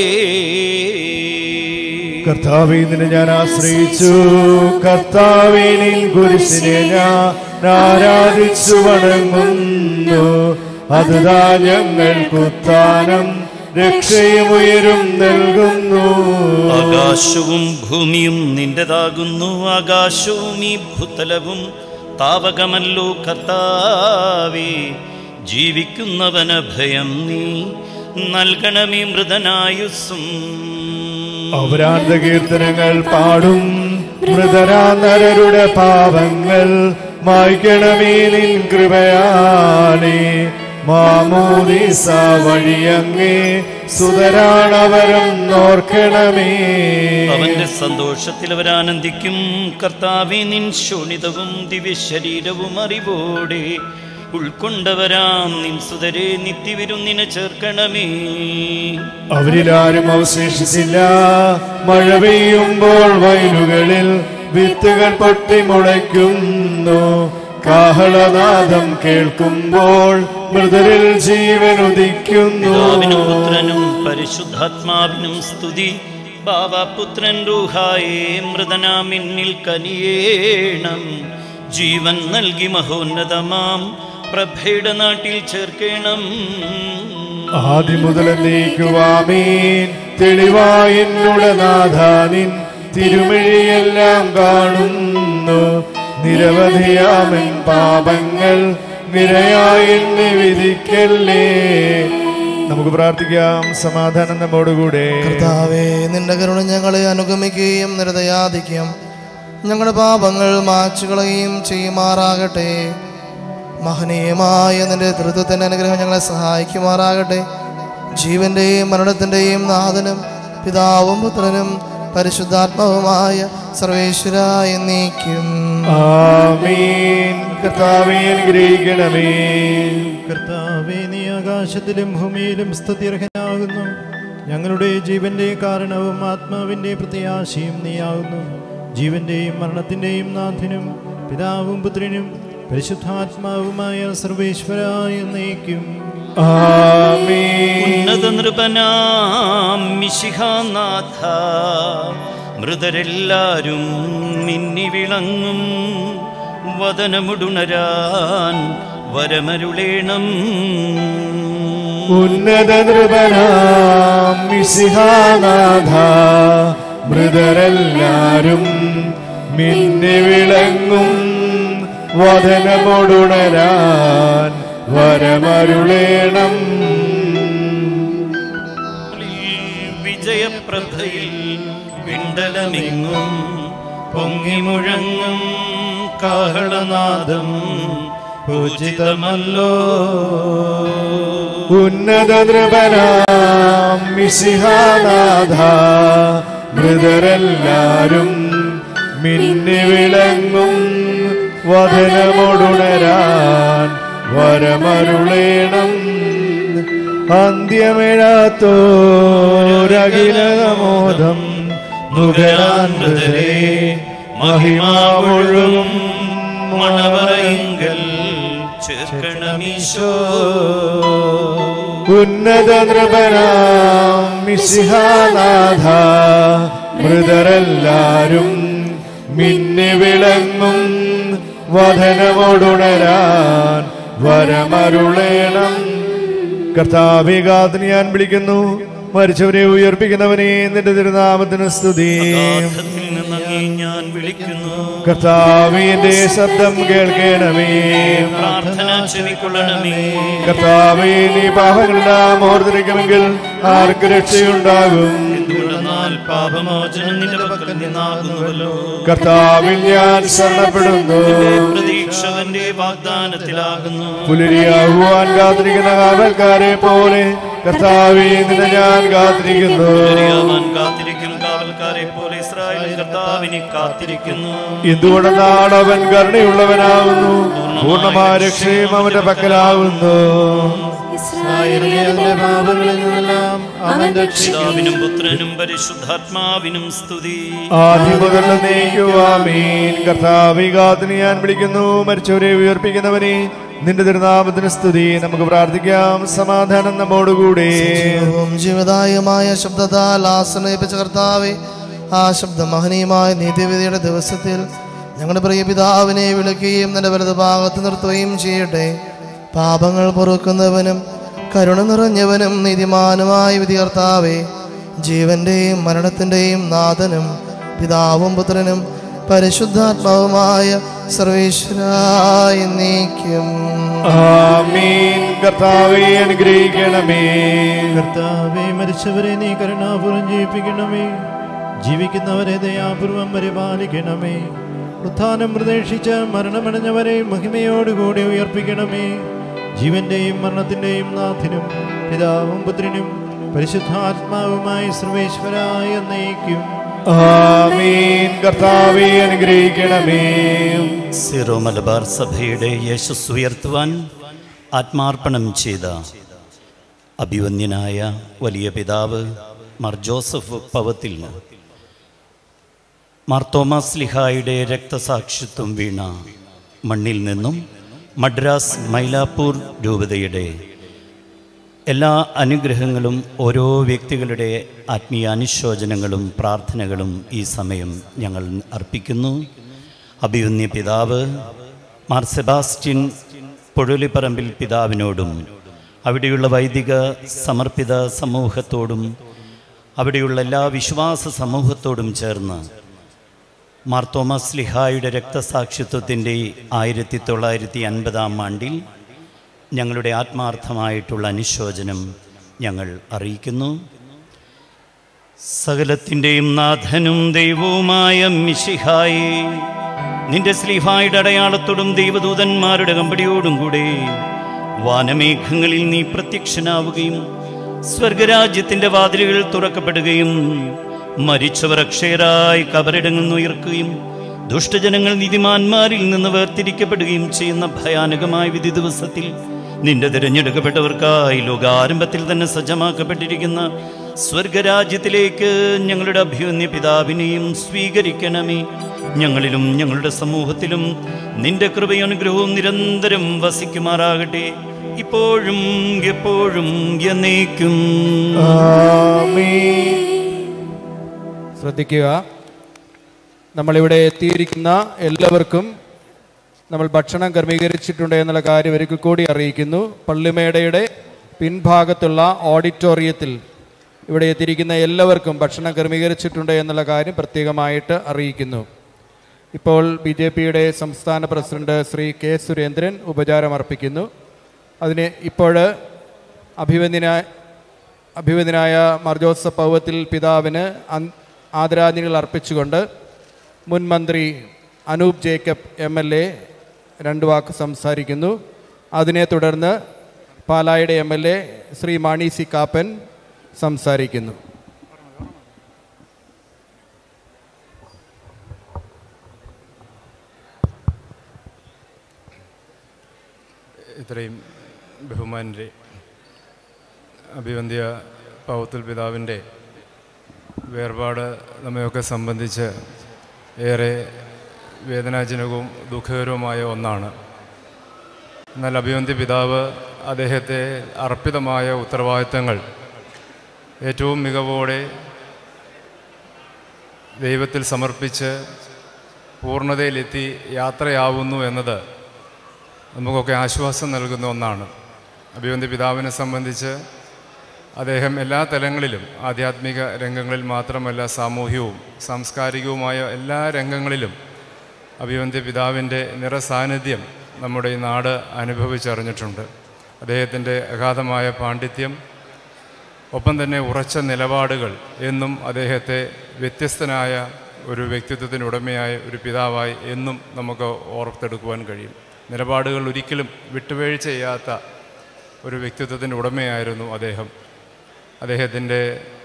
കർത്താവെ നിന്നെ ഞാൻ ആശ്രയിച്ചു കർത്താവെ നിൻ കുരിശിനെ ഞാൻ ആരാധിച്ചു വണങ്ങുന്നു അതുതാ ഞങ്ങൾക്കുത്താനം രക്ഷയും ഉയരും നൽകുന്നു ആകാശവും ഭൂമിയും നിന്റേതാകുന്നു ആകാശവും ഈ ഭൂതലവും താവകമല്ലോ കർത്താവേ ജീവിക്കുന്നവന ഭയം നീ നൽകണമേ മൃതനായുസ്സും അവരാന്ത കീർത്തനങ്ങൾ പാടും മൃതരാ നരരുടെ പാപങ്ങൾ മായ്ക്കണമേ നിൻ കൃപയാലേ മാമോദീസ വഴിയങ്ങേ സുതരാണവരും നോർക്കണമേ അവന്റെ സന്തോഷത്തിൽ അവർ ആനന്ദിക്കും കർത്താവെ നിൻ ശോണിതവും ദിവ്യശരീരവും അറിവോടെ ഉൾക്കൊണ്ടവരാം നിൻ സുതരെ നിത്യവിരുന്നിന് ചേർക്കണമേ അവരിലാരും അവശേഷിച്ചില്ല മഴ പെയ്യുമ്പോൾ വയലുകളിൽ വിത്തുകൾ പൊട്ടി മുളയ്ക്കുന്നു കാഹളനാദം കേൾക്കുമ്പോൾ മൃതരിൽ ജീവൻ ഉദിക്കുന്നു പിതാവിനും പുത്രനും പരിശുദ്ധാത്മാവിനും സ്തുതി ബാബാപുത്രൻ റൂഹായേ മൃതനാമിന്നിൽ കനിയേണം ജീവൻ നൽകി മഹോന്നതമാം പ്രഭയുടെ നാട്ടിൽ ചേർക്കണം ആദ്യം മുതൽ നീക്കുവാമീൻ തെളിവായ എന്നുടെ നാഥാനിൻ തിരുമിഴിയെല്ലാം കാണുന്നു നിരവധിയാമൻ പാപങ്ങൾ നിരയായി എന്നെ വിധിക്കല്ലേ നമുക്ക് പ്രാർത്ഥിക്കാം സമാധാനം നമ്മോടുകൂടെ കർത്താവേ നിന്റെ കരുണ ഞങ്ങളെ അനുഗമിക്കുകയും നിരതയാദിക്കും ഞങ്ങളുടെ പാപങ്ങൾ മാച്ചുകളയും ചെയ്യുമാറാകട്ടെ മഹനീയമായ നിന്റെ ധൃത്വത്തിൻ്റെ അനുഗ്രഹം ഞങ്ങളെ സഹായിക്കുമാറാകട്ടെ ജീവന്റെയും മരണത്തിൻ്റെയും നാഥനും പിതാവും പുത്രനും പരിശുദ്ധാത്മാവുമായ സർവേശ്വര എന്നേക്കും ആമീൻ കർത്താവേ അനുഗ്രഹിക്കണമേ കർത്താവേ നീ ആകാശത്തിലും ഭൂമിയിലും സ്തുത്യർഹനാകുന്നു ഞങ്ങളുടെ ജീവന്റെ കാരണവും ആത്മാവിന്റെ പ്രത്യാശയും നീയാകുന്നു ജീവന്റെയും മരണത്തിന്റെയും നാഥനും പിതാവും പുത്രനും പരിശുദ്ധാത്മാവുമായ സർവേശ്വരായ നയിക്കും ഉന്നത നൃപനാം മിശിഹാനാഥ മൃതരെല്ലാരും മിന്നി വിളങ്ങും വദനമുടുണരാൻ വരമരുളേണം ഉന്നത നൃപനാം മിശിഹാനാഥ മൃതരെല്ലാരും മിന്നി വിളങ്ങും വദനമൊടുണരാൻ വരമരുളേണം വിജയപ്രഭയിൽ വിണ്ടലമെങ്ങും പൊങ്ങി മുഴങ്ങും കാഹളനാദം പൂജിതമല്ലോ ഉന്നത നൃപനാം മിശിഹാനാഥ മൃതരെല്ലാരും മിന്നി വിളങ്ങും വദനമൊടുണരാൻ വരമരുളേണം അന്ത്യമിഴാത്തോരഖിലമോദം നുകരാൻ മൃതരെ മഹിമാവൊഴുകും മണവറയിങ്കൽ ചേർക്കണമീശോ ഉന്നത നൃപനാം മിശിഹാനാഥ മൃതരെല്ലാരും മിന്നി വിളങ്ങും വധനമോടുണരാൻ വരമരുളേണം കർത്താവികാത്തിന് ഞാൻ വിളിക്കുന്നു മരിച്ചവരെ ഉയർപ്പിക്കുന്നവനെ നിന്റെ തിരുനാമത്തിന് സ്തുതി അഗാധത്തിൽ നിന്നങ്ങി ഞാൻ വിളിക്കുന്നു കർത്താവിന്റെ ശബ്ദം കേൾക്കണമേ പ്രാർത്ഥന ചെവിക്കൊള്ളണമേ കർത്താവേ നീ പാപങ്ങളെല്ലാം ഓർത്തിരിക്കുമെങ്കിൽ ആർക്ക് രക്ഷയുണ്ടാകും എന്തുകൊണ്ടെന്നാൽ പാപമോചനം നിന്റെ പക്കൽ നിന്നാകുന്നുവല്ലോ കർത്താവിൽ ഞാൻ ശരണപ്പെടുന്നു നിന്റെ പ്രതീക്ഷ അവന്റെ വാഗ്ദാനത്തിലാകുന്നു പുലരിയാകുവാൻ കാത്തിരിക്കുന്ന കാവൽക്കാരെ പോലെ കർത്താവെ നിന്നെ ഞാൻ കാത്തിരിക്കുന്നു പുലരിയാവാൻ കാത്തിരിക്കും കാവൽക്കാരെ പോലെ ഇസ്രായേൽ കർത്താവിനെ കാത്തിരിക്കുന്നു എന്തുകൊണ്ടെന്നാണ് അവൻ കരുണയുള്ളവനാകുന്നു പൂർണ്ണമായ രക്ഷയും അവന്റെ പക്കലാകുന്നു ഇസ്രായേലിനെ അവന്റെ പാപങ്ങളിൽ നിന്നെല്ലാം അവൻ രക്ഷിക്കും പിതാവിനും പുത്രനും പരിശുദ്ധാത്മാവിനും സ്തുതി ആദ്യം മുതൽ നീക്കുവാമീൻ കർത്താവികാത്തിന് ഞാൻ വിളിക്കുന്നു മരിച്ചവരെ ഉയർപ്പിക്കുന്നവനെ നിന്റെ തിരുനാമത്തിന് സ്തുതി നമുക്ക് പ്രാർത്ഥിക്കാം സമാധാനം നമ്മോടുകൂടെ ജീവവും ജീവദായകമായ ശബ്ദത്താൽ ആശ്രയിപ്പിച്ച കർത്താവെ ആ ശബ്ദ മഹനീയമായ നീതിവിധിയുടെ ദിവസത്തിൽ ഞങ്ങളുടെ പ്രിയ പിതാവിനെ വിളിക്കുകയും നിന്റെ വലത് ഭാഗത്ത് നിർത്തുകയും ചെയ്യട്ടെ പാപങ്ങൾ പൊറുക്കുന്നവനും കരുണ നിറഞ്ഞവനും നീതിമാനുമായ വിധി കർത്താവെ ജീവന്റെയും മരണത്തിന്റെയും നാഥനും പിതാവും പുത്രനും പരിശുദ്ധാത്മാവുമായ സർവേശ്വരായി നീക്കും ആമീൻ കർത്താവെ അനുഗ്രഹിക്കണമേ കർത്താവെ മരിച്ചവരെ നീ കരുണാപൂർവം ജീവിപ്പിക്കണമേ ജീവിക്കുന്നവരെ ദയാപൂർവം പരിപാലിക്കണമേ ഉത്ഥാനം പ്രതീക്ഷിച്ച് മരണമടഞ്ഞവരെ മഹിമയോടുകൂടി ഉയർപ്പിക്കണമേ ജീവന്റെയും മരണത്തിന്റെയും നാഥനും പിതാവും പുത്രനും പരിശുദ്ധാത്മാവുമായി സർവേശ്വരായ നയിക്കും ആമീൻ കർത്താവെ അനുഗ്രഹിക്കണമേ സിറോ മലബാർ സഭയുടെ യേശസ് ഉയർത്തുവാൻ ആത്മാർപ്പണം ചെയ്ത അഭിവന്യനായ വലിയ പിതാവ് മാർ ജോസഫ് പവത്തിൽ മാർ തോമസ് ലിഹായുടെ രക്തസാക്ഷിത്വം വീണ മണ്ണിൽ നിന്നും മദ്രാസ് മൈലാപ്പൂർ രൂപതയുടെ എല്ലാ അനുഗ്രഹങ്ങളും ഓരോ വ്യക്തികളുടെ ആത്മീയ അനുശോചനങ്ങളും പ്രാർത്ഥനകളും ഈ സമയം ഞങ്ങൾ അർപ്പിക്കുന്നു അഭിയുന്യ പിതാവ് മാർ സെബാസ്റ്റ്യൻ പൊഴുലിപ്പറമ്പിൽ പിതാവിനോടും അവിടെയുള്ള വൈദിക സമർപ്പിത സമൂഹത്തോടും അവിടെയുള്ള എല്ലാ വിശ്വാസ സമൂഹത്തോടും ചേർന്ന് മാർ തോമസ് ലിഹായുടെ രക്തസാക്ഷിത്വത്തിൻ്റെ ആയിരത്തി തൊള്ളായിരത്തി അൻപതാം ആണ്ടിൽ ഞങ്ങളുടെ ആത്മാർത്ഥമായിട്ടുള്ള അനുശോചനം ഞങ്ങൾ അറിയിക്കുന്നു സകലത്തിൻ്റെയും നാഥനും ദൈവവുമായ മിശിഹായി നിന്റെ സ്ലീഹായുടെ അടയാളത്തോടും ദൈവദൂതന്മാരുടെ കമ്പടിയോടും കൂടെ വാനമേഘങ്ങളിൽ നീ പ്രത്യക്ഷനാവുകയും സ്വർഗരാജ്യത്തിന്റെ വാതിലുകൾ തുറക്കപ്പെടുകയും മരിച്ചവർ അക്ഷയരായി കബറിടങ്ങുന്നുയർക്കുകയും ദുഷ്ടജനങ്ങൾ നീതിമാന്മാരിൽ നിന്ന് വേർതിരിക്കപ്പെടുകയും ചെയ്യുന്ന ഭയാനകമായ വിധി ദിവസത്തിൽ നിന്റെ തിരഞ്ഞെടുക്കപ്പെട്ടവർക്കായി ലോകാരംഭത്തിൽ തന്നെ സജ്ജമാക്കപ്പെട്ടിരിക്കുന്ന സ്വർഗരാജ്യത്തിലേക്ക് ഞങ്ങളുടെ അഭ്യുന്യ പിതാവിനെയും സ്വീകരിക്കണമേ ഞങ്ങളിലും ഞങ്ങളുടെ സമൂഹത്തിലും നിന്റെ കൃപയനുഗ്രഹവും നിരന്തരം വസിക്കുമാറാകട്ടെ ഇപ്പോഴും എപ്പോഴും എന്നേക്കും ശ്രദ്ധിക്കുക നമ്മളിവിടെ എത്തിയിരിക്കുന്ന എല്ലാവർക്കും നമ്മൾ ഭക്ഷണം ക്രമീകരിച്ചിട്ടുണ്ട് എന്നുള്ള കാര്യം ഒരിക്കൽ കൂടി അറിയിക്കുന്നു പള്ളിമേടയുടെ പിൻഭാഗത്തുള്ള ഓഡിറ്റോറിയത്തിൽ ഇവിടെ എത്തിയിരിക്കുന്ന എല്ലാവർക്കും ഭക്ഷണം ക്രമീകരിച്ചിട്ടുണ്ട് എന്നുള്ള കാര്യം പ്രത്യേകമായിട്ട് അറിയിക്കുന്നു ഇപ്പോൾ ബി ജെ പിയുടെ സംസ്ഥാന പ്രസിഡന്റ് ശ്രീ കെ സുരേന്ദ്രൻ ഉപചാരം അർപ്പിക്കുന്നു അതിന് ഇപ്പോൾ അഭിവന്ദനായ അഭിവന്ദനായ മർജോസഫ് പൗവത്തിൽ പിതാവിന് അൻ- ആദരാഞ്ജലികൾ അർപ്പിച്ചുകൊണ്ട് മുൻ മന്ത്രി Anoop Jacob M L A രണ്ട് വാക്ക് സംസാരിക്കുന്നു അതിനെ തുടർന്ന് പാലായുടെ M L A Shri Mani C Kappan സംസാരിക്കുന്നു ഇത്രയും ബഹുമാനരെ അഭിവന്ധ്യ പൗത്തുൽ പിതാവിൻ്റെ വേർപാട് നമ്മയൊക്കെ സംബന്ധിച്ച് ഏറെ വേദനാജനകവും ദുഃഖകരവുമായ ഒന്നാണ് എന്നാൽ അഭിവന്ധ്യ പിതാവ് അദ്ദേഹത്തെ അർപ്പിതമായ ഉത്തരവാദിത്തങ്ങൾ ഏറ്റവും മികവോടെ ദൈവത്തിൽ സമർപ്പിച്ച് പൂർണ്ണതയിലെത്തി യാത്രയാവുന്നു എന്നത് നമുക്കൊക്കെ ആശ്വാസം നൽകുന്ന ഒന്നാണ് അഭിവന്ധ്യ പിതാവിനെ സംബന്ധിച്ച് അദ്ദേഹം എല്ലാ തലങ്ങളിലും ആധ്യാത്മിക രംഗങ്ങളിൽ മാത്രമല്ല സാമൂഹ്യവും സാംസ്കാരികവുമായ എല്ലാ രംഗങ്ങളിലും അഭിവന്ധ്യ പിതാവിൻ്റെ നിറസാന്നിധ്യം നമ്മുടെ ഈ നാട് അനുഭവിച്ചറിഞ്ഞിട്ടുണ്ട് അദ്ദേഹത്തിൻ്റെ അഗാധമായ പാണ്ഡിത്യം ഒപ്പം തന്നെ ഉറച്ച നിലപാടുകൾ എന്നും അദ്ദേഹത്തെ വ്യത്യസ്തനായ ഒരു വ്യക്തിത്വത്തിന് ഉടമയായ ഒരു പിതാവായി എന്നും നമുക്ക് ഓർത്തെടുക്കുവാൻ കഴിയും നിലപാടുകൾ ഒരിക്കലും വിട്ടുവീഴ്ച ചെയ്യാത്ത ഒരു വ്യക്തിത്വത്തിൻ്റെ ഉടമയായിരുന്നു അദ്ദേഹം അദ്ദേഹത്തിൻ്റെ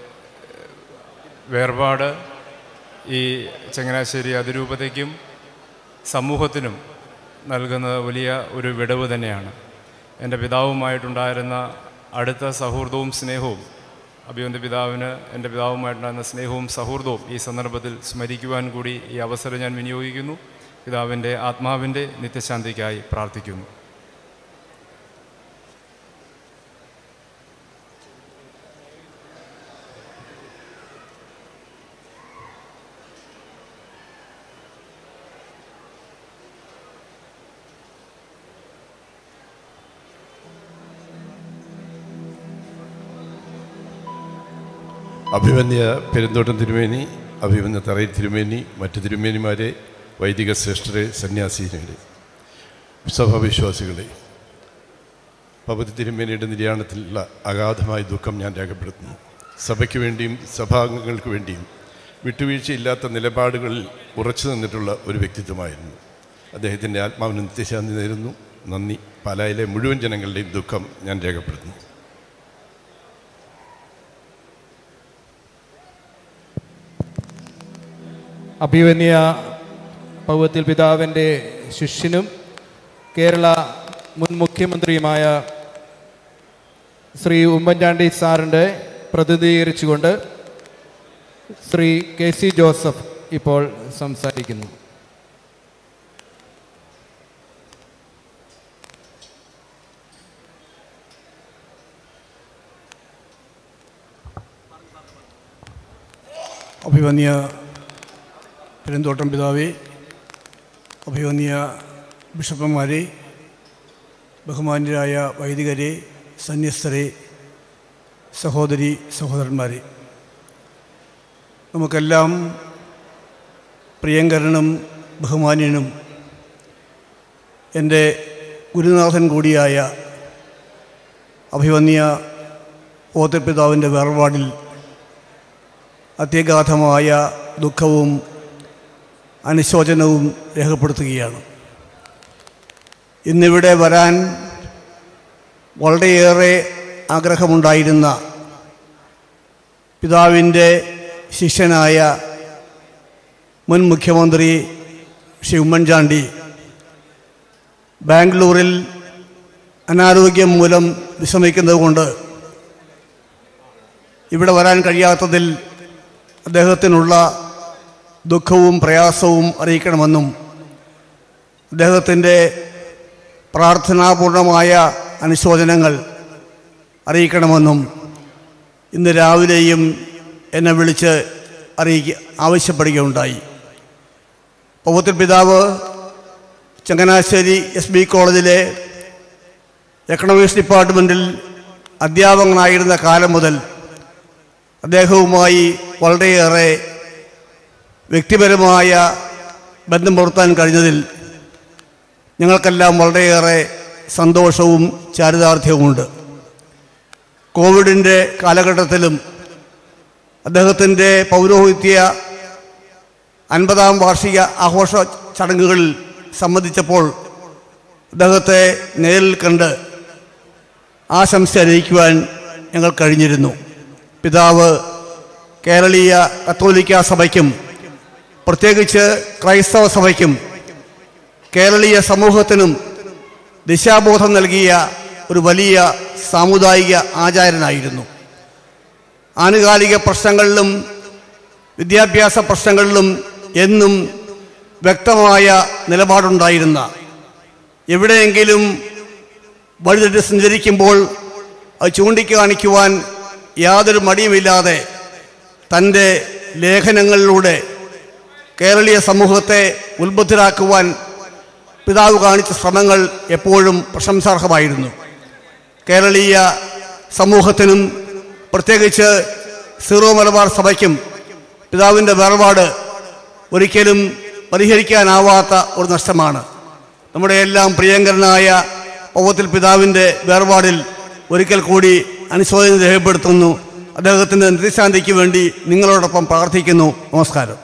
വേർപാട് ഈ ചങ്ങനാശ്ശേരി അതിരൂപതയ്ക്കും സമൂഹത്തിനും നൽകുന്ന വലിയ ഒരു വിടവ് തന്നെയാണ് എൻ്റെ പിതാവുമായിട്ടുണ്ടായിരുന്ന അടുത്ത സൗഹൃദവും സ്നേഹവും അഭിവന്ദ പിതാവിന് എൻ്റെ പിതാവുമായിട്ടുണ്ടായിരുന്ന സ്നേഹവും സൗഹൃദവും ഈ സന്ദർഭത്തിൽ സ്മരിക്കുവാൻ കൂടി ഈ അവസരം ഞാൻ വിനിയോഗിക്കുന്നു പിതാവിൻ്റെ ആത്മാവിൻ്റെ നിത്യശാന്തിക്കായി പ്രാർത്ഥിക്കുന്നു അഭിമന്യ പെരുന്തോട്ടം തിരുമേനി അഭിമന്യ തറയിൽ തിരുമേനി മറ്റ് തിരുമേനിമാരെ വൈദിക ശ്രേഷ്ഠരെ സന്യാസീനരെ സഭാവിശ്വാസികളെ പകുതി തിരുമേനിയുടെ നിര്യാണത്തിലുള്ള അഗാധമായ ദുഃഖം ഞാൻ രേഖപ്പെടുത്തുന്നു സഭയ്ക്ക് വേണ്ടിയും സഭാംഗങ്ങൾക്ക് വേണ്ടിയും വിട്ടുവീഴ്ചയില്ലാത്ത നിലപാടുകളിൽ ഉറച്ചു നിന്നിട്ടുള്ള ഒരു വ്യക്തിത്വമായിരുന്നു അദ്ദേഹത്തിൻ്റെ ആത്മാവിന് നിത്യശാന്തി നേരുന്നു നന്ദി പാലായിലെ മുഴുവൻ ജനങ്ങളുടെയും ദുഃഖം ഞാൻ രേഖപ്പെടുത്തുന്നു അഭിവന്യ പൗവത്തിൽ പിതാവിൻ്റെ ശിഷ്യനും കേരള മുൻ മുഖ്യമന്ത്രിയുമായ ശ്രീ ഉമ്മൻചാണ്ടി സാറിൻ്റെ പ്രതിനിധീകരിച്ചുകൊണ്ട് ശ്രീ കെ സി ജോസഫ് ഇപ്പോൾ സംസാരിക്കുന്നു അഭിവന്യ പെരുന്തോട്ടം പിതാവേ അഭിവന്യ ബിഷപ്പന്മാരെ ബഹുമാന്യരായ വൈദികരെ സന്യസ്തരെ സഹോദരി സഹോദരന്മാരെ നമുക്കെല്ലാം പ്രിയങ്കരനും ബഹുമാന്യനും എൻ്റെ ഗുരുനാഥൻ കൂടിയായ അഭിവന്യ ഓത്തപ്പിതാവിൻ്റെ വേർപാടിൽ അത്യഗാധമായ ദുഃഖവും അനുശോചനവും രേഖപ്പെടുത്തുകയാണ് ഇന്നിവിടെ വരാൻ വളരെയേറെ ആഗ്രഹമുണ്ടായിരുന്ന പിതാവിൻ്റെ ശിഷ്യനായ മുൻ മുഖ്യമന്ത്രി ശ്രീ ഉമ്മൻചാണ്ടി ബാംഗ്ലൂരിൽ അനാരോഗ്യം മൂലം വിശ്രമിക്കുന്നതുകൊണ്ട് ഇവിടെ വരാൻ കഴിയാത്തതിൽ അദ്ദേഹത്തിനുള്ള ദുഃഖവും പ്രയാസവും അറിയിക്കണമെന്നും അദ്ദേഹത്തിൻ്റെ പ്രാർത്ഥനാപൂർണമായ അനുശോചനങ്ങൾ അറിയിക്കണമെന്നും ഇന്ന് രാവിലെയും എന്നെ വിളിച്ച് അറിയിക്ക ആവശ്യപ്പെടുകയുണ്ടായി പൗത്ര പിതാവ് ചങ്ങനാശ്ശേരി എസ് ബി കോളേജിലെ എക്കണോമിക്സ് ഡിപ്പാർട്ട്മെൻറ്റിൽ അധ്യാപകനായിരുന്ന കാലം മുതൽ അദ്ദേഹവുമായി വളരെയേറെ വ്യക്തിപരമായ ബന്ധം പുലർത്താൻ കഴിഞ്ഞതിൽ ഞങ്ങൾക്കെല്ലാം വളരെയേറെ സന്തോഷവും ചാരിതാർത്ഥ്യവുമുണ്ട് കോവിഡിൻ്റെ കാലഘട്ടത്തിലും അദ്ദേഹത്തിൻ്റെ പൗരോഹിത്യ അൻപതാം വാർഷിക ആഘോഷ ചടങ്ങുകളിൽ സംബന്ധിച്ചപ്പോൾ അദ്ദേഹത്തെ നേരിൽ കണ്ട് ആശംസ അറിയിക്കുവാൻ ഞങ്ങൾ കഴിഞ്ഞിരുന്നു പിതാവ് കേരളീയ കത്തോലിക്ക സഭയ്ക്കും പ്രത്യേകിച്ച് ക്രൈസ്തവ സഭയ്ക്കും കേരളീയ സമൂഹത്തിനും ദിശാബോധം നൽകിയ ഒരു വലിയ സാമുദായിക ആചാരനായിരുന്നു ആനുകാലിക പ്രശ്നങ്ങളിലും വിദ്യാഭ്യാസ പ്രശ്നങ്ങളിലും എന്നും വ്യക്തമായ നിലപാടുണ്ടായിരുന്ന എവിടെയെങ്കിലും വഴിതെറ്റി സഞ്ചരിക്കുമ്പോൾ അത് ചൂണ്ടിക്കാണിക്കുവാൻ യാതൊരു മടിയുമില്ലാതെ തൻ്റെ ലേഖനങ്ങളിലൂടെ കേരളീയ സമൂഹത്തെ ഉത്ബുദ്ധരാക്കുവാൻ പിതാവ് കാണിച്ച ശ്രമങ്ങൾ എപ്പോഴും പ്രശംസാർഹമായിരുന്നു കേരളീയ സമൂഹത്തിനും പ്രത്യേകിച്ച് സീറോ മലബാർ സഭയ്ക്കും പിതാവിൻ്റെ വേർപാട് ഒരിക്കലും പരിഹരിക്കാനാവാത്ത ഒരു നഷ്ടമാണ് നമ്മുടെ എല്ലാം പ്രിയങ്കരനായ പൗവത്തിൽ പിതാവിൻ്റെ വേർപാടിൽ ഒരിക്കൽ കൂടി അനുശോചനം രേഖപ്പെടുത്തുന്നു അദ്ദേഹത്തിൻ്റെ നിത്യശാന്തിക്ക് വേണ്ടി നിങ്ങളോടൊപ്പം പ്രാർത്ഥിക്കുന്നു നമസ്കാരം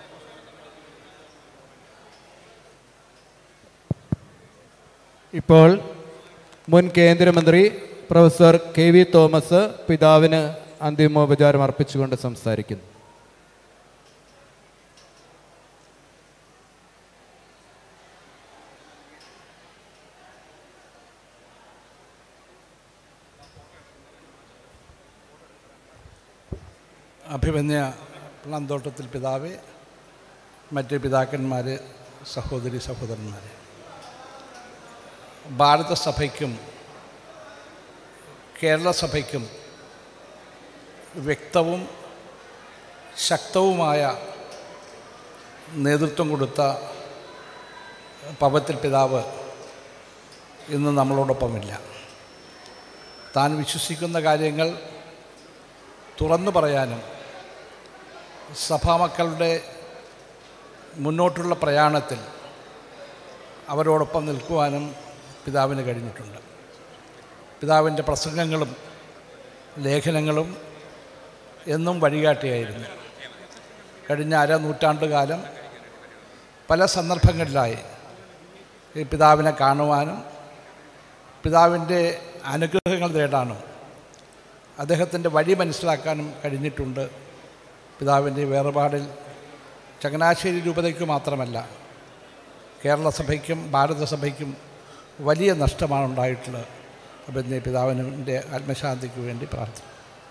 ഇപ്പോൾ മുൻ കേന്ദ്രമന്ത്രി പ്രൊഫസർ കെ വി തോമസ് പിതാവിന് അന്തിമോപചാരം അർപ്പിച്ചുകൊണ്ട് സംസാരിക്കുന്നു അഭിമന്യ പ്ലാന്തോട്ടത്തിൽ പിതാവ് മറ്റ് പിതാക്കന്മാർ സഹോദരി സഹോദരന്മാർ ഭാരതസഭയ്ക്കും കേരള സഭയ്ക്കും വ്യക്തവും ശക്തവുമായ നേതൃത്വം കൊടുത്ത പവത്തിൽ പിതാവ് ഇന്ന് നമ്മളോടൊപ്പമില്ല താൻ വിശ്വസിക്കുന്ന കാര്യങ്ങൾ തുറന്നു പറയാനും സഭാമക്കളുടെ മുന്നോട്ടുള്ള പ്രയാണത്തിൽ അവരോടൊപ്പം നിൽക്കുവാനും പിതാവിന് കഴിഞ്ഞിട്ടുണ്ട് പിതാവിൻ്റെ പ്രസംഗങ്ങളും ലേഖനങ്ങളും എന്നും വഴികാട്ടിയായിരുന്നു കഴിഞ്ഞ അര നൂറ്റാണ്ടുകാലം പല സന്ദർഭങ്ങളിലായി ഈ പിതാവിനെ കാണുവാനും പിതാവിൻ്റെ അനുഗ്രഹങ്ങൾ തേടാനും അദ്ദേഹത്തിൻ്റെ വഴി മനസ്സിലാക്കാനും കഴിഞ്ഞിട്ടുണ്ട് പിതാവിൻ്റെ വേർപാടിൽ ചങ്ങനാശ്ശേരി രൂപതയ്ക്ക് മാത്രമല്ല കേരള സഭയ്ക്കും ഭാരതസഭയ്ക്കും വലിയ നഷ്ടമാണ് ഉണ്ടായിട്ടുള്ളത് അപ്പം ഇന്ന് പിതാവിൻ്റെ ആത്മശാന്തിക്ക് വേണ്ടി പ്രാർത്ഥിക്കും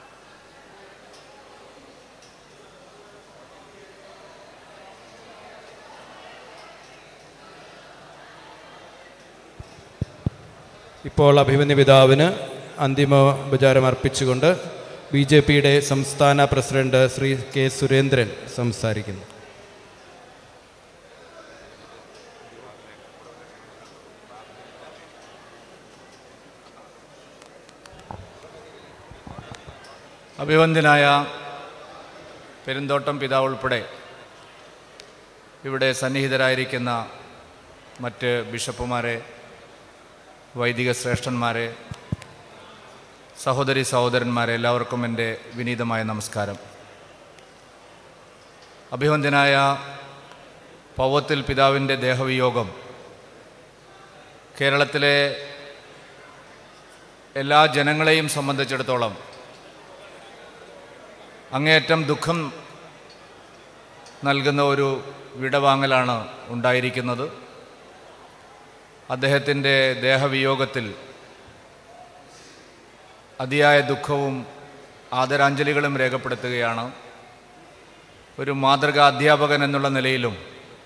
ഇപ്പോൾ അഭിമന്യ പിതാവിന് അന്തിമോപചാരം അർപ്പിച്ചുകൊണ്ട് ബി ജെ പിയുടെ സംസ്ഥാന പ്രസിഡന്റ് ശ്രീ കെ സുരേന്ദ്രൻ സംസാരിക്കുന്നു അഭിവന്ദ്യനായ പെരുന്തോട്ടം പിതാവ് ഉൾപ്പെടെ ഇവിടെ സന്നിഹിതരായിരിക്കുന്ന മറ്റ് ബിഷപ്പുമാരെ വൈദിക ശ്രേഷ്ഠന്മാരെ സഹോദരി സഹോദരന്മാരെ എല്ലാവർക്കും എൻ്റെ വിനീതമായ നമസ്കാരം അഭിവന്ദ്യനായ പൗവത്തിൽ പിതാവിൻ്റെ ദേഹവിയോഗം കേരളത്തിലെ എല്ലാ ജനങ്ങളെയും സംബന്ധിച്ചിടത്തോളം അങ്ങേയറ്റം ദുഃഖം നൽകുന്ന ഒരു വിടവാങ്ങലാണ് ഉണ്ടായിരിക്കുന്നത് അദ്ദേഹത്തിൻ്റെ ദേഹവിയോഗത്തിൽ അതിയായ ദുഃഖവും ആദരാഞ്ജലികളും രേഖപ്പെടുത്തുകയാണ് ഒരു മാതൃകാ അധ്യാപകൻ എന്നുള്ള നിലയിലും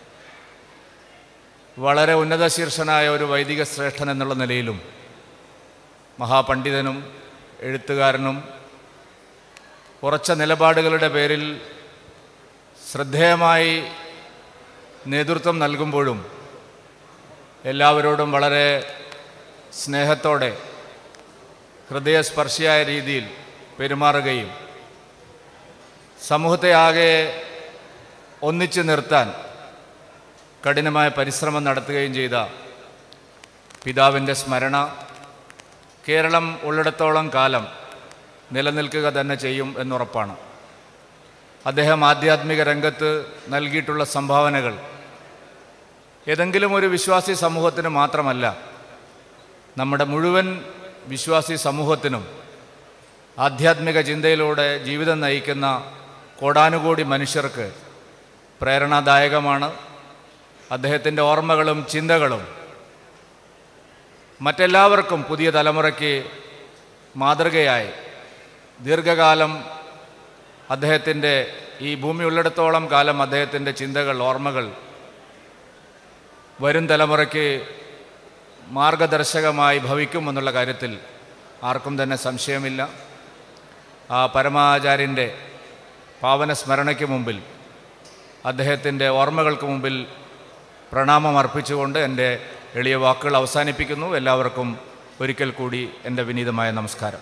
വളരെ ഉന്നത ശീർഷനായ ഒരു വൈദിക ശ്രേഷ്ഠൻ എന്നുള്ള നിലയിലും മഹാപണ്ഡിതനും എഴുത്തുകാരനും ഉറച്ച നിലപാടുകളുടെ പേരിൽ ശ്രദ്ധേയമായി നേതൃത്വം നൽകുമ്പോഴും എല്ലാവരോടും വളരെ സ്നേഹത്തോടെ ഹൃദയസ്പർശിയായ രീതിയിൽ പെരുമാറുകയും സമൂഹത്തെ ആകെ ഒന്നിച്ചു നിർത്താൻ കഠിനമായ പരിശ്രമം നടത്തുകയും ചെയ്ത പിതാവിൻ്റെ സ്മരണ കേരളം ഉള്ളിടത്തോളം കാലം നിലനിൽക്കുക തന്നെ ചെയ്യും എന്നുറപ്പാണ് അദ്ദേഹം ആധ്യാത്മിക രംഗത്ത് നൽകിയിട്ടുള്ള സംഭാവനകൾ ഏതെങ്കിലും ഒരു വിശ്വാസി സമൂഹത്തിന് മാത്രമല്ല നമ്മുടെ മുഴുവൻ വിശ്വാസി സമൂഹത്തിനും ആധ്യാത്മിക ചിന്തയിലൂടെ ജീവിതം നയിക്കുന്ന കോടാനുകോടി മനുഷ്യർക്ക് പ്രേരണാദായകമാണ് അദ്ദേഹത്തിൻ്റെ ഓർമ്മകളും ചിന്തകളും മറ്റെല്ലാവർക്കും പുതിയ തലമുറയ്ക്ക് മാതൃകയായി ദീർഘകാലം അദ്ദേഹത്തിൻ്റെ ഈ ഭൂമി ഉള്ളിടത്തോളം കാലം അദ്ദേഹത്തിൻ്റെ ചിന്തകൾ ഓർമ്മകൾ വരും തലമുറയ്ക്ക് മാർഗദർശകമായി ഭവിക്കുമെന്നുള്ള കാര്യത്തിൽ ആർക്കും തന്നെ സംശയമില്ല ആ പരമാചാര്യൻ്റെ പാവന സ്മരണയ്ക്ക് മുമ്പിൽ അദ്ദേഹത്തിൻ്റെ ഓർമ്മകൾക്ക് മുമ്പിൽ പ്രണാമം അർപ്പിച്ചുകൊണ്ട് എൻ്റെ എളിയ വാക്കുകൾ അവസാനിപ്പിക്കുന്നു എല്ലാവർക്കും ഒരിക്കൽ കൂടി എൻ്റെ വിനീതമായ നമസ്കാരം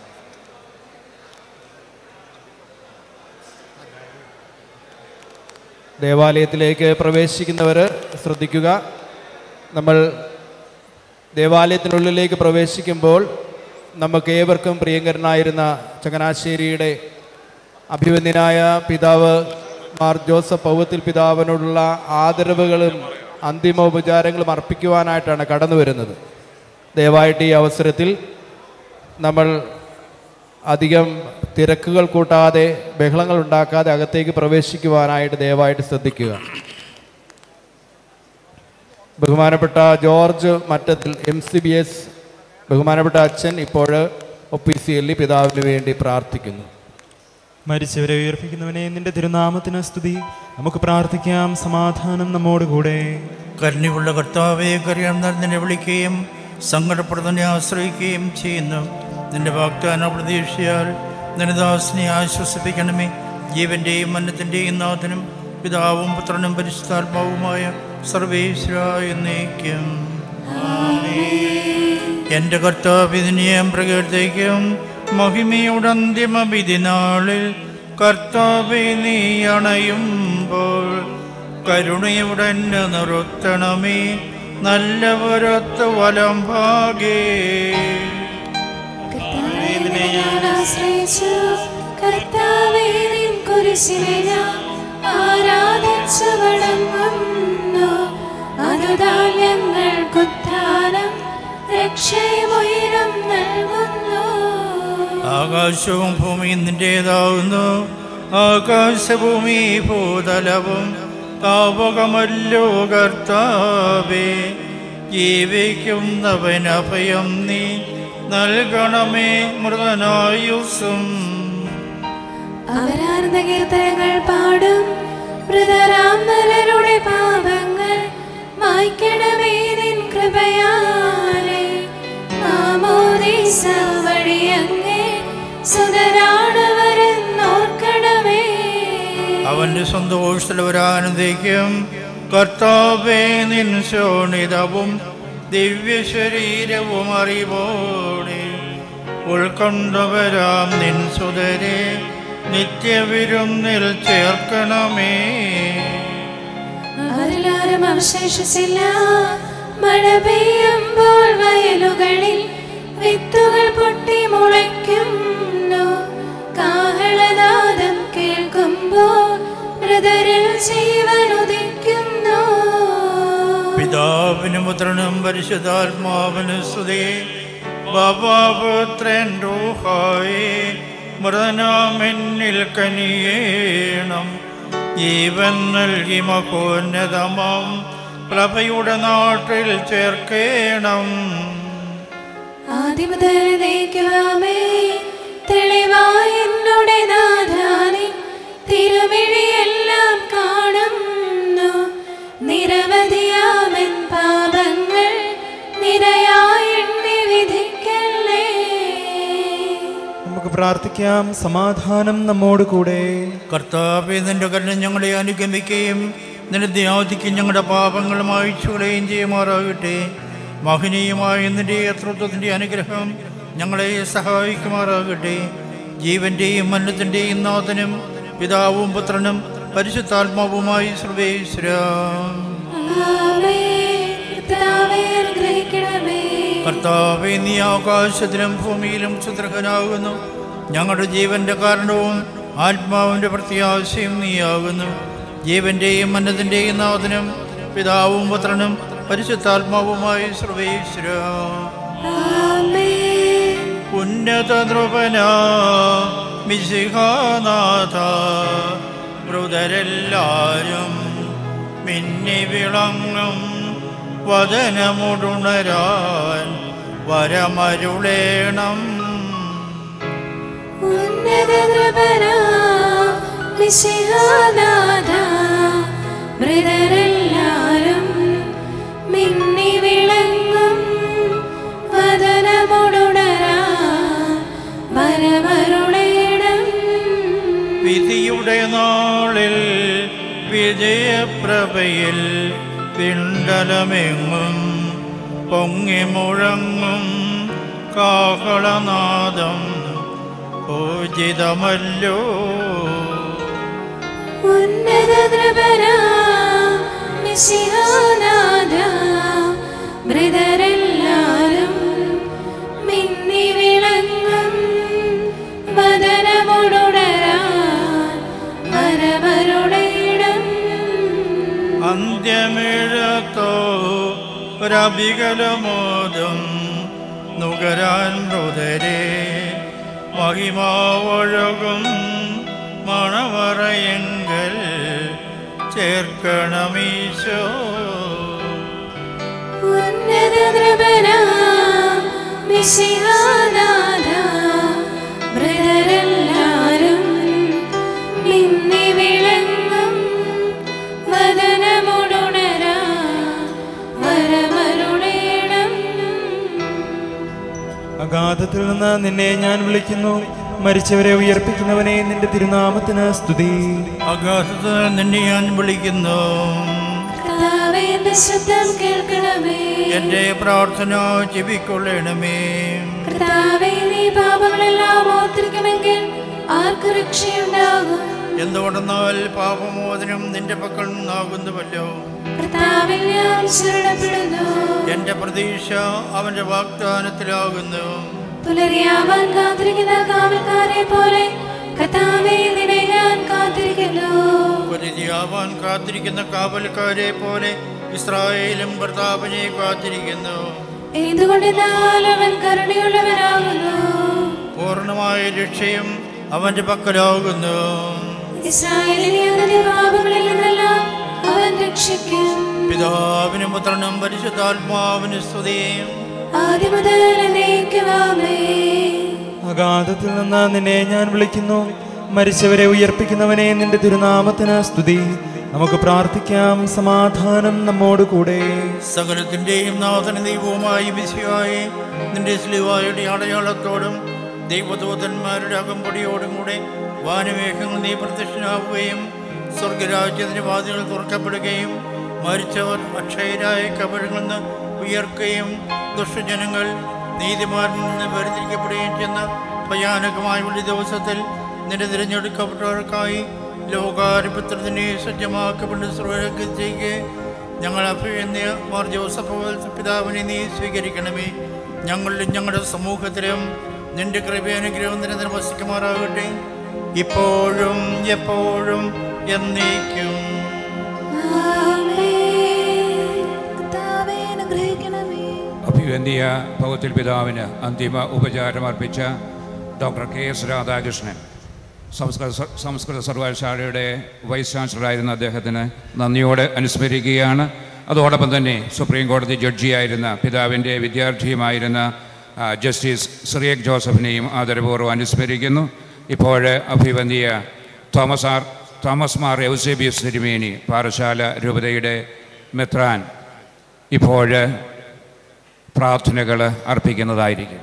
ദേവാലയത്തിലേക്ക് പ്രവേശിക്കുന്നവർ ശ്രദ്ധിക്കുക നമ്മൾ ദേവാലയത്തിനുള്ളിലേക്ക് പ്രവേശിക്കുമ്പോൾ നമുക്ക് ഏവർക്കും പ്രിയങ്കരനായിരുന്ന ചങ്ങനാശ്ശേരിയുടെ അഭിവന്യനായ പിതാവ് മാർ ജോസഫ് പൗവത്തിൽ പിതാവിനോടുള്ള ആദരവുകളും അന്തിമോപചാരങ്ങളും അർപ്പിക്കുവാനായിട്ടാണ് കടന്നു വരുന്നത് ദയവായിട്ട് ഈ അവസരത്തിൽ നമ്മൾ അധികം തിരക്കുകൾ കൂട്ടാതെ ബഹളങ്ങൾ ഉണ്ടാക്കാതെ അകത്തേക്ക് പ്രവേശിക്കുവാനായിട്ട് ദയവായിട്ട് ശ്രദ്ധിക്കുക ബഹുമാനപ്പെട്ട George Mattathil M C B S ബഹുമാനപ്പെട്ട അച്ഛൻ ഇപ്പോൾ ഒപ്പീസിയലി പിതാവിന് വേണ്ടി പ്രാർത്ഥിക്കുന്നു മരിച്ചവരെ ഉയർപ്പിക്കുന്നവനെ നിന്റെ തിരുനാമത്തിന് സ്തുതി നമുക്ക് പ്രാർത്ഥിക്കാം സമാധാനം നമ്മോടുകൂടെ കരുണയുള്ള കർത്താവെ കറിയാൻ നിന്നെ വിളിക്കുകയും സങ്കടപ്പെടുന്നതിനെ ആശ്രയിക്കുകയും ചെയ്യുന്നു നിന്റെ വാഗ്ദാന പ്രതീക്ഷയാൽ നിന്റെ ദാസിനെ ആശ്വസിപ്പിക്കണമേ ജീവന്റെയും മന്നത്തിൻ്റെയും നാഥനും പിതാവും പുത്രനും പരിശുദ്ധാത്മാവുമായ സർവേശ്വര എന്നേക്കും എൻ്റെ കർത്താവ് ഇതിനെയും പ്രകീർത്തിക്കും മഹിമയുടെ അന്തിമ വിധി നാളിൽ കർത്താവെ നീ അണയുമ്പോൾ കരുണയുടെ എന്നെ നിർത്തണമേ നല്ലവരൊത്ത് വലം ഭാഗേ നിന്നെ ഞാൻ ആശ്രയിച്ചു കർത്താവേ നിൻ കുരിശിനെ ഞാൻ ആരാധിച്ചു വണങ്ങുന്നു അതുതാൻ ഞങ്ങൾക്കുത്ഥാനം രക്ഷയുയരം നൽകുന്നു ആകാശവും ഭൂമിയും നിന്റേതാവുന്നു ആകാശഭൂമി ഭൂതലവും താപകമല്ലോ കർത്താവേ ജീവിക്കുന്നവൻ അഭയം നീ നൽകണമേ മൃതനായുസും അവരാർന്ന കീർത്തനങ്ങൾ പാടും മൃതരാം നരരുടെ പാപങ്ങൾ മായ്ക്കണമേ നിൻ കൃപയാലെ മാമോദീസ വഴിയങ്ങേ സുതരാണവരെന്നോർക്കണമേ അവന്റെ സന്തോഷത്തിൽ അവരാനന്ദിക്കും കർത്താവേ നിൻ ശോണിതവും ദിവ്യശരീരവും അറിവോടെ ഉൾക്കൊണ്ടവരാം നിൻ സുതരെ നിത്യവിരുന്നിൽ ചേർക്കണമേ അവരിലാരും അവശേഷിച്ചില്ല മഴ പെയ്യുമ്പോൾ വയലുകളിൽ വിത്തുകൾ പൊട്ടി മുളയ്ക്കുന്നു കാഹളനാദം കേൾക്കുമ്പോൾ മൃതരിൽ ജീവൻ ഉദിക്കുന്നു പിതാവിനും പുത്രനും പരിശുദ്ധാത്മാവിന് സ്തുതി ബാബാപുത്രൻ റൂഹായി മൃതനാമെന്നിൽ കനിയേണം ജീവൻ നൽകി മഹോന്നതമാം പ്രഭയുടെ നാട്ടിൽ ചേർക്കേണം ആദ്യമുതൽ നീക്കുവാമേ തെളിവായ എന്നോടെ നാഥാനി തിരുമിഴിയെല്ലാം കാണുന്നു നിരവധിയാമൻ പാപങ്ങൾ നിരയായി എണ്ണി വിധിക്കല്ലേ നമുക്ക് പ്രാർത്ഥിക്കാം സമാധാനം നമ്മോടുകൂടെ കർത്താവെ നിന്റെ കരുണ ഞങ്ങളെ അനുഗമിക്കുകയും നിന്റെ ധ്യാതിക്ക് ഞങ്ങളുടെ പാപങ്ങൾ മായിച്ചുകളയും ചെയ്യുമാറാകട്ടെ മഹനീയമായ നിന്റെ നേതൃത്വത്തിൻ്റെ അനുഗ്രഹം ഞങ്ങളെ സഹായിക്കുമാറാകട്ടെ ജീവന്റെയും മന്നത്തിൻ്റെയും നാഥനും പിതാവും പുത്രനും പരിശുദ്ധാത്മാവുമായി സർവേശ്വര ആമേൻ. കർത്താവേ, അനുഗ്രഹിക്കണമേ കർത്താവെ നീ ആകാശത്തിലും ഭൂമിയിലും സുദൃഹനാകുന്നു ഞങ്ങളുടെ ജീവന്റെ കാരണവും ആത്മാവിന്റെ പ്രത്യാശയും നീയാകുന്നു ജീവന്റെയും മന്നത്തിന്റെയും നാഥനും പിതാവും പുത്രനും പരിശുദ്ധാത്മാവുമായി സർവേശ്വര ആമേൻ. ഉന്നത ധ്രുവന മിശിഹാനാഥ മൃതരെല്ലാരും മിന്നി വിളങ്ങും വചനമുടുണരാൻ വരമരുളേണം ഉന്നത കൃപനാ മിശിഹാനാഥ മൃതരെല്ലാരും മിന്നി വിളങ്ങും വദനമുടുണരാ വരമരുളേണം വിധിയുടെ നാളിൽ വിജയപ്രഭയിൽ പിണ്ടലമെങ്ങും പൊങ്ങി മുഴങ്ങും കാഹളനാദം പൂജിതമല്ലോ ഉന്നത കൃപനാ മിശിഹാനാഥ മൃതരെല്ലാരും മിന്നി വിളങ്ങും വദനമുടുണരാ വരമരുളേണം അന്ത്യമിഴത്തോ ഒരഭികലമോദം നുകരാൻ മൃതരെ മഹിമാവഴകും മണവറയെങ്കൽ ചേർക്കണമീശോ ഉന്നത കൃപനാ മിശിഹാനാഥ മൃതരെല്ലാരും മിന്നി വിളങ്ങും വദനമുടുണരാ വരമരുളേണം അഗാധത്തിൽ നിന്ന് നിന്നെ ഞാൻ വിളിക്കുന്നു മരിച്ചവരെ ഉയർപ്പിക്കുന്നവനെ നിന്റെ തിരുനാമത്തിന് സ്തുതി അഗാധത്ത് നിന്നെ ഞാൻ വിളിക്കുന്നു കർത്താവേ എന്റെ ശബ്ദം കേൾക്കണമേ എൻ്റെ പ്രാർത്ഥന ചെവിക്കൊള്ളണമേ കർത്താവേ നീ പാപങ്ങളെല്ലാം ഓർത്തിരിക്കുമെങ്കിൽ ആർക്ക് രക്ഷയുണ്ടാകും എന്തുകൊണ്ടെന്നാൽ പാപമോചനം നിന്റെ പക്കൽ നിന്നാകുന്നുവല്ലോ കർത്താവിൽ ഞാൻ ശരണപ്പെടുന്നു എൻ്റെ പ്രതീക്ഷ അവൻ്റെ വാഗ്ദാനത്തിലാകുന്നു പുലരിയാവാൻ കാത്തിരിക്കുന്ന കാവൽക്കാരെ പോലെ കർത്താവേ നിന്നെ ഞാൻ കാത്തിരിക്കുന്നു പുലരിയാവാൻ കാത്തിരിക്കുന്ന കാവൽക്കാരെ പോലെ ഇസ്രായേലും ഭർത്താവിനെ കാത്തിരിക്കുന്നു എന്തുകൊണ്ടെന്നാൽ അവൻ കരുണയുള്ളവനാകുന്നു പൂർണ്ണമായ രക്ഷയും അവൻ്റെ പക്കലാകുന്നു ഇസ്രായേലിനെ അവന്റെ പാപങ്ങളിൽ നിന്നെല്ലാം അവൻ രക്ഷിക്കും പിതാവിനും പുത്രനും പരിശുദ്ധാത്മാവിനും സ്തുതിയും ആദ്യം മുതൽ എന്നേക്കുമാമേ അഗാധത്തിൽ നിന്ന് നിന്നെ ഞാൻ വിളിക്കുന്നു മരിച്ചവരെ ഉയർപ്പിക്കുന്നവനെ നിന്റെ തിരുനാമത്തിന് സ്തുതി നമുക്ക് പ്രാർത്ഥിക്കാം സമാധാനം നമ്മോട് കൂടെ സകലത്തിൻ്റെയും നാഥന ദൈവവുമായി വിശയായി നിന്റെ സ്ലിവായുടെ അടയാളത്തോടും ദൈവദൂതന്മാരുടെ അകമ്പടിയോടും കൂടെ വാനമേഘങ്ങൾ നീ പ്രത്യക്ഷനാവുകയും സ്വർഗരാജ്യത്തിന് വാതിലുകൾ തുറക്കപ്പെടുകയും മരിച്ചവർ അക്ഷയരായ കബരങ്ങളിൽ നിന്ന് ഉയർക്കുകയും ദുഷ്ടജനങ്ങൾ നീതിമാരിൽ നിന്ന് വേർതിരിക്കപ്പെടുകയും ചെയ്യുന്ന ഭയാനകമായ ഒരു ദിവസത്തിൽ നിന്റെ തിരഞ്ഞെടുക്കപ്പെട്ടവർക്കായി ലോകാരിപത്രത്തിനെ സജ്ജമാക്കപ്പെട്ട സ്വർഗത്തേക്ക് ഞങ്ങൾ അഭിനന്ദിയ മാർ ജോസഫ് പോലത്തെ പിതാവിനെ നീ സ്വീകരിക്കണമേ ഞങ്ങളിലും ഞങ്ങളുടെ സമൂഹത്തിലും നിന്റെ കൃപയനുഗ്രഹം നിരന്തരം വസിക്കുമാറാകട്ടെ ഇപ്പോഴും എപ്പോഴും എന്നേക്കും കർത്താവേ അനുഗ്രഹിക്കണമേ അഭിവന്ദിയ ഭഗവത്തിൽ പിതാവിന് അന്തിമ ഉപചാരം അർപ്പിച്ച ഡോക്ടർ കെ എസ് രാധാകൃഷ്ണൻ സംസ്കൃത സ- സംസ്കൃത സർവകലാശാലയുടെ വൈസ് ചാൻസലറായിരുന്ന അദ്ദേഹത്തിന് നന്ദിയോടെ അനുസ്മരിക്കുകയാണ് അതോടൊപ്പം തന്നെ സുപ്രീം കോടതി ജഡ്ജിയായിരുന്ന പിതാവിൻ്റെ വിദ്യാർത്ഥിയുമായിരുന്ന ആ, ജസ്റ്റിസ് സിറിയക് ജോസഫിനെയും ആദരപൂർവ്വം അനുസ്മരിക്കുന്നു ഇപ്പോൾ അഭിവന്ദിയ തോമസ് ആർ തോമസ് മാർ എൗസേബിയസ് തിരുമേനി പാറശാല രൂപതയുടെ മെത്രാൻ ഇപ്പോൾ പ്രാർത്ഥനകൾ അർപ്പിക്കുന്നതായിരിക്കും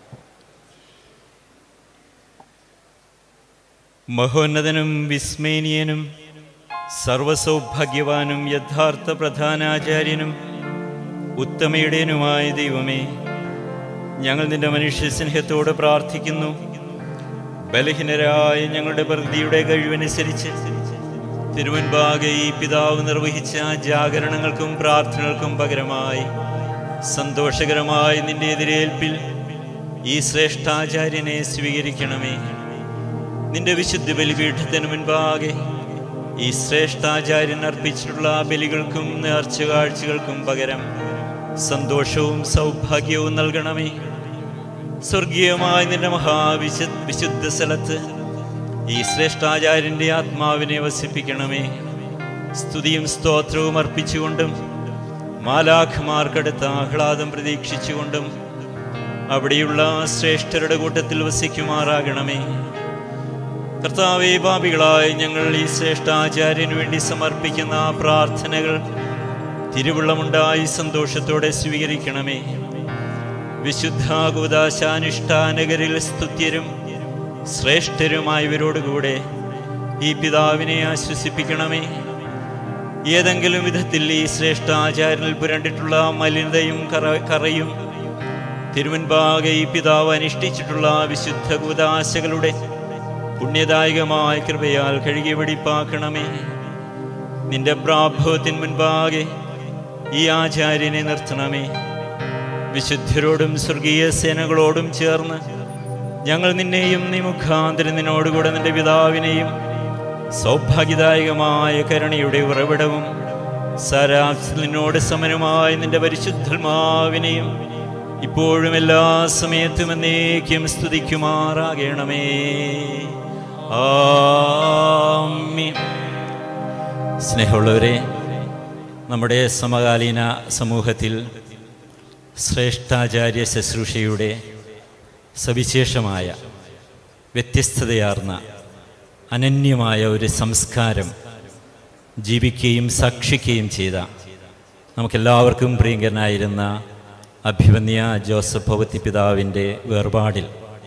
മഹോന്നതനും വിസ്മേനീയനും സർവസൗഭാഗ്യവാനും യഥാർത്ഥ പ്രധാനാചാര്യനും ഉത്തമയുടേനുമായ ദൈവമേ ഞങ്ങൾ നിന്റെ മനുഷ്യ സ്നേഹത്തോട് പ്രാർത്ഥിക്കുന്നു ബലഹീനരായ ഞങ്ങളുടെ പ്രകൃതിയുടെ കഴിവനുസരിച്ച് തിരുവൻപാകെ ഈ പിതാവ് നിർവഹിച്ച ജാഗരണങ്ങൾക്കും പ്രാർത്ഥനകൾക്കും പകരമായി സന്തോഷകരമായ നിന്റെ എതിരേൽപ്പിൽ ഈ ശ്രേഷ്ഠാചാര്യനെ സ്വീകരിക്കണമേ നിന്റെ വിശുദ്ധ ബലിപീഠത്തിന് മുൻപാകെ ഈ ശ്രേഷ്ഠാചാര്യൻ അർപ്പിച്ചിട്ടുള്ള ബലികൾക്കും നേർച്ച കാഴ്ചകൾക്കും പകരം സന്തോഷവും സൗഭാഗ്യവും നൽകണമേ സ്വർഗീയമായ നിന്റെ മഹാവിശു വിശുദ്ധ സ്ഥലത്ത് ഈ ശ്രേഷ്ഠാചാര്യൻ്റെ ആത്മാവിനെ വസിപ്പിക്കണമേ സ്തുതിയും സ്തോത്രവും അർപ്പിച്ചുകൊണ്ടും മാലാഖമാർക്കടുത്ത ആഹ്ലാദം പ്രതീക്ഷിച്ചുകൊണ്ടും അവിടെയുള്ള ശ്രേഷ്ഠരുടെ കൂട്ടത്തിൽ വസിക്കുമാറാകണമേ കർത്താവേ പാപികളായി ഞങ്ങൾ ഈ ശ്രേഷ്ഠാചാര്യന് വേണ്ടി സമർപ്പിക്കുന്ന പ്രാർത്ഥനകൾ തിരുവുള്ളമുണ്ടായി സന്തോഷത്തോടെ സ്വീകരിക്കണമേ വിശുദ്ധാകുദാശാനുഷ്ഠാനകരിൽ സ്തുത്യരും ശ്രേഷ്ഠരുമായവരോടുകൂടെ ഈ പിതാവിനെ ആശ്വസിപ്പിക്കണമേ ഏതെങ്കിലും വിധത്തിൽ ഈ ശ്രേഷ്ഠാചാര്യനിൽ പുരണ്ടിട്ടുള്ള മലിനതയും കറ കറയും തിരുവൻപാകെ ഈ പിതാവ് അനുഷ്ഠിച്ചിട്ടുള്ള വിശുദ്ധ കൂതാശകളുടെ പുണ്യദായകമായ കൃപയാൽ കഴുകി വെടിപ്പാക്കണമേ നിന്റെ പ്രാഭവത്തിൻ മുൻപാകെ ഈ ആചാര്യനെ നിർത്തണമേ വിശുദ്ധരോടും സ്വർഗീയ സേനകളോടും ചേർന്ന് ഞങ്ങൾ നിന്നെയും നീ മുഖാന്തരം നിന്നോടുകൂടെ നിന്റെ പിതാവിനെയും സൗഭാഗ്യദായകമായ കരുണയുടെ ഉറവിടവും സരാക്സ് നിന്നോട് സമനുമായ നിന്റെ പരിശുദ്ധമാവിനെയും ഇപ്പോഴും എല്ലാ സമയത്തും എന്നേക്കും സ്തുതിക്കുമാറാകണമേ ആമീൻ സ്നേഹമുള്ളവരെ നമ്മുടെ സമകാലീന സമൂഹത്തിൽ ശ്രേഷ്ഠാചാര്യ ശുശ്രൂഷയുടെ സവിശേഷമായ വ്യത്യസ്തതയാർന്ന അനന്യമായ ഒരു സംസ്കാരം ജീവിക്കുകയും സാക്ഷിക്കുകയും ചെയ്ത നമുക്കെല്ലാവർക്കും പ്രിയങ്കരനായിരുന്ന അഭിമന്യ ജോസഫ് ഭവത്തി പിതാവിൻ്റെ വേർപാടിൽ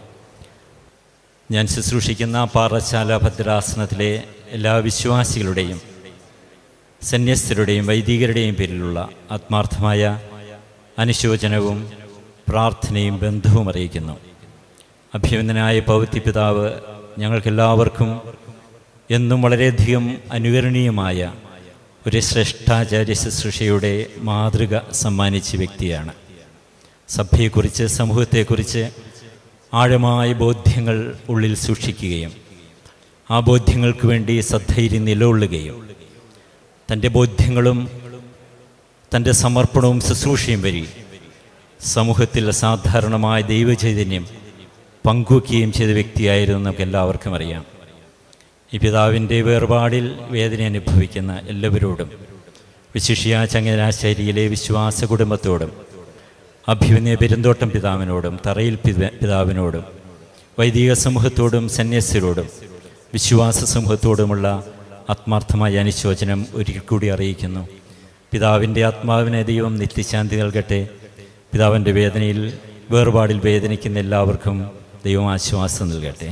ഞാൻ ശുശ്രൂഷിക്കുന്ന പാറശാല ഭദ്രാസനത്തിലെ എല്ലാ വിശ്വാസികളുടെയും സന്യസ്തരുടെയും വൈദികരുടെയും പേരിലുള്ള ആത്മാർത്ഥമായ അനുശോചനവും പ്രാർത്ഥനയും ബന്ധവും അറിയിക്കുന്നു അഭിമന്യനായ പൗത്തി പിതാവ് ഞങ്ങൾക്കെല്ലാവർക്കും എന്നും വളരെയധികം അനുകരണീയമായ ഒരു ശ്രേഷ്ഠാചാര്യ ശുശ്രൂഷയുടെ മാതൃക സമ്മാനിച്ച വ്യക്തിയാണ് സഭയെക്കുറിച്ച് സമൂഹത്തെക്കുറിച്ച് ആഴമായ ബോധ്യങ്ങൾ ഉള്ളിൽ സൂക്ഷിക്കുകയും ആ ബോധ്യങ്ങൾക്ക് വേണ്ടി സദ്ധൈര്യം നിലകൊള്ളുകയും തൻ്റെ ബോധ്യങ്ങളും തൻ്റെ സമർപ്പണവും ശുശ്രൂഷയും വഴി സമൂഹത്തിൽ അസാധാരണമായ ദൈവചൈതന്യം പങ്കുവയ്ക്കുകയും ചെയ്ത വ്യക്തിയായിരുന്നു നമുക്ക് എല്ലാവർക്കും അറിയാം ഈ പിതാവിൻ്റെ വേർപാടിൽ വേദന അനുഭവിക്കുന്ന എല്ലാവരോടും വിശിഷ്യ ചങ്ങനാശ്ശേരിയിലെ വിശ്വാസ കുടുംബത്തോടും അഭ്യുന്നയ പെരുന്തോട്ടം പിതാവിനോടും തറയിൽ പിത- പിതാവിനോടും വൈദിക സമൂഹത്തോടും സന്യസ്യരോടും വിശ്വാസ സമൂഹത്തോടുമുള്ള ആത്മാർത്ഥമായ അനുശോചനം ഒരിക്കൽ കൂടി അറിയിക്കുന്നു പിതാവിൻ്റെ ആത്മാവിനെ ദൈവം നിത്യശാന്തി നൽകട്ടെ പിതാവിൻ്റെ വേദനയിൽ വേർപാടിൽ വേദനിക്കുന്ന എല്ലാവർക്കും ദൈവം ആശ്വാസം നൽകട്ടെ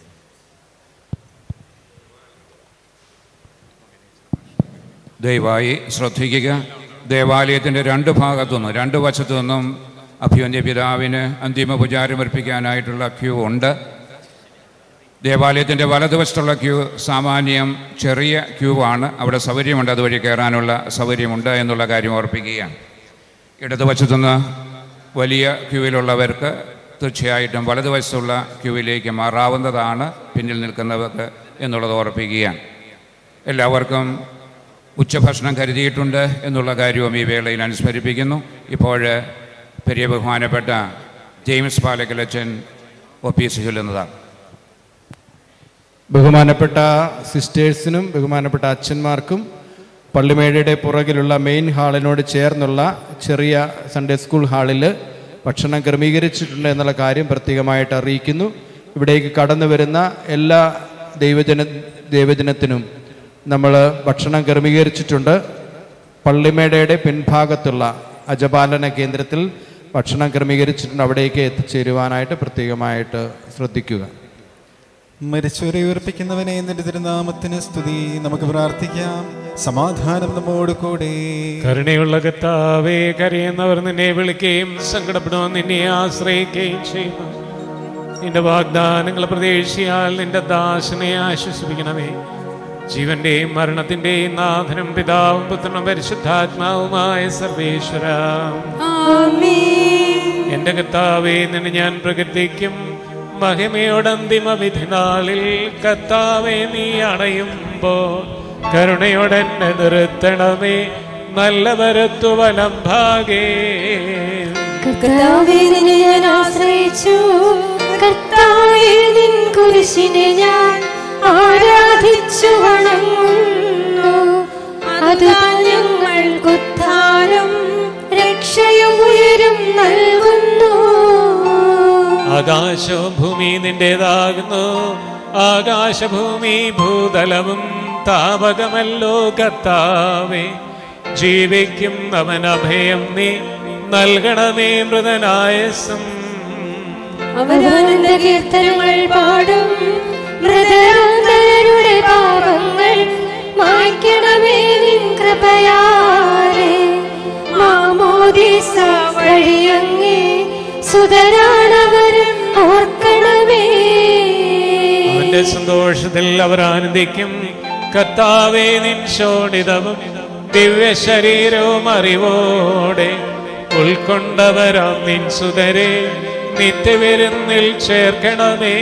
ദയവായി ശ്രദ്ധിക്കുക ദേവാലയത്തിൻ്റെ രണ്ട് ഭാഗത്തു നിന്നും രണ്ട് വശത്തു നിന്നും അഭ്യുന്യ പിതാവിന് അന്തിമ പുജാരം അർപ്പിക്കാനായിട്ടുള്ള ക്യൂ ഉണ്ട് ദേവാലയത്തിൻ്റെ വലതുവശത്തുള്ള ക്യൂ സാമാന്യം ചെറിയ ക്യൂ ആണ് അവിടെ സൗകര്യമുണ്ട് അതുവഴി കയറാനുള്ള സൗകര്യമുണ്ട് എന്നുള്ള കാര്യം ഓർപ്പിക്കുകയാണ് ഇടതുവശത്തുനിന്ന് വലിയ ക്യൂവിലുള്ളവർക്ക് തീർച്ചയായിട്ടും വലതുവശത്തുള്ള ക്യൂവിലേക്ക് മാറാവുന്നതാണ് പിന്നിൽ നിൽക്കുന്നവർക്ക് എന്നുള്ളത് ഓർപ്പിക്കുകയാണ് എല്ലാവർക്കും ഉച്ചഭക്ഷണം കരുതിയിട്ടുണ്ട് എന്നുള്ള കാര്യവും ഈ വേളയിൽ അനുസ്മരിപ്പിക്കുന്നു ഇപ്പോൾ പെരിയ ബഹുമാനപ്പെട്ട ജെയിംസ് പാലക്കലച്ചൻ ഒപ്പീസ് ചൊല്ലുന്നതാണ് ബഹുമാനപ്പെട്ട സിസ്റ്റേഴ്സിനും ബഹുമാനപ്പെട്ട അച്ഛന്മാർക്കും പള്ളിമേടയുടെ പുറകിലുള്ള മെയിൻ ഹാളിനോട് ചേർന്നുള്ള ചെറിയ സൺഡേ സ്കൂൾ ഹാളിൽ ഭക്ഷണം ക്രമീകരിച്ചിട്ടുണ്ട് എന്നുള്ള കാര്യം പ്രത്യേകമായിട്ട് അറിയിക്കുന്നു ഇവിടേക്ക് കടന്നു വരുന്ന എല്ലാ ദൈവജന ദൈവജനത്തിനും നമ്മൾ ഭക്ഷണം ക്രമീകരിച്ചിട്ടുണ്ട് പള്ളിമേടയുടെ പിൻഭാഗത്തുള്ള അജപാലന കേന്ദ്രത്തിൽ ഭക്ഷണം ക്രമീകരിച്ചിട്ടുണ്ട് അവിടേക്ക് എത്തിച്ചേരുവാനായിട്ട് പ്രത്യേകമായിട്ട് ശ്രദ്ധിക്കുക മരിച്ചവരെ ഉയർപ്പിക്കുന്നവനെ നിന്റെ തിരുനാമത്തിന് സ്തുതി നമുക്ക് പ്രാർത്ഥിക്കാം സമാധാനം നമ്മോട് കൂടെ കരുണയുള്ള കർത്താവേ കരയുന്നവർ നിന്നെ വിളിക്കുകയും സങ്കടപ്പെടുവാൻ നിന്നെ ആശ്രയിക്കുകയും ചെയ്യുന്നു നിന്റെ വാഗ്ദാനങ്ങൾ പ്രതീക്ഷിയാൽ നിന്റെ ദാസനെ ആശ്വസിപ്പിക്കണമേ ജീവന്റെയും മരണത്തിന്റെയും നാഥനും പിതാവും പുത്രനും പരിശുദ്ധാത്മാവുമായ സർവേശ്വര എന്റെ കർത്താവേ നിന്നെ ഞാൻ പ്രകൃതിക്കും മഹിമയുടെ അന്തിമ വിധി നാളിൽ കർത്താവെ നീ അണയുമ്പോൾ കരുണയോടെ എന്നെ നിർത്തണമേ നല്ല വരത്തു വലം ഭാഗേ കർത്താവേ നിന്നെ ഞാൻ ആശ്രയിച്ചു കർത്താവേ നിൻ കുരിശിനെ ഞാൻ ആരാധിച്ചു വണങ്ങുന്നു അത് ഞങ്ങൾക്കുദ്ധാരം രക്ഷയും ഉയരും നൽകുന്നു ആകാശവും ഭൂമി നിന്റേതാകുന്നു ആകാശഭൂമി ഭൂതലവും താപകമല്ലോ കർത്താവേ ജീവിക്കും അവൻ അഭയം നീ നൽകണമേ മൃതനായസം അവരാനന്ദ കീർത്തനങ്ങൾ പാടും മൃതരുടെ പാപങ്ങൾ മായ്ക്കണമേ നിൻ കൃപയാലെ മാമോദീസ വഴിയങ്ങേ സുതരാണവരും ഓർക്കണമേ അവന്റെ സന്തോഷത്തിൽ അവർ ആനന്ദിക്കും കർത്താവേ നിൻ ശോണിതവും ദിവ്യ ശരീരവും അറിവോടെ ഉൾക്കൊണ്ടവരാം നിൻ സുതരെ നിത്യവിരുന്നിൽ ചേർക്കണമേ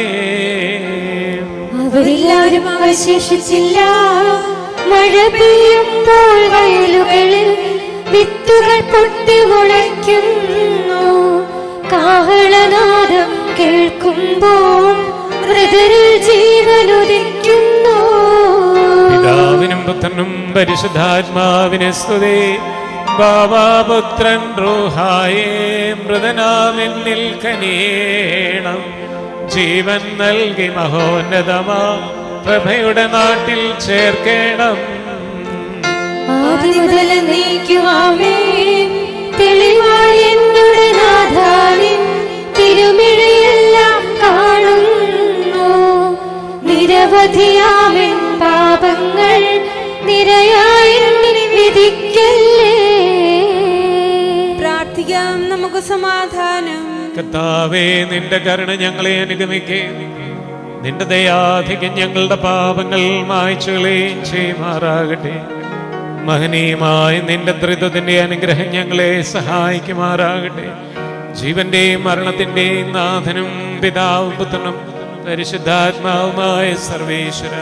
അവരെല്ലാരും അവശേഷിച്ചില്ല മഴ പെയ്യുമ്പോൾ വയലുകളിൽ വിത്തുകൾ പൊട്ടി മുളയ്ക്കുന്നു കാഹളനാദം കേൾക്കുമ്പോൾ മൃതരിൽ ജീവനുദിക്കുന്നു പിതാവിനും പുത്രനും പരിശുദ്ധാത്മാവിനെ സ്തുതി ബാബാപുത്രൻ റൂഹായേ മൃതനാമെന്നിൽ കനിയേണം ജീവൻ നൽകി മഹോന്നതമാ പ്രഭയുടെ നാട്ടിൽ ചേർക്കേണം ആദ്യ മുതൽ നീക്കുവാമേ തെളിവായി എന്നോട് നാഥാനിൻ തിരുമിഴയെല്ലാം കാണുന്നു നിരവധിയാമിൻ പാപങ്ങൾ നിരയായി എന്നിൽ വിധിക്കല്ലേ പ്രാർത്ഥിക്കാം നമുക്ക് സമാധാനം കർത്താവേ നിന്റെ കരുണ ഞങ്ങളെ അനുഗമിക്കേ നിന്റെ ദയാധികം ഞങ്ങളുടെ പാപങ്ങൾ മായ്ച്ചുകളെയും ചെയ്യുമാറാകട്ടെ മഹനീയമായ നിന്റെ ത്രിത്വത്തിന്റെ അനുഗ്രഹം ഞങ്ങളെ സഹായിക്കുമാറാകട്ടെ ജീവന്റെയും മരണത്തിന്റെയും നാഥനും പിതാവും പുത്രനും പരിശുദ്ധാത്മാവുമായ സർവേശ്വര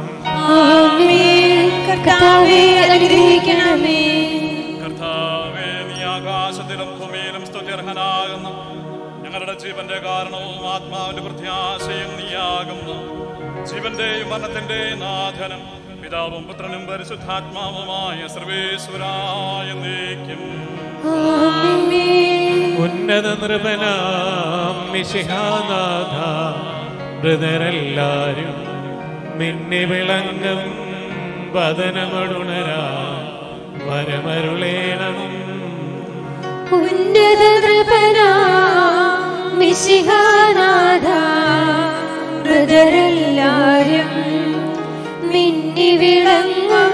ആമേൻ കർത്താവേ അനുഗ്രഹിക്കണമേ കർത്താവേ നീ ആകാശത്തിലും ഭൂമിയിലും സ്തുത്യർഹനാകുന്നു ഞങ്ങളുടെ ജീവന്റെ കാരണവും ആത്മാവിന്റെ പ്രത്യാശയും നീയാകുന്നു ജീവന്റെയും മരണത്തിന്റെയും നാഥനും പിതാവും പുത്രനും പരിശുദ്ധാത്മാവുമായ സർവേശ്വരായ നീക്കും ഉന്നത നൃപനാം മിശിഹാനാഥ മൃതരെല്ലാരും മിന്നി വിളങ്ങും വദനമടുണരാ വരമരുളേണം ഉന്നത നൃപനാ മിശിഹാനാഥ മൃതരെല്ലാരും മിന്നി വിളങ്ങും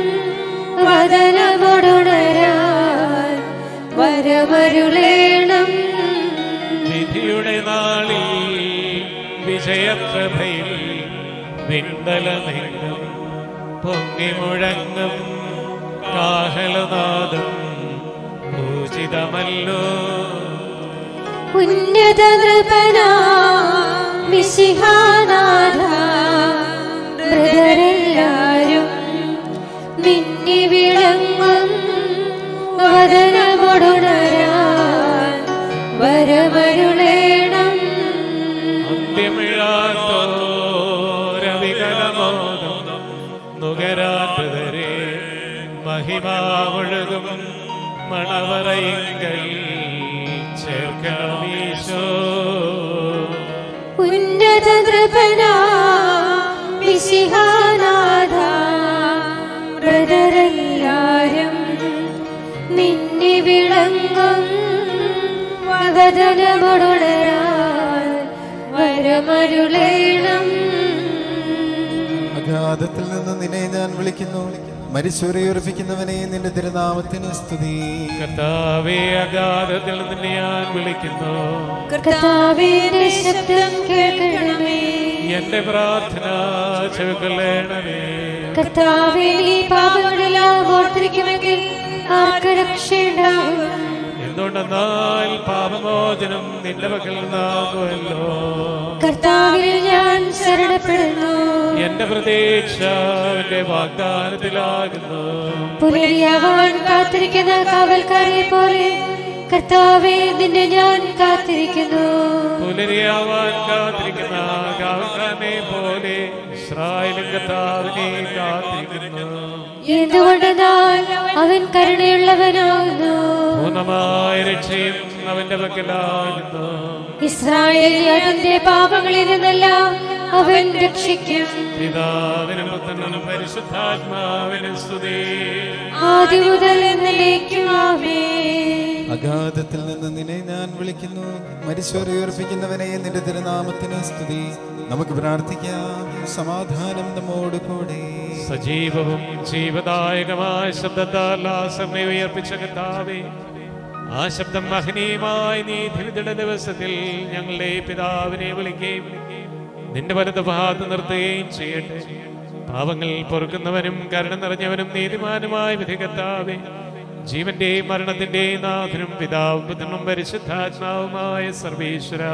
വദനമൊടുണരാൻ വരമരുളേണം വിധിയുടെ നാളിൽ വിജയപ്രഭയിൽ വിണ്ടലമെങ്ങും പൊങ്ങി മുഴങ്ങും കാഹളനാദം പൂജിതമല്ലോ ഉന്നത നൃപനാ മിശിഹാനാഥ മൃതരെല്ലാരും മിന്നി വിളങ്ങും വദനമൊടുണരാൻ വരമരുളേണം അന്ത്യമിഴാത്തോരവികലമോദം നുകരാത്തവരെ മഹിമാവൊഴുകും മണവറയിങ്കൽ ചേർക്കണമീശോ ഉന്നത നൃപനാ മിശിഹാനാഥ മൃതരെല്ലാരും മിന്നി വിളങ്ങും വദനമൊടുണരാൻ വരമരുളേണം അഗാധത്തിൽ നിന്ന് നിന്നെ ഞാൻ വിളിക്കുന്നു മരിച്ചവരെ ഉറപ്പിക്കുന്നവനെ നിന്റെ തിരുനാമത്തിന് സ്തുതി കർത്താവേ അഗാധത്തിൽ നിന്ന് ഞാൻ വിളിക്കുന്നു കർത്താവിന്റെ ശബ്ദം കേൾക്കണമേ എന്റെ പ്രാർത്ഥന ചെവിക്കൊള്ളണമേ കർത്താവേ ഈ പാപങ്ങളെല്ലാം ഓർത്തിരിക്കുമെങ്കിൽ ആർക്ക് രക്ഷയുണ്ടാകും എന്തുകൊണ്ടെന്നാൽ പാപമോചനം നിന്റെ പക്കൽ നിന്നാകുമല്ലോ കർത്താവിൽ ഞാൻ ശരണപ്പെടുന്നു എന്റെ പ്രതീക്ഷ അവന്റെ വാഗ്ദാനത്തിലാകുന്നു പുലരിയാവാൻ കാത്തിരിക്കുന്ന കാവൽക്കാരെ പോലെ കർത്താവെ നിന്നെ ഞാൻ കാത്തിരിക്കുന്നു പുലരിയാവാൻ കാത്തിരിക്കുന്ന കാവൽക്കാരനെ പോലെ ഇസ്രായേലും കർത്താവിനെ കാത്തിരിക്കുന്നു എന്തുകൊണ്ടെന്നാൽ അവൻ കരുണയുള്ളവനാകുന്നു പൂർണ്ണമായ രക്ഷയും അവന്റെ പക്കലാകുന്നു ഇസ്രായേലിൽ അതിന്റെ പാപങ്ങളിൽ നിന്നെല്ലാം അവൻ രക്ഷിക്കും പിതാവിനും പുത്രനും പരിശുദ്ധാത്മാവിനും സ്തുതി ആദ്യം മുതൽ എന്നേക്കും ആമേൻ അഗാധത്തിൽ നിന്ന് നിന്നെ ഞാൻ വിളിക്കുന്നു മരിച്ചവരെ ഉയർപ്പിക്കുന്നവനെ നിന്റെ തിരുനാമത്തിന് സ്തുതി നമുക്ക് പ്രാർത്ഥിക്കാം സമാധാനം നമ്മോട് കൂടെ സജീവവും ജീവദായകമായ ശബ്ദത്താൽ ആ സമയം ഉയർപ്പിച്ച കർത്താവേ ആ ശബ്ദം മഹനീയമായ നീ ധരിതിട ദിവസത്തിൽ ഞങ്ങളുടെ പിതാവിനെ വിളിക്കുകയും നിന്റെ വലത് ഭാഗത്ത് നിർത്തുകയും ചെയ്യട്ടെ പാവങ്ങൾ പൊറുക്കുന്നവനും കരുണ നിറഞ്ഞവനും നീതിമാനുമായ വിധി കർത്താവേ ജീവന്റെയും മരണത്തിന്റെയും നാഥനും പിതാവും പുത്രനും പരിശുദ്ധാത്മാവുമായ സർവീശ്വര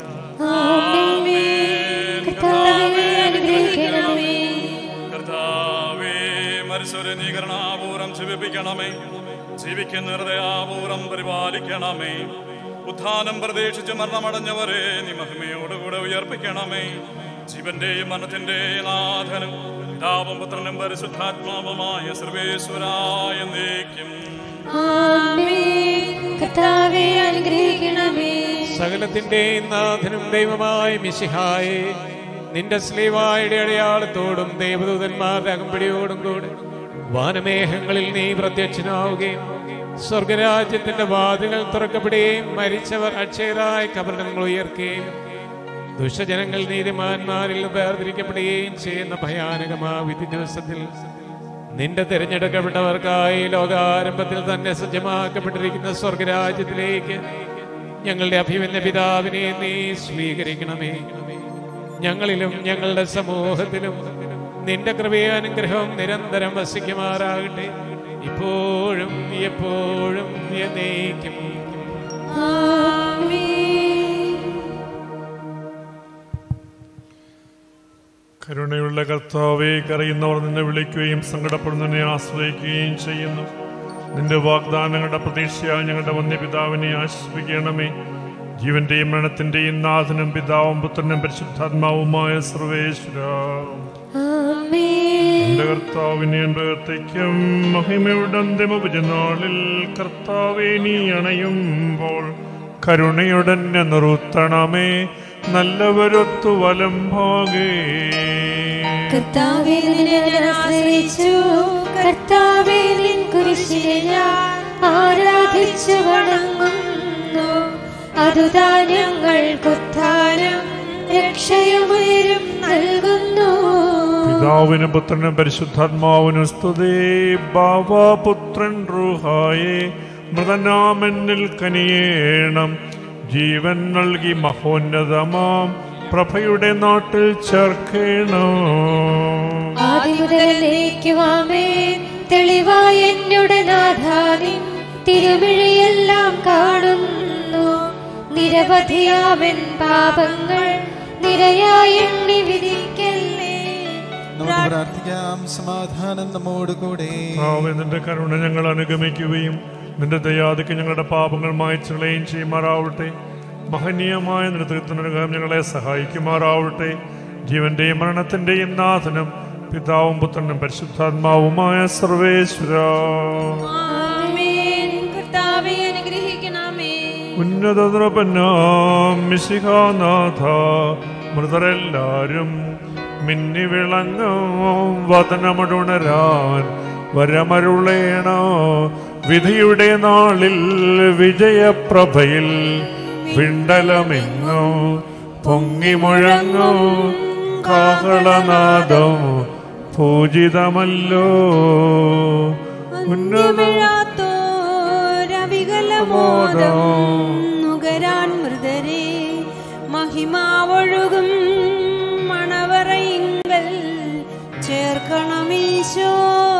കർത്താവേ അനുഗ്രഹിക്കണമേ കർത്താവേ മരിച്ചവരെ നീ കരുണാപൂർവം ജീവിപ്പിക്കണമേ ജീവിക്കുന്ന ഹൃദയാപൂർവം പരിപാലിക്കണമേ ഉത്ഥാനം പ്രതീക്ഷിച്ച് മരണമടഞ്ഞവരെ നീ മഹിമയോടുകൂടെ ഉയർപ്പിക്കണമേ ജീവന്റെയും മരണത്തിന്റെയും നാഥനും പിതാവും പുത്രനും പരിശുദ്ധാത്മാവുമായ സർവേശ്വരായ നീക്കും ആമേൻ കർത്താവേ അനുഗ്രഹിക്കണമേ സകലത്തിന്റെയും നാഥനും ദൈവമായ മിശിഹായെ നിന്റെ സ്ലീവായുടെ അടയാളത്തോടും ദേവദൂതന്മാരുടെ അകമ്പടിയോടും കൂടെ വാനമേഘങ്ങളിൽ നീ പ്രത്യക്ഷനാവുകയും സ്വർഗരാജ്യത്തിന്റെ വാതിലുകൾ തുറക്കപ്പെടുകയും മരിച്ചവർ അക്ഷയരായ കബറിടങ്ങൾ ഉയർക്കുകയും ദുഷ്ടജനങ്ങൾ നീതിമാന്മാരിൽ വേർതിരിക്കപ്പെടുകയും ചെയ്യുന്ന ഭയാനകമായ വിധി ദിവസത്തിൽ നിന്റെ തിരഞ്ഞെടുക്കപ്പെട്ടവർക്കായി ലോകാരംഭത്തിൽ തന്നെ സജ്ജമാക്കപ്പെട്ടിരിക്കുന്ന സ്വർഗരാജ്യത്തിലേക്ക് ഞങ്ങളുടെ അഭിമന്യ പിതാവിനെ നീ സ്വീകരിക്കണമേ ഞങ്ങളിലും ഞങ്ങളുടെ സമൂഹത്തിലും നിന്റെ കൃപയാനുഗ്രഹം നിരന്തരം വസിക്കുമാറാകട്ടെ ഇപ്പോഴും എപ്പോഴും എന്നേക്കും കരുണയുള്ള കർത്താവെ കരയുന്നവർ നിന്നെ വിളിക്കുകയും സങ്കടപ്പെടുന്നതിനെ ആശ്രയിക്കുകയും ചെയ്യുന്നു നിന്റെ വാഗ്ദാനങ്ങളുടെ പ്രതീക്ഷയായി ഞങ്ങളുടെ വന്യപിതാവിനെ ആശ്വസിപ്പിക്കണമേ ജീവന്റെയും മരണത്തിന്റെയും നാഥനും പിതാവും പുത്രനും പരിശുദ്ധാത്മാവുമായ സർവേശ്വര എന്റെ കർത്താവിനെ പ്രവർത്തിക്കും മഹിമയുടെ അന്തിമപുജനാളിൽ കർത്താവെ നീ അണയുമ്പോൾ കരുണയുടെ നിർത്തണമേ നല്ലവരൊത്തു വലം ഭാഗേ കർത്താവേ നിന്നെ ഞാൻ ആശ്രയിച്ചു കർത്താവേ നിൻ കുരിശിനെ ഞാൻ ആരാധിച്ചു വണങ്ങുന്നു അതുതാ ഞങ്ങൾക്കുത്ഥാനം രക്ഷയുമേരും നൽകുന്നു പിതാവിനും പുത്രനും പരിശുദ്ധാത്മാവിനും സ്തുതി ബാവാപുത്രൻ റൂഹായെ മൃതനാമെന്നിൽ കനിയേണം ജീവൻ നൽകി മഹോന്നതമാം പ്രഭയുടെ നാട്ടിൽ ചേർക്കണം ആദ്യം മുതൽ എന്നേക്കുമാമേ തെളിവായ എന്നുടെ നാഥാനിൻ തിരുമിഴിയെല്ലാം കാണുന്നു നിരവധിയാവൻ പാപങ്ങൾ നിരയായി എണ്ണി വിധിക്കല്ലേ നമുക്ക് പ്രാർത്ഥിക്കാം സമാധാനം നമ്മോട് കൂടെ കർത്താവേ, നിന്റെ കരുണ ഞങ്ങൾ അനുഗമിക്കുകയും നിന്റെ ദയാദിക്ക് ഞങ്ങളുടെ പാപങ്ങൾ മായച്ചുകളയും ചെയ്യുമാറാവട്ടെ മഹനീയമായ നേതൃത്വത്തിനകം ഞങ്ങളെ സഹായിക്കുമാറാവട്ടെ ജീവന്റെയും മരണത്തിന്റെയും നാഥനും പിതാവും പുത്രനും പരിശുദ്ധാത്മാവുമായ സർവേശ്വര ആമേൻ കർത്താവേ അനുഗ്രഹിക്കണമേ ഉന്നതദ്രപനാം മിശിഹാനാഥ മൃതരെല്ലാരും മിന്നി വിളങ്ങും വതനമടുണരാൻ വരമരുളേണ വിധിയുടെ നാളിൽ വിജയപ്രഭയിൽ വിണ്ടലമെങ്ങും പൊങ്ങി മുഴങ്ങും കാഹളനാദം പൂജിതമല്ലോ ഉന്നത രവികലമോദം നുകരാൻ മൃതരെ മഹിമാവൊഴുകും മണവറയിങ്കൽ ചേർക്കണമീശോ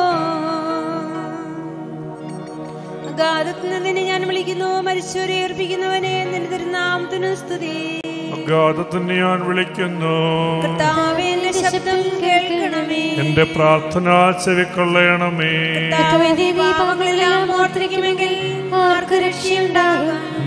അഗാധത്തിൽ നിന്നെ ഞാൻ വിളിക്കുന്നു മരിച്ചവരെ ഏർപ്പിക്കുന്നവനെ നിന്റെ തിരുനാമത്തിനു സ്തുതി അഗാധത്തിന് ഞാൻ വിളിക്കുന്നു കർത്താവേ എന്റെ ശബ്ദം കേൾക്കണമേ എന്റെ പ്രാർത്ഥന ചെവിക്കൊള്ളയണമേ കർത്താവേ, നീ പാപങ്ങളെല്ലാം ഓർത്തിരിക്കുമെങ്കിൽ ആർക്ക് രക്ഷയുണ്ടാകും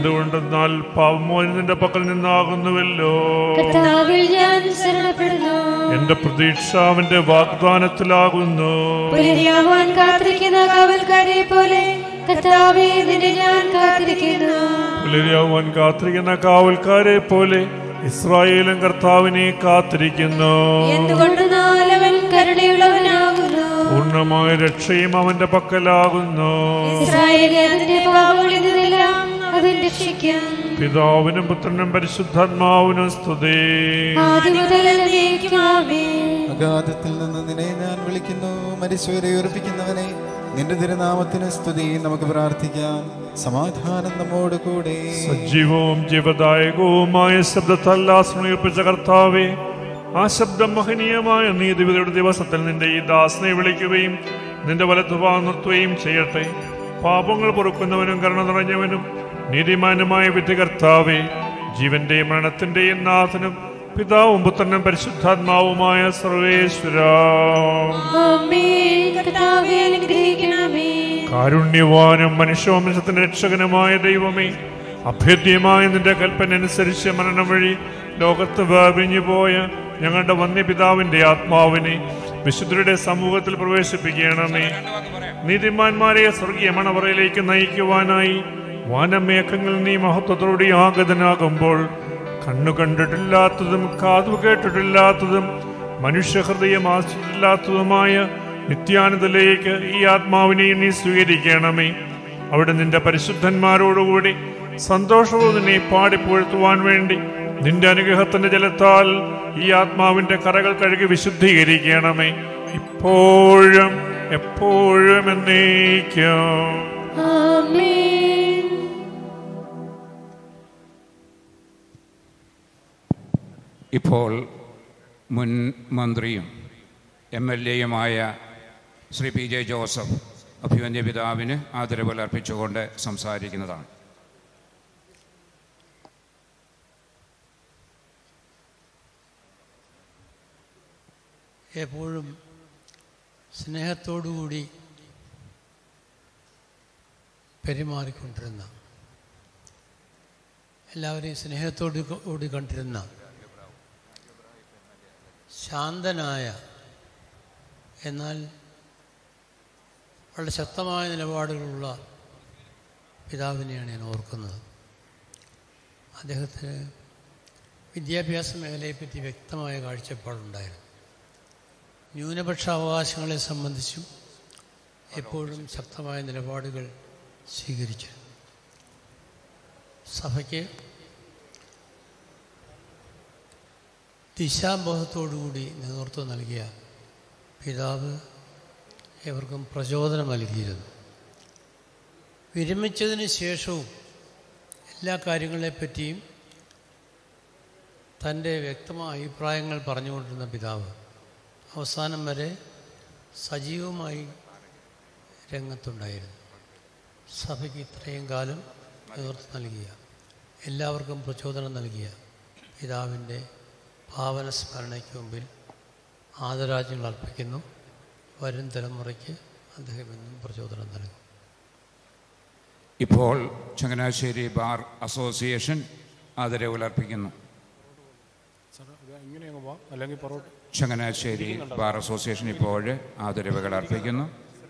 എന്തുകൊണ്ടെന്നാൽ പാവമോചനം നിന്റെ പക്കൽ നിന്നാകുന്നുവല്ലോ കർത്താവിൽ ഞാൻ ശരണപ്പെടുന്നു എന്റെ പ്രതീക്ഷ അവന്റെ വാഗ്ദാനത്തിലാകുന്നു പുലരിയാവാൻ കാത്തിരിക്കുന്ന കാവൽക്കാരെ പോലെ കർത്താവെ നിന്നെ ഞാൻ കാത്തിരിക്കുന്നു പുലരിയാവാൻ കാത്തിരിക്കുന്ന കാവൽക്കാരെ പോലെ ഇസ്രായേലും കർത്താവിനെ കാത്തിരിക്കുന്നു എന്തുകൊണ്ടെന്നാൽ അവൻ കരുണയുള്ളവനാകുന്നു പൂർണ്ണമായ രക്ഷയും അവന്റെ പക്കലാകുന്നു ഇസ്രായേലിനെ അതിന്റെ പാവങ്ങളിൽ നിന്നെല്ലാം അവൻ രക്ഷിക്കും പിതാവിനും പുത്രനും പരിശുദ്ധാത്മാവിനും സ്തുതി ആദ്യം മുതൽ എന്നേക്കും ആമേൻ. അഗാധത്തിൽ നിന്ന് നിന്നെ ഞാൻ വിളിക്കുന്നു മരിച്ചവരെ ഉറപ്പിക്കുന്നവനെ നിന്റെ തിരുനാമത്തിന് സ്തുതി നമുക്ക് പ്രാർത്ഥിക്കാം സമാധാനം നമ്മോട് കൂടെ സജീവവും ജീവദായകവുമായ ശബ്ദത്താൽ ആശ്രയിപ്പിച്ച കർത്താവെ ആ ശബ്ദം മഹനീയമായ നീതിവിധിയുടെ ദിവസത്തിൽ നിന്റെ ഈ ദാസനെ വിളിക്കുകയും നിന്റെ വലത്തുഭാഗം നിർത്തുകയും ചെയ്യട്ടെ പാപങ്ങൾ പൊറുക്കുന്നവനും കരുണ നിറഞ്ഞവനും നീതിമാനുമായ വിധി കർത്താവെ ജീവന്റെയും മരണത്തിന്റെയും നാഥനും പിതാവും പുത്രനും പരിശുദ്ധാത്മാവുമായ സർവേശ്വര ആമേൻ. കർത്താവെ അനുഗ്രഹിക്കണമേ കാരുണ്യവാനും മനുഷ്യവംശത്തിന്റെ രക്ഷകനുമായ ദൈവമേ അഭേദ്യമായ നിന്റെ കൽപ്പന അനുസരിച്ച് മരണം വഴി ലോകത്ത് വ്യാപിഞ്ഞു പോയ ഞങ്ങളുടെ വന്യപിതാവിന്റെ ആത്മാവിനെ വിശുദ്ധരുടെ സമൂഹത്തിൽ പ്രവേശിപ്പിക്കണമേ നീതിമാന്മാരെ സ്വർഗീയ മണവറയിലേക്ക് നയിക്കുവാനായി വാനമേഘങ്ങളിൽ നീ മഹത്വത്തോടെ ആഗതനാകുമ്പോൾ കണ്ണു കണ്ടിട്ടില്ലാത്തതും കാതു കേട്ടിട്ടില്ലാത്തതും മനുഷ്യഹൃദയം ആശ്രയിച്ചിട്ടില്ലാത്തതുമായ നിത്യാനന്ദത്തിലേക്ക് ഈ ആത്മാവിനെ നീ സ്വീകരിക്കണമേ അവിടെ നിന്റെ പരിശുദ്ധന്മാരോടുകൂടി സന്തോഷവും നിന്നെ പാടിപ്പുഴത്തുവാൻ വേണ്ടി നിന്റെ അനുഗ്രഹത്തിന്റെ ജലത്താൽ ഈ ആത്മാവിന്റെ കറകൾ കഴുകി വിശുദ്ധീകരിക്കണമേ ഇപ്പോഴും എപ്പോഴും എന്നേക്കും ആമേൻ ഇപ്പോൾ മുൻ മന്ത്രിയും എം എൽ എയുമായ ശ്രീ പി ജെ ജോസഫ് അഭിമന്യ പിതാവിന് ആദരവുകൾ അർപ്പിച്ചുകൊണ്ട് സംസാരിക്കുന്നതാണ് എപ്പോഴും സ്നേഹത്തോടുകൂടി പെരുമാറിക്കൊണ്ടിരുന്ന എല്ലാവരെയും സ്നേഹത്തോടു കൂടി കണ്ടിരുന്ന ശാന്തനായ എന്നാൽ വളരെ ശക്തമായ നിലപാടുകളുള്ള പിതാവിനെയാണ് ഞാൻ ഓർക്കുന്നത് അദ്ദേഹത്തിന് വിദ്യാഭ്യാസ മേഖലയെപ്പറ്റി വ്യക്തമായ കാഴ്ചപ്പാടുണ്ടായിരുന്നു ന്യൂനപക്ഷ അവകാശങ്ങളെ സംബന്ധിച്ചും എപ്പോഴും ശക്തമായ നിലപാടുകൾ സ്വീകരിച്ചു സഭയ്ക്ക് ദിശാബോധത്തോടുകൂടി നേതൃത്വം നൽകിയ പിതാവ് എവർക്കും പ്രചോദനം നൽകിയിരുന്നു വിരമിച്ചതിന് ശേഷവും എല്ലാ കാര്യങ്ങളെപ്പറ്റിയും തൻ്റെ വ്യക്തമായ അഭിപ്രായങ്ങൾ പറഞ്ഞുകൊണ്ടിരുന്ന പിതാവ് അവസാനം വരെ സജീവമായി രംഗത്തുണ്ടായിരുന്നു സഭയ്ക്ക് ഇത്രയും കാലം നേതൃത്വം നൽകിയ എല്ലാവർക്കും പ്രചോദനം നൽകിയ പിതാവിൻ്റെ ഭാവന സ്മരണയ്ക്ക് മുമ്പിൽ ആദരാജ്യങ്ങൾ അർപ്പിക്കുന്നു വരും തലമുറയ്ക്ക് അദ്ദേഹം എന്നും പ്രചോദനം നൽകും ഇപ്പോൾ ചങ്ങനാശ്ശേരി ബാർ അസോസിയേഷൻ ആദരവുകൾ അർപ്പിക്കുന്നു അല്ലെങ്കിൽ പൊറോട്ട ചങ്ങനാശ്ശേരി ബാർ അസോസിയേഷൻ ഇപ്പോൾ ആദരവുകൾ അർപ്പിക്കുന്നു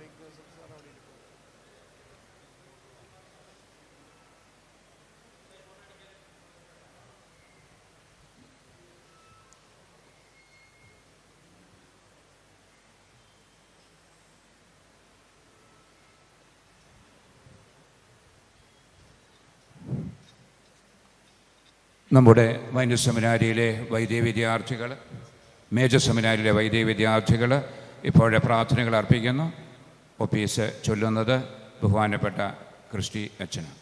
നമ്മുടെ വൈദ്യ സെമിനാരിയിലെ വൈദ്യ വിദ്യാർത്ഥികൾ മേജർ സെമിനാരിയിലെ വൈദ്യ വിദ്യാർത്ഥികൾ ഇപ്പോഴെ പ്രാർത്ഥനകൾ അർപ്പിക്കുന്നു ഒപ്പീസ് ചൊല്ലുന്നത് ബഹുമാനപ്പെട്ട ക്രിസ്റ്റി അച്ഛനാണ്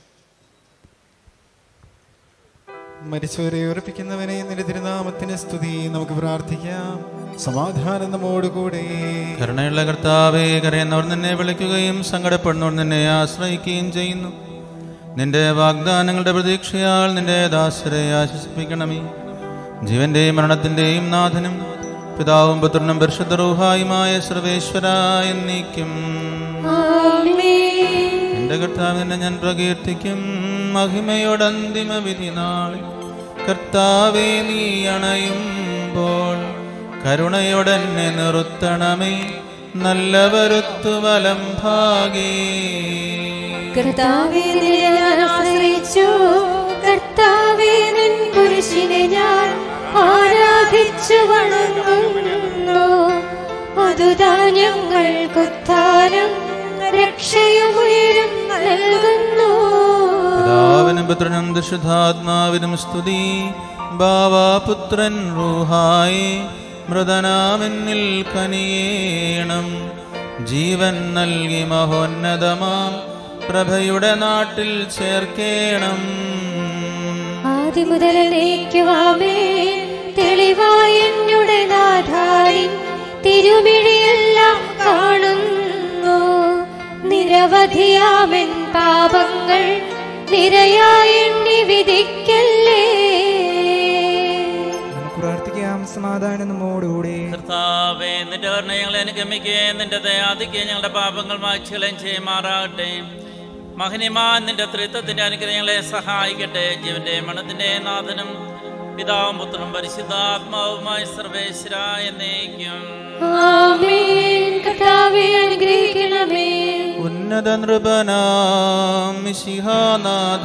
മരിച്ചവരെ ഉറപ്പിക്കുന്നവനെ നിന്റെ തിരുനാമത്തിന് സ്തുതി നമുക്ക് പ്രാർത്ഥിക്കാം സമാധാനം നമ്മോടുകൂടെ കരുണയുള്ള കർത്താവെ കരയുന്നവർ നിന്നെ വിളിക്കുകയും സങ്കടപ്പെടുന്നവർ നിന്നെ ആശ്രയിക്കുകയും ചെയ്യുന്നു നിന്റെ വാഗ്ദാനങ്ങളുടെ പ്രതീക്ഷയാൽ നിന്റെ ദാസരെ ആശ്വസിപ്പിക്കണമേ ജീവന്റെയും മരണത്തിന്റെയും നാഥനും പിതാവും പുത്രനും പരിശുദ്ധ റൂഹായുമായ സർവേശ്വര എന്നീക്കും ആമേൻ എന്റെ കർത്താവിനെ ഞാൻ പ്രകീർത്തിക്കും മഹിമയോടന്തിമ വിധി നാളിൽ കർത്താവേ നീ അണയുമ്പോൾ കരുണയോടെന്നെ നിർത്തണമേ നല്ലവരുത്തു വലം ഭാഗേ കർത്താവേ നിന്നെ ഞാൻ ആശ്രയിച്ചു കർത്താവേ നിൻ കുരിശിനെ ഞാൻ ആരാധിച്ചു വണങ്ങുന്നു അതുതാ ഞങ്ങൾക്കുത്ഥാനം രക്ഷയും ഉയരും നൽകുന്നു പിതാവിനും പുത്രനും ദുഷുധാത്മാവിനും സ്തുതി ബാവാപുത്രൻ റൂഹായി മൃതനാമെന്നിൽ കനിയേണം ജീവൻ നൽകി മഹോന്നതമാം പ്രഭയുടെ നാട്ടിൽ ചേർക്കേണം ആദ്യം മുതൽ നീക്കുവാമേ തെളിവായ എന്നുടെ നാഥാരിൻ തിരുമിഴിയെല്ലാം കാണുന്നു നിരവധിയാമൻ പാപങ്ങൾ നിരയായി എണ്ണി വിധിക്കല്ലേ നമുക്ക് പ്രാർത്ഥിക്കാം സമാധാനം നമ്മോടുകൂടെ കർത്താവേ നിന്റെ കരുണ ഞങ്ങളെ അനുഗമിക്കുകയും നിന്റെ ദയാധിക്കുകയും ഞങ്ങളുടെ പാപങ്ങൾ മായ്ച്ചുകളയും ചെയ്യുമാറാകട്ടെ മഹനിമാൻ നിന്റെ ത്രിത്വത്തിന്റെ അനുഗ്രഹങ്ങളെ സഹായിക്കട്ടെ ജീവന്റെ മണത്തിന്റെ നാഥനും പിതാവും പുത്രനും പരിശുദ്ധാത്മാവുമായി സർവേശ്വര എന്നേക്കും ആമേൻ കർത്താവേ അനുഗ്രഹിക്കണമേ ഉന്നത നൃപനാം മിശിഹാനാഥ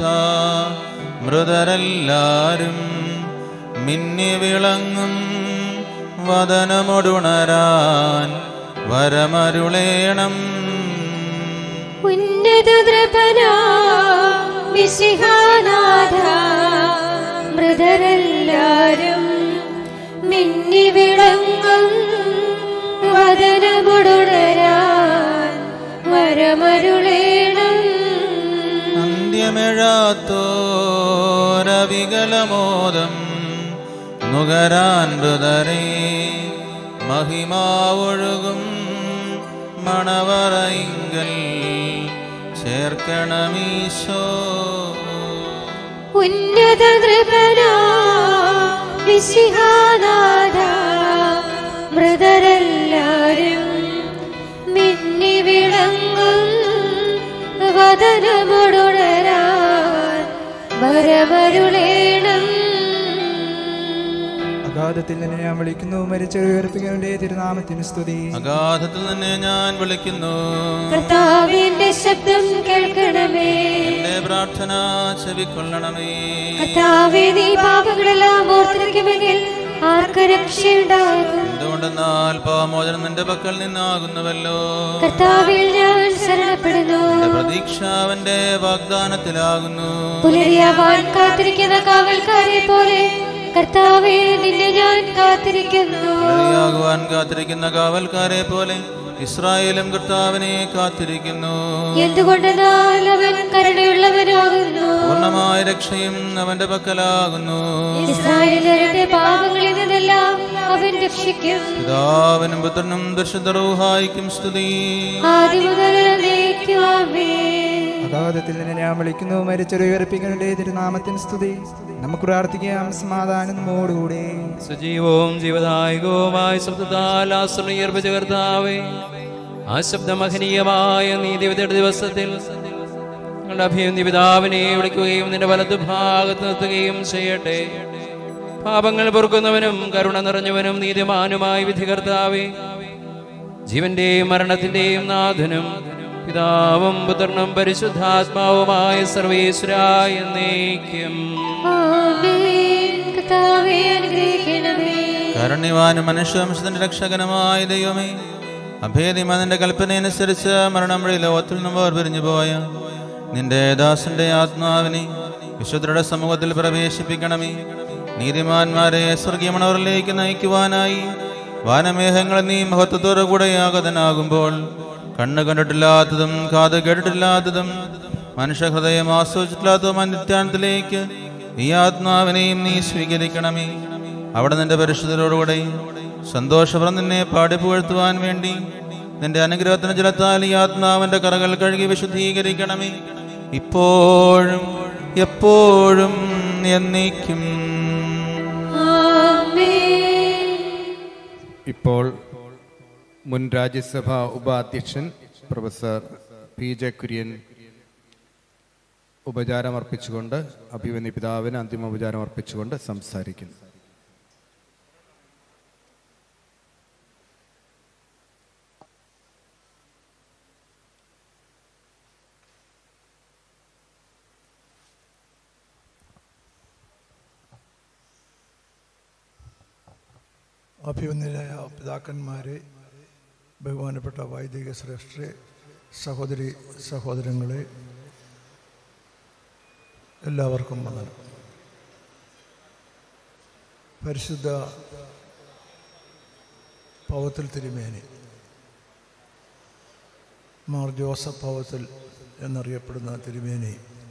മൃതരെല്ലാരും മിന്നി വിളങ്ങും വദനമൊടുണരാൻ വരമരുളേണം ഉന്നത ദ്രപനാ വിശിഹാനാഥ മൃതരെല്ലാരും മിന്നി വിളങ്ങും വദനമുടുണരാൻ വരമരുളേണം അന്ത്യമെഴാത്തോരവികലമോദം നുകരാൻ മൃതരെ മഹിമാവൊഴുകും മണവറയിങ്കൽ ചേർക്കണമീശോ ഉന്നത നൃപനാ വിശിഹാനാഥ മൃതരെല്ലാരും മിന്നി വിളങ്ങും വദനമുടുണരാൻ വരമരുളേണം അഗാധത്തിൽ നിന്ന് ഞാൻ വിളിക്കുന്നു മരിച്ചവരെ ഉയർപ്പിക്കേണ്ടേ തിരുനാമത്തിന് സ്തുതി അഗാധത്തിൽ നിന്ന് ഞാൻ വിളിക്കുന്നു കർത്താവിന്റെ ശബ്ദം കേൾക്കണമേ എന്റെ പ്രാർത്ഥന ചെവിക്കൊള്ളണമേ കർത്താവേ നീ പാപങ്ങളെല്ലാം ഓർത്തിരിക്കുമെങ്കിൽ ആർക്ക് രക്ഷയുണ്ടാകും എന്തുകൊണ്ടെന്നാൽ പാമോചനം നിന്റെ പക്കൽ നിന്നാകുന്നുവല്ലോ കർത്താവിൽ ഞാൻ ശരണപ്പെടുന്നു എന്റെ പ്രതീക്ഷ അവന്റെ വാഗ്ദാനത്തിലാകുന്നു പുലരിയാവാൻ കാത്തിരിക്കുന്ന കാവൽക്കാരെ പോലെ കർത്താവേ നിന്നെ ഞാൻ കാത്തിരിക്കുന്നു ഇരയാകുവാൻ കാത്തിരിക്കുന്ന കാവൽക്കാരെ പോലെ ഇസ്രായേലും കർത്താവിനെ കാത്തിരിക്കുന്നു എന്തുകൊണ്ടെന്നാൽ അവൻ കരുണയുള്ളവനാകുന്നു പൂർണ്ണമായ രക്ഷയും അവന്റെ പക്കലാകുന്നു ഇസ്രായേലരുടെ പാപങ്ങളിൽ നിന്നെല്ലാം അവൻ രക്ഷിക്കും പിതാവിനും പുത്രനും ദർശുദ്ധറൂഹായിക്കും സ്തുതി ആദ്യം മുതൽ എന്നേക്കുമാമേ. അഗാധത്തിൽ നിന്ന് ഞാൻ വിളിക്കുന്നു മരിച്ചവരെ ഉയർപ്പിക്കേണ്ടേ തിരുനാമത്തിന് സ്തുതി നമുക്ക് പ്രാർത്ഥിക്കാം സമാധാനം നമ്മോടുകൂടെ സജീവവും ജീവദായകവുമായ ശബ്ദത്താൽ ആശ്രയർപ്പിച്ച കർത്താവേ ആ ശബ്ദമഹനീയമായ നീതിവിധിയുടെ ദിവസത്തിൽ ഞങ്ങളുടെ അഭിയന്തി പിതാവിനെ വിളിക്കുകയും നിന്റെ വലതു ഭാഗത്ത് നിർത്തുകയും ചെയ്യട്ടെ പാപങ്ങൾ പൊറുക്കുന്നവനും കരുണ നിറഞ്ഞവനും നീതിമാനുമായ വിധി കർത്താവേ ജീവന്റെയും മരണത്തിന്റെയും നാഥനും പിതാവും പുത്രനും പരിശുദ്ധാത്മാവുമായ സർവേശ്വരായ എന്നേക്കും ആമേൻ. കർത്താവേ അനുഗ്രഹിക്കണമേ കാരുണ്യവാനും മനുഷ്യവംശത്തിന്റെ രക്ഷകനമായ ദൈവമേ അഭേദ്യമായ നിന്റെ കൽപ്പനയനുസരിച്ച് മരണം വഴി ലോകത്തിൽ നിന്ന് വേർപിരിഞ്ഞു പോയ നിന്റെ ദാസന്റെ ആത്മാവിനെ വിശുദ്ധരുടെ സമൂഹത്തിൽ പ്രവേശിപ്പിക്കണമേ നീതിമാന്മാരെ സ്വർഗീയമണവരിലേക്ക് നയിക്കുവാനായി വാനമേഘങ്ങൾ നീ മഹത്വത്തോടു കൂടെ ആഗതനാകുമ്പോൾ കണ്ണ് കണ്ടിട്ടില്ലാത്തതും കാത് കേട്ടിട്ടില്ലാത്തതും മനുഷ്യഹൃദയം ആസ്വദിച്ചിട്ടില്ലാത്തതുമായ നിത്യാനത്തിലേക്ക് ഈ ആത്മാവിനെയും നീ സ്വീകരിക്കണമേ അവിടെ നിന്റെ പരിശുദ്ധരോടുകൂടെ സന്തോഷപുറം നിന്നെ പാടിപ്പുകഴ്ത്തുവാൻ വേണ്ടി നിന്റെ അനുഗ്രഹത്തിന് ജലത്താൽ ഈ ആത്മാവിന്റെ കറകൾ കഴുകി വിശുദ്ധീകരിക്കണമേ ഇപ്പോഴും എപ്പോഴും എന്നേക്കും ആമേൻ. ഇപ്പോൾ മുൻ രാജ്യസഭാ ഉപാധ്യക്ഷൻ പ്രൊഫസർ പി ജെ കുര്യൻ ഉപചാരം അർപ്പിച്ചുകൊണ്ട് അഭിമന്യ പിതാവിന് അന്തിമ ഉപചാരം അർപ്പിച്ചുകൊണ്ട് സംസാരിക്കുന്നു അഭിമന്യരായ പിതാക്കന്മാരെ ബഹുമാനപ്പെട്ട വൈദിക ശ്രേഷ്ഠരെ സഹോദരി സഹോദരങ്ങളെ എല്ലാവർക്കും വന്ദനം പരിശുദ്ധ പവത്തിൽ തിരുമേനി മാർ ജോസഫ് പവത്തിൽ എന്നറിയപ്പെടുന്ന തിരുമേനി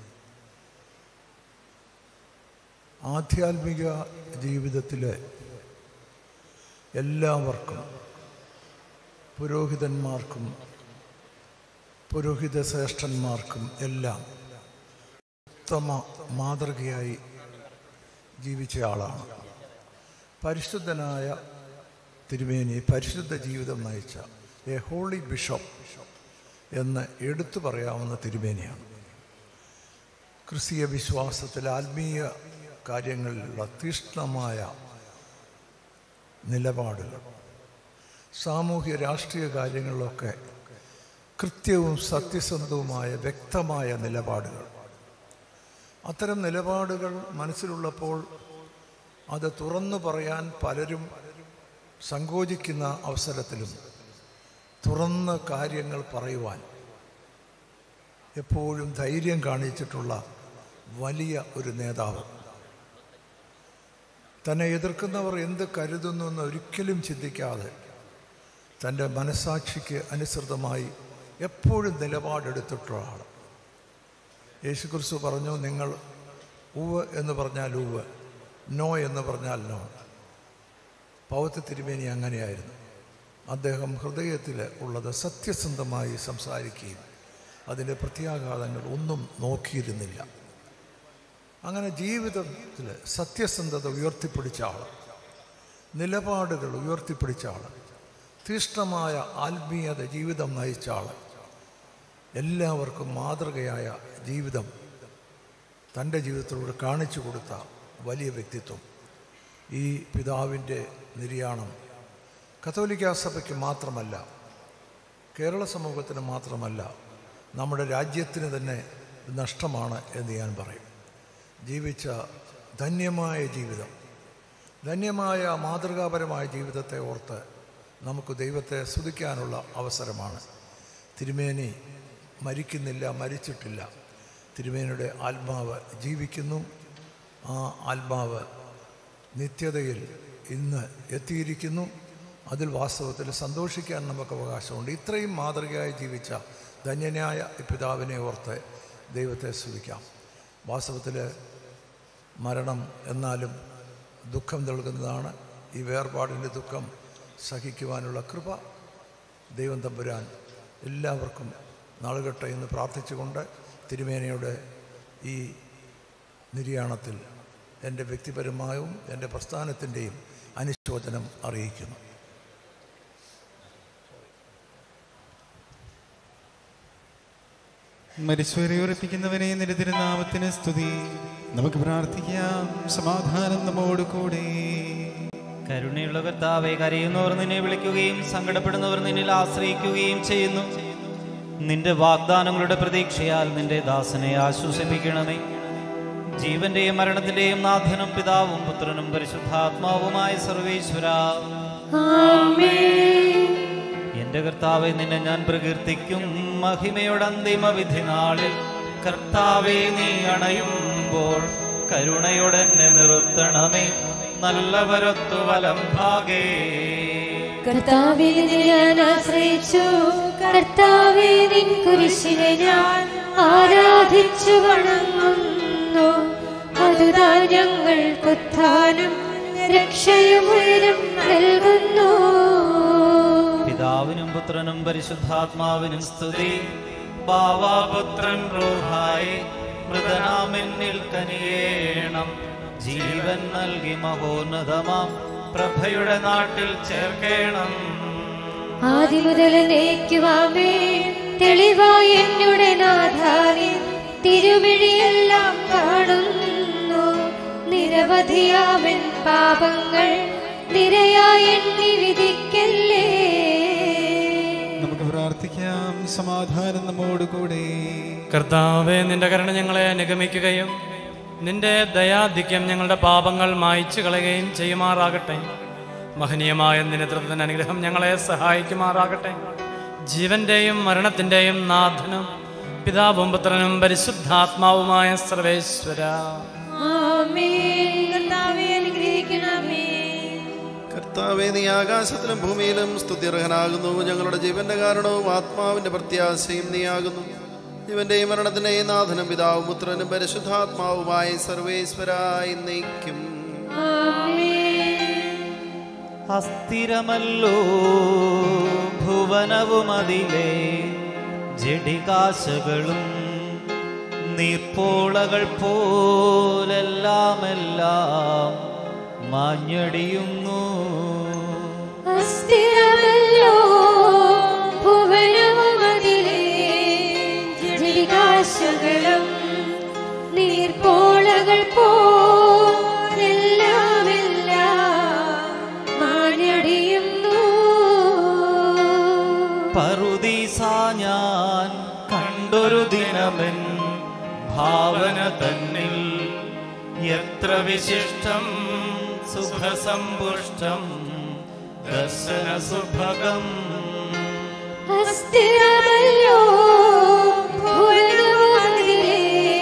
ആധ്യാത്മിക ജീവിതത്തിലെ എല്ലാവർക്കും പുരോഹിതന്മാർക്കും പുരോഹിത ശ്രേഷ്ഠന്മാർക്കും എല്ലാം ഉത്തമ മാതൃകയായി ജീവിച്ച ആളാണ് പരിശുദ്ധനായ തിരുമേനി പരിശുദ്ധ ജീവിതം നയിച്ച എ ഹോളി ബിഷപ്പ് എന്ന് എടുത്തു പറയാവുന്ന തിരുമേനിയാണ് ക്രിസ്തീയ വിശ്വാസത്തിൽ ആത്മീയ കാര്യങ്ങളിലുള്ള തീഷ്ണമായ നിലപാടുകൾ സാമൂഹ്യ രാഷ്ട്രീയ കാര്യങ്ങളിലൊക്കെ കൃത്യവും സത്യസന്ധവുമായ വ്യക്തമായ നിലപാടുകൾ അത്തരം നിലപാടുകൾ മനസ്സിലുള്ളപ്പോൾ അത് തുറന്നു പറയാൻ പലരും സങ്കോചിക്കുന്ന അവസരത്തിലും തുറന്ന് കാര്യങ്ങൾ പറയുവാൻ എപ്പോഴും ധൈര്യം കാണിച്ചിട്ടുള്ള വലിയ ഒരു നേതാവ് തന്നെ എതിർക്കുന്നവർ എന്ത് കരുതുന്നു എന്ന് ഒരിക്കലും ചിന്തിക്കാതെ തൻ്റെ മനസാക്ഷിക്ക് അനുസൃതമായി എപ്പോഴും നിലപാടെടുത്തിട്ടുള്ള ആൾ യേശുക്രിസ്തു പറഞ്ഞു നിങ്ങൾ ഉവ് എന്ന് പറഞ്ഞാൽ ഉവ് നോ എന്ന് പറഞ്ഞാൽ നോ പൗത്ത തിരുമേനി അങ്ങനെയായിരുന്നു അദ്ദേഹം ഹൃദയത്തിൽ ഉള്ളത് സത്യസന്ധമായി സംസാരിക്കുകയും അതിൻ്റെ പ്രത്യാഘാതങ്ങൾ ഒന്നും നോക്കിയിരുന്നില്ല അങ്ങനെ ജീവിതത്തിൽ സത്യസന്ധത ഉയർത്തിപ്പിടിച്ച ആൾ നിലപാടുകൾ ഉയർത്തിപ്പിടിച്ച ആൾ തീഷ്ണമായ ആത്മീയത ജീവിതം നയിച്ച ആൾ എല്ലാവർക്കും മാതൃകയായ ജീവിതം തൻ്റെ ജീവിതത്തിലൂടെ കാണിച്ചു കൊടുത്ത വലിയ വ്യക്തിത്വം ഈ പിതാവിൻ്റെ നിര്യാണം കത്തോലിക്ക സഭയ്ക്ക് മാത്രമല്ല കേരള സമൂഹത്തിന് മാത്രമല്ല നമ്മുടെ രാജ്യത്തിന് തന്നെ നഷ്ടമാണ് എന്ന് ഞാൻ പറയും ജീവിച്ച ധന്യമായ ജീവിതം ധന്യമായ മാതൃകാപരമായ ജീവിതത്തെ ഓർത്ത് നമുക്ക് ദൈവത്തെ സ്തുതിക്കാനുള്ള അവസരമാണ് തിരുമേനി മരിക്കുന്നില്ല മരിച്ചിട്ടില്ല തിരുമേനിയുടെ ആത്മാവ് ജീവിക്കുന്നു ആ ആത്മാവ് നിത്യതയിൽ ഇന്ന് എത്തിയിരിക്കുന്നു അതിൽ വാസ്തവത്തിൽ സന്തോഷിക്കാൻ നമുക്ക് അവകാശമുണ്ട് ഇത്രയും മാതൃകയായി ജീവിച്ച ധന്യനായ ഈ പിതാവിനെ ഓർത്ത് ദൈവത്തെ സ്തുതിക്കാം വാസ്തവത്തിൽ മരണം എന്നാലും ദുഃഖം നൽകുന്നതാണ് ഈ വേർപാടിൻ്റെ ദുഃഖം സഹിക്കുവാനുള്ള കൃപ ദൈവം തമ്പുരാൻ എല്ലാവർക്കും നാളുകട്ടെ എന്ന് പ്രാർത്ഥിച്ചുകൊണ്ട് തിരുമേനയുടെ ഈ നിര്യാണത്തിൽ എൻ്റെ വ്യക്തിപരമായും എൻ്റെ പ്രസ്ഥാനത്തിൻ്റെയും അനുശോചനം അറിയിക്കുന്നു മരിച്ചവരെ ഉറപ്പിക്കുന്നവനെ നിന്റെ തിരുനാമത്തിന് സ്തുതി നമുക്ക് പ്രാർത്ഥിക്കാം സമാധാനം നമ്മോട് കൂടെ കരുണയുള്ള കർത്താവെ കരയുന്നവർ നിന്നെ വിളിക്കുകയും സങ്കടപ്പെടുന്നവർ നിന്നിൽ ആശ്രയിക്കുകയും ചെയ്യുന്നു നിന്റെ വാഗ്ദാനങ്ങളുടെ പ്രതീക്ഷയാൽ നിന്റെ ദാസനെ ആശ്വസിപ്പിക്കണമേ ജീവന്റെയും മരണത്തിന്റെയും നാഥനും പിതാവും പുത്രനും പരിശുദ്ധാത്മാവുമായ സർവേശ്വര എന്റെ കർത്താവെ നിന്നെ ഞാൻ പ്രകീർത്തിക്കും മഹിമയുടെ അന്തിമ വിധി നാളിൽ കർത്താവെ നീ അണയുമ്പോൾ കരുണയോടെ എന്നെ നിർത്തണമേ നല്ലവരൊത്തു വലം ഭാഗേ കർത്താവിൽ ഞാൻ ആശ്രയിച്ചു കർത്താവെ നിൻ കുരിശിനെ ഞാൻ ആരാധിച്ചു വണങ്ങുന്നു അതുതാ ഞങ്ങൾക്കുത്ഥാനം രക്ഷയും ഉയരം നൽകുന്നു പിതാവിനും പുത്രനും പരിശുദ്ധാത്മാവിനും സ്തുതി ബാവാപുത്രൻ റൂഹായി മൃതനാമെന്നിൽ കനിയേണം ജീവൻ നൽകി മഹോന്നതമാം പ്രഭയുടെ നാട്ടിൽ ചേർക്കേണം ആദ്യ മുതൽ നയിക്കുവാമേ തെളിവായി എന്നുടെ നാഥാനി തിരുമിഴിയെല്ലാം കാണുന്നു നിരവധിയാവൻ പാപങ്ങൾ നിരയായി എണ്ണി വിധിക്കല്ലേ നമുക്ക് പ്രാർത്ഥിക്കാം സമാധാനം നമ്മോട് കൂടെ കർത്താവെ നിന്റെ കരുണ ഞങ്ങളെ അനുഗമിക്കുകയും നിന്റെ ദയാധിക്യം ഞങ്ങളുടെ പാപങ്ങൾ മായ്ച്ചു കളയുകയും ചെയ്യുമാറാകട്ടെ മഹനീയമായ നിനതൃത്വത്തിന് അനുഗ്രഹം ഞങ്ങളെ സഹായിക്കുമാറാകട്ടെ ജീവന്റെയും മരണത്തിന്റെയും നാഥനും പിതാവും പുത്രനും പരിശുദ്ധാത്മാവുമായ സർവേശ്വര ആമേൻ കർത്താവേ അനുഗ്രഹിക്കണമേ കർത്താവേ നീ ആകാശത്തിലും ഭൂമിയിലും സ്തുത്യർഹനാകുന്നു ഞങ്ങളുടെ ജീവന്റെ കാരണവും ആത്മാവിന്റെ പ്രത്യാശയും നീയാകുന്നു ജീവന്റെയും മരണത്തിന്റെയും നാഥനും പിതാവും പുത്രനും പരിശുദ്ധാത്മാവുമായി സർവേശ്വരായി നയിക്കും അസ്ഥിരമല്ലോ ഭുവനവും അതിലെ ജഡികാശകളും നീർപ്പോളകൾ പോലെല്ലാം എല്ലാം മാഞ്ഞടിയുന്നു അസ്ഥിരമല്ലോ ഭുവനവും അതിലെ ജടികാശകളും നീർപ്പോളകൾ പോലെല്ലാമെല്ലാം മാഞ്ഞടിയുന്നു പറുദീസ ഞാൻ കണ്ടൊരു ദിനമെൻ ഭാവന തന്നിൽ എത്ര വിശിഷ്ടം സുഖസമ്പുഷ്ടം ദർശന സുഭഗം അസ്ഥിരമല്ലോ ഭുവനവും അതിലെ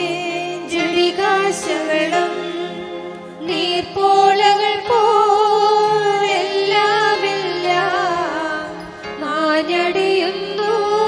ജടികാശകളും നീർപ്പോളകൾ പോലെല്ലാമെല്ലാം മാഞ്ഞടിയുന്നു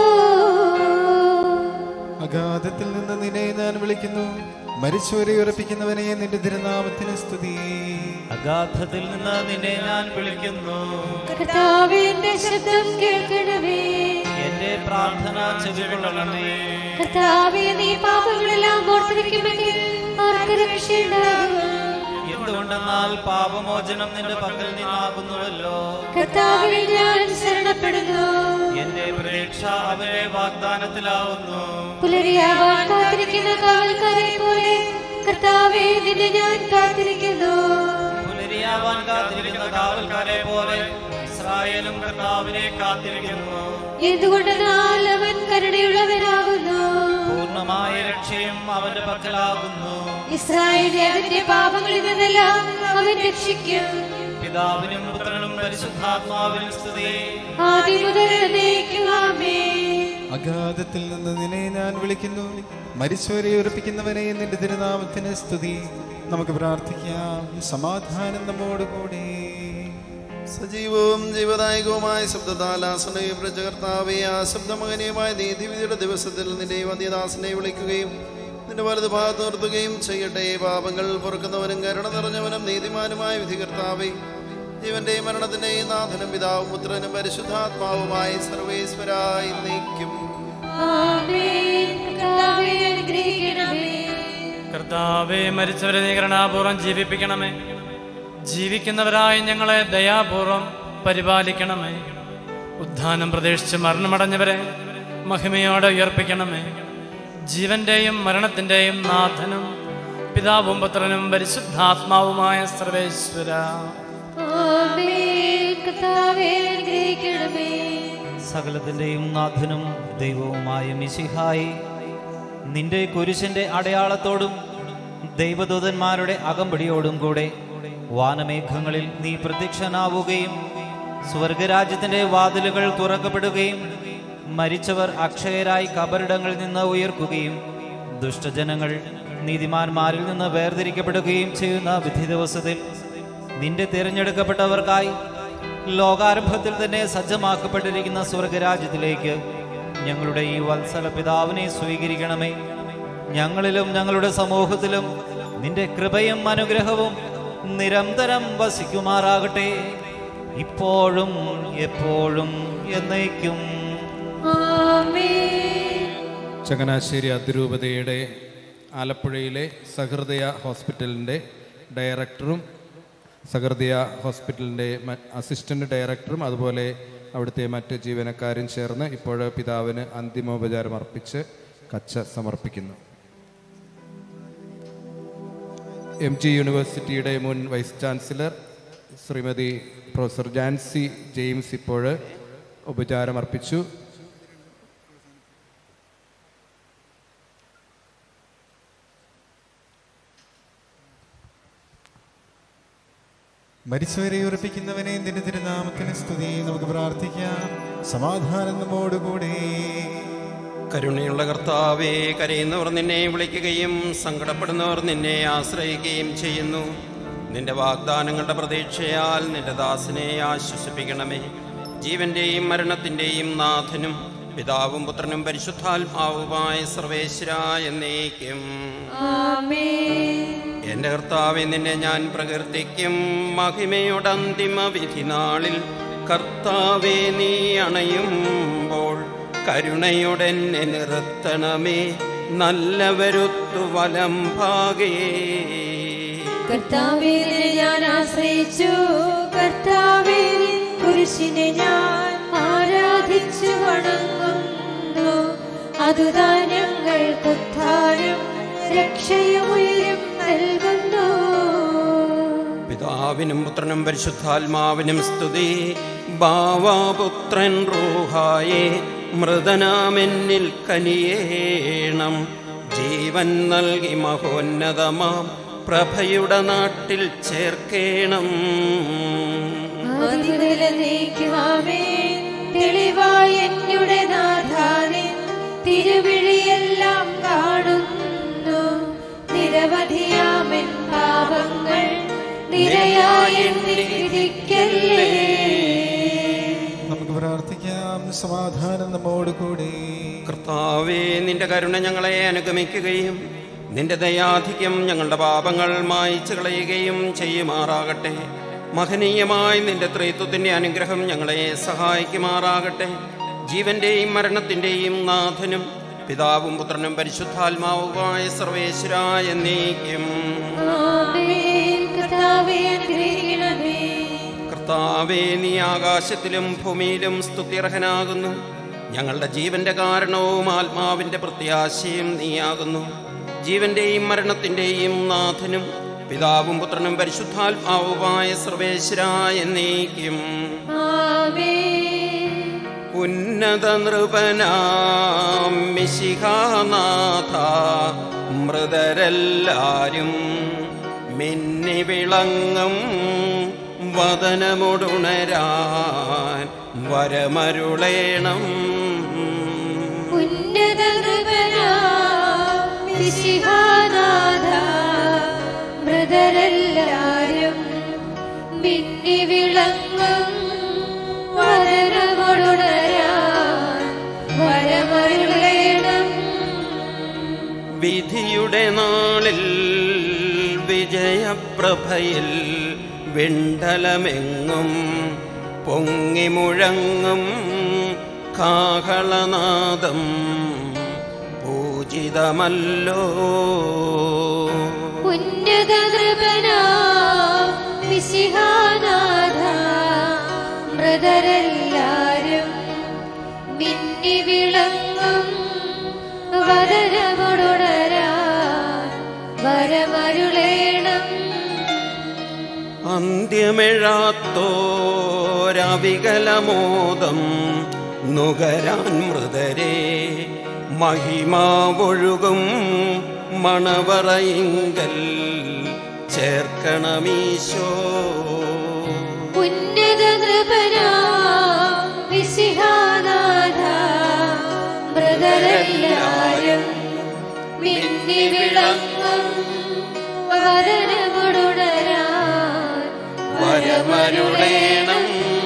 അഗാധത്തിൽ നിന്ന് നിന്നെ ഞാൻ വിളിക്കുന്നു മരിച്ചവരെ ഉറപ്പിക്കുന്നവനെ നിന്റെ തിരുനാമത്തിന് സ്തുതി അഗാധത്തിൽ നിന്ന് നിന്നെ ഞാൻ വിളിക്കുന്നു കർത്താവിന്റെ ശബ്ദം കേൾക്കണമേ എന്റെ പ്രാർത്ഥന ചെവികൊള്ളണമേ കർത്താവെ നീ പാപങ്ങളെല്ലാം ഓർത്തിരിക്കുമെങ്കിൽ ആർക്ക് രക്ഷയുണ്ടാകും എന്തുകൊണ്ടെന്നാൽ പാപമോചനം നിന്റെ പക്കൽ നിന്നാകുന്നുവല്ലോ കർത്താവിൽ ഞാൻ ശരണപ്പെടുന്നു എന്റെ പ്രതീക്ഷ അവരെ വാഗ്ദാനത്തിലാവുന്നു പുലരിയാവാൻ കാത്തിരിക്കുന്ന കാവൽക്കാരെ പോലെ കർത്താവെ നിന്നെ ഞാൻ കാത്തിരിക്കുന്നു പുലരിയാവാൻ കാത്തിരിക്കുന്ന കാവൽക്കാരെ പോലെ ഇസ്രായേലും കർത്താവിനെ കാത്തിരിക്കുന്നു എന്തുകൊണ്ടെന്നാൽ അവൻ കരുണയുള്ളവനാകുന്നു പൂർണ്ണമായ രക്ഷയും അവന്റെ പക്കലാകുന്നു ഇസ്രായേലിനെ അതിന്റെ പാപങ്ങളിൽ നിന്നെല്ലാം അവൻ രക്ഷിക്കും പിതാവിനും പുത്രനും പരിശുദ്ധാത്മാവിനും സ്തുതി ആദ്യം മുതൽ എന്നേക്കുമാമേ അഗാധത്തിൽ നിന്ന് നിന്നെ ഞാൻ വിളിക്കുന്നു മരിച്ചവരെ ഉറപ്പിക്കുന്നവനെ നിന്റെ തിരുനാമത്തിന് സ്തുതി നമുക്ക് പ്രാർത്ഥിക്കാം സമാധാനം നമ്മോട് കൂടെ സജീവവും ജീവദായകവുമായ ശബ്ദത്താൽ ആസനയെ പ്രചകർത്താവേ ആ ശബ്ദമകനീയമായ നീതിവിധിയുടെ ദിവസത്തിൽ നിന്റെ വന്യദാസനെ വിളിക്കുകയും നിന്റെ വലത് ഭാഗത്ത് നിർത്തുകയും ചെയ്യട്ടെ പാപങ്ങൾ പൊറുക്കുന്നവനും കരുണ നിറഞ്ഞവനും നീതിമാനുമായ വിധികർത്താവേ ജീവന്റെയും മരണത്തിന്റെയും നാഥനും പിതാവും പുത്രനും പരിശുദ്ധാത്മാവുമായി സർവേശ്വരായി നയിക്കും ആമേൻ കർത്താവെ അനുഗ്രഹിക്കണമേ കർത്താവെ മരിച്ചവരെ നീ കരുണാപൂർവ്വം ജീവിപ്പിക്കണമേ ജീവിക്കുന്നവരായ ഞങ്ങളെ ദയാപൂർവം പരിപാലിക്കണമേ ഉദ്ധാനം പ്രതീക്ഷിച്ച് മരണമടഞ്ഞവരെ മഹിമയോടെ ഉയർപ്പിക്കണമേ ജീവന്റെയും മരണത്തിന്റെയും നാഥനും പിതാവും പുത്രനും പരിശുദ്ധാത്മാവുമായ സർവേശ്വര ആമേൻ കർത്താവെ അനുഗ്രഹിക്കണമേ സകലത്തിന്റെയും നാഥനും ദൈവവുമായ മിശിഹായി നിന്റെ കുരിശിന്റെ അടയാളത്തോടും ദൈവദൂതന്മാരുടെ അകമ്പടിയോടും കൂടെ വാനമേഘങ്ങളിൽ നീ പ്രത്യക്ഷനാവുകയും സ്വർഗരാജ്യത്തിന്റെ വാതിലുകൾ തുറക്കപ്പെടുകയും മരിച്ചവർ അക്ഷയരായി കബറിടങ്ങളിൽ നിന്ന് ഉയർക്കുകയും ദുഷ്ടജനങ്ങൾ നീതിമാന്മാരിൽ നിന്ന് വേർതിരിക്കപ്പെടുകയും ചെയ്യുന്ന വിധി ദിവസത്തിൽ നിന്റെ തിരഞ്ഞെടുക്കപ്പെട്ടവർക്കായി ലോകാരംഭത്തിൽ തന്നെ സജ്ജമാക്കപ്പെട്ടിരിക്കുന്ന സ്വർഗരാജ്യത്തിലേക്ക് ഞങ്ങളുടെ ഈ വത്സല പിതാവിനെ സ്വീകരിക്കണമേ ഞങ്ങളിലും ഞങ്ങളുടെ സമൂഹത്തിലും നിന്റെ കൃപയും അനുഗ്രഹവും നിരന്തരം വസിക്കുമാറാകട്ടെ ഇപ്പോഴും എപ്പോഴും എന്നേക്കും ആമേൻ ചങ്ങനാശ്ശേരി അതിരൂപതയുടെ ആലപ്പുഴയിലെ സഹൃദയ ഹോസ്പിറ്റലിൻ്റെ ഡയറക്ടറും സഹൃദയ ഹോസ്പിറ്റലിൻ്റെ അസിസ്റ്റൻ്റ് ഡയറക്ടറും അതുപോലെ അവിടുത്തെ മറ്റ് ജീവനക്കാരും ചേർന്ന് ഇപ്പോൾ പിതാവിന് അന്തിമോപചാരം അർപ്പിച്ച് കച്ച സമർപ്പിക്കുന്നു എം ജി യൂണിവേഴ്സിറ്റിയുടെ മുൻ vice chancellor Shrimati professor Jancy James ഇപ്പോൾ ഉപചാരം അർപ്പിച്ചു മരിച്ചവരെ ഉറപ്പിക്കുന്നവനെ നിന്റെ തിരുനാമത്തിന് സ്തുതി നമുക്ക് പ്രാർത്ഥിക്കാം സമാധാനം നമ്മോടുകൂടെ കരുണയുള്ള കർത്താവേ കരയുന്നവർ നിന്നെ വിളിക്കുകയും സങ്കടപ്പെടുന്നവർ നിന്നെ ആശ്രയിക്കുകയും ചെയ്യുന്നു നിന്റെ വാഗ്ദാനങ്ങളുടെ പ്രതീക്ഷയാൽ നിന്റെ ദാസനെ ആശ്വസിപ്പിക്കണമേ ജീവന്റെയും മരണത്തിന്റെയും നാഥനും പിതാവും പുത്രനും പരിശുദ്ധാത്മാവുമായ സർവേശ്വര എന്നേക്കും എന്റെ കർത്താവെ നിന്നെ ഞാൻ പ്രകീർത്തിക്കും മഹിമയുടെ അന്തിമ വിധി നാളിൽ കർത്താവെ നീ അണയുമ്പോൾ കരുണയുടെ എന്നെ നിർത്തണമേ നല്ലവരുത്തു വലം ഭാഗേ കർത്താവിനെ ഞാൻ ആശ്രയിച്ചു കർത്താവിനെ കുരിശിനെ ഞാൻ ആരാധിച്ചു വണങ്ങുന്നു അതുതാൻ ഞങ്ങൾക്ക് ഉദ്ധാരം രക്ഷയും ഉയരും നൽകുന്നു പിതാവിനും പുത്രനും പരിശുദ്ധാത്മാവിനും സ്തുതി ഭാവാപുത്രൻ റൂഹായെ മൃതനാമെന്നിൽ കനിയേണം ജീവൻ നൽകി മഹോന്നതമാം പ്രഭയുടെ നാട്ടിൽ ചേർക്കേണം അതിമുതലേക്കുവാമേ തെളിവായ എന്നുടെ നാഥാനെ തിരുവിഴിയെല്ലാം കാണുന്നു നിരവധിയാമൻ പാപങ്ങൾ നിരയായ എന്നെ വിധിക്കല്ലേ നമുക്ക് പ്രാർത്ഥിക്കാം സമാധാനം നമ്മോടുകൂടെ കർത്താവേ നിന്റെ കരുണ ഞങ്ങളെ അനുഗമിക്കുകയും നിന്റെ ദയാധിക്യം ഞങ്ങളുടെ പാപങ്ങൾ മായ്ച്ചു കളയുകയും ചെയ്യുമാറാകട്ടെ മഹനീയമായി നിന്റെ ത്രിത്വത്തിന്റെ അനുഗ്രഹം ഞങ്ങളെ സഹായിക്കുമാറാകട്ടെ ജീവന്റെയും മരണത്തിന്റെയും നാഥനും പിതാവും പുത്രനും പരിശുദ്ധാത്മാവുമായ സർവേശ്വര എന്നേക്കും ആമേൻ കർത്താവേ അനുഗ്രഹിക്കണമേ കർത്താവേ നീ ആകാശത്തിലും ഭൂമിയിലും സ്തുത്യർഹനാകുന്നു ഞങ്ങളുടെ ജീവന്റെ കാരണവും ആത്മാവിന്റെ പ്രത്യാശയും നീയാകുന്നു ജീവന്റെയും മരണത്തിന്റെയും നാഥനും പിതാവും പുത്രനും പരിശുദ്ധാത്മാവുമായ സർവേശ്വര എന്നേക്കും ആമേൻ ഉന്നത നൃപനാം മിശിഹാനാഥ മൃതരെല്ലാരും മിന്നി വിളങ്ങും വദനമുടുണരാൻ വരമരുളേണം ഉന്നത കൃപനാം മിശിഹാനാഥ മൃതരെല്ലാരും മിന്നി വിളങ്ങും വരനമൊടുണരാൻ വരമരുളേണം വിധിയുടെ നാളിൽ വിജയപ്രഭയിൽ വിണ്ടലമെങ്ങും പൊങ്ങി മുഴങ്ങും കാഹളനാദം പൂജിതമല്ലോ ഉന്നത കൃപനാം മിശിഹാനാഥ മൃതരെല്ലാരും മിന്നി വിളങ്ങും വരനമൊടുണരാൻ വരമരുളേണം അന്ത്യമെഴാത്തോരവികലമോദം നുകരാൻ മൃതരെ മഹിമാവൊഴുകും മണവറയിങ്കൽ ചേർക്കണമീശോ ഉന്നത കൃപനാം മിശിഹാനാഥ മൃതരെല്ലാരും മിന്നി വിളങ്ങും വരനമൊടുണരാൻ വരമരുളേണം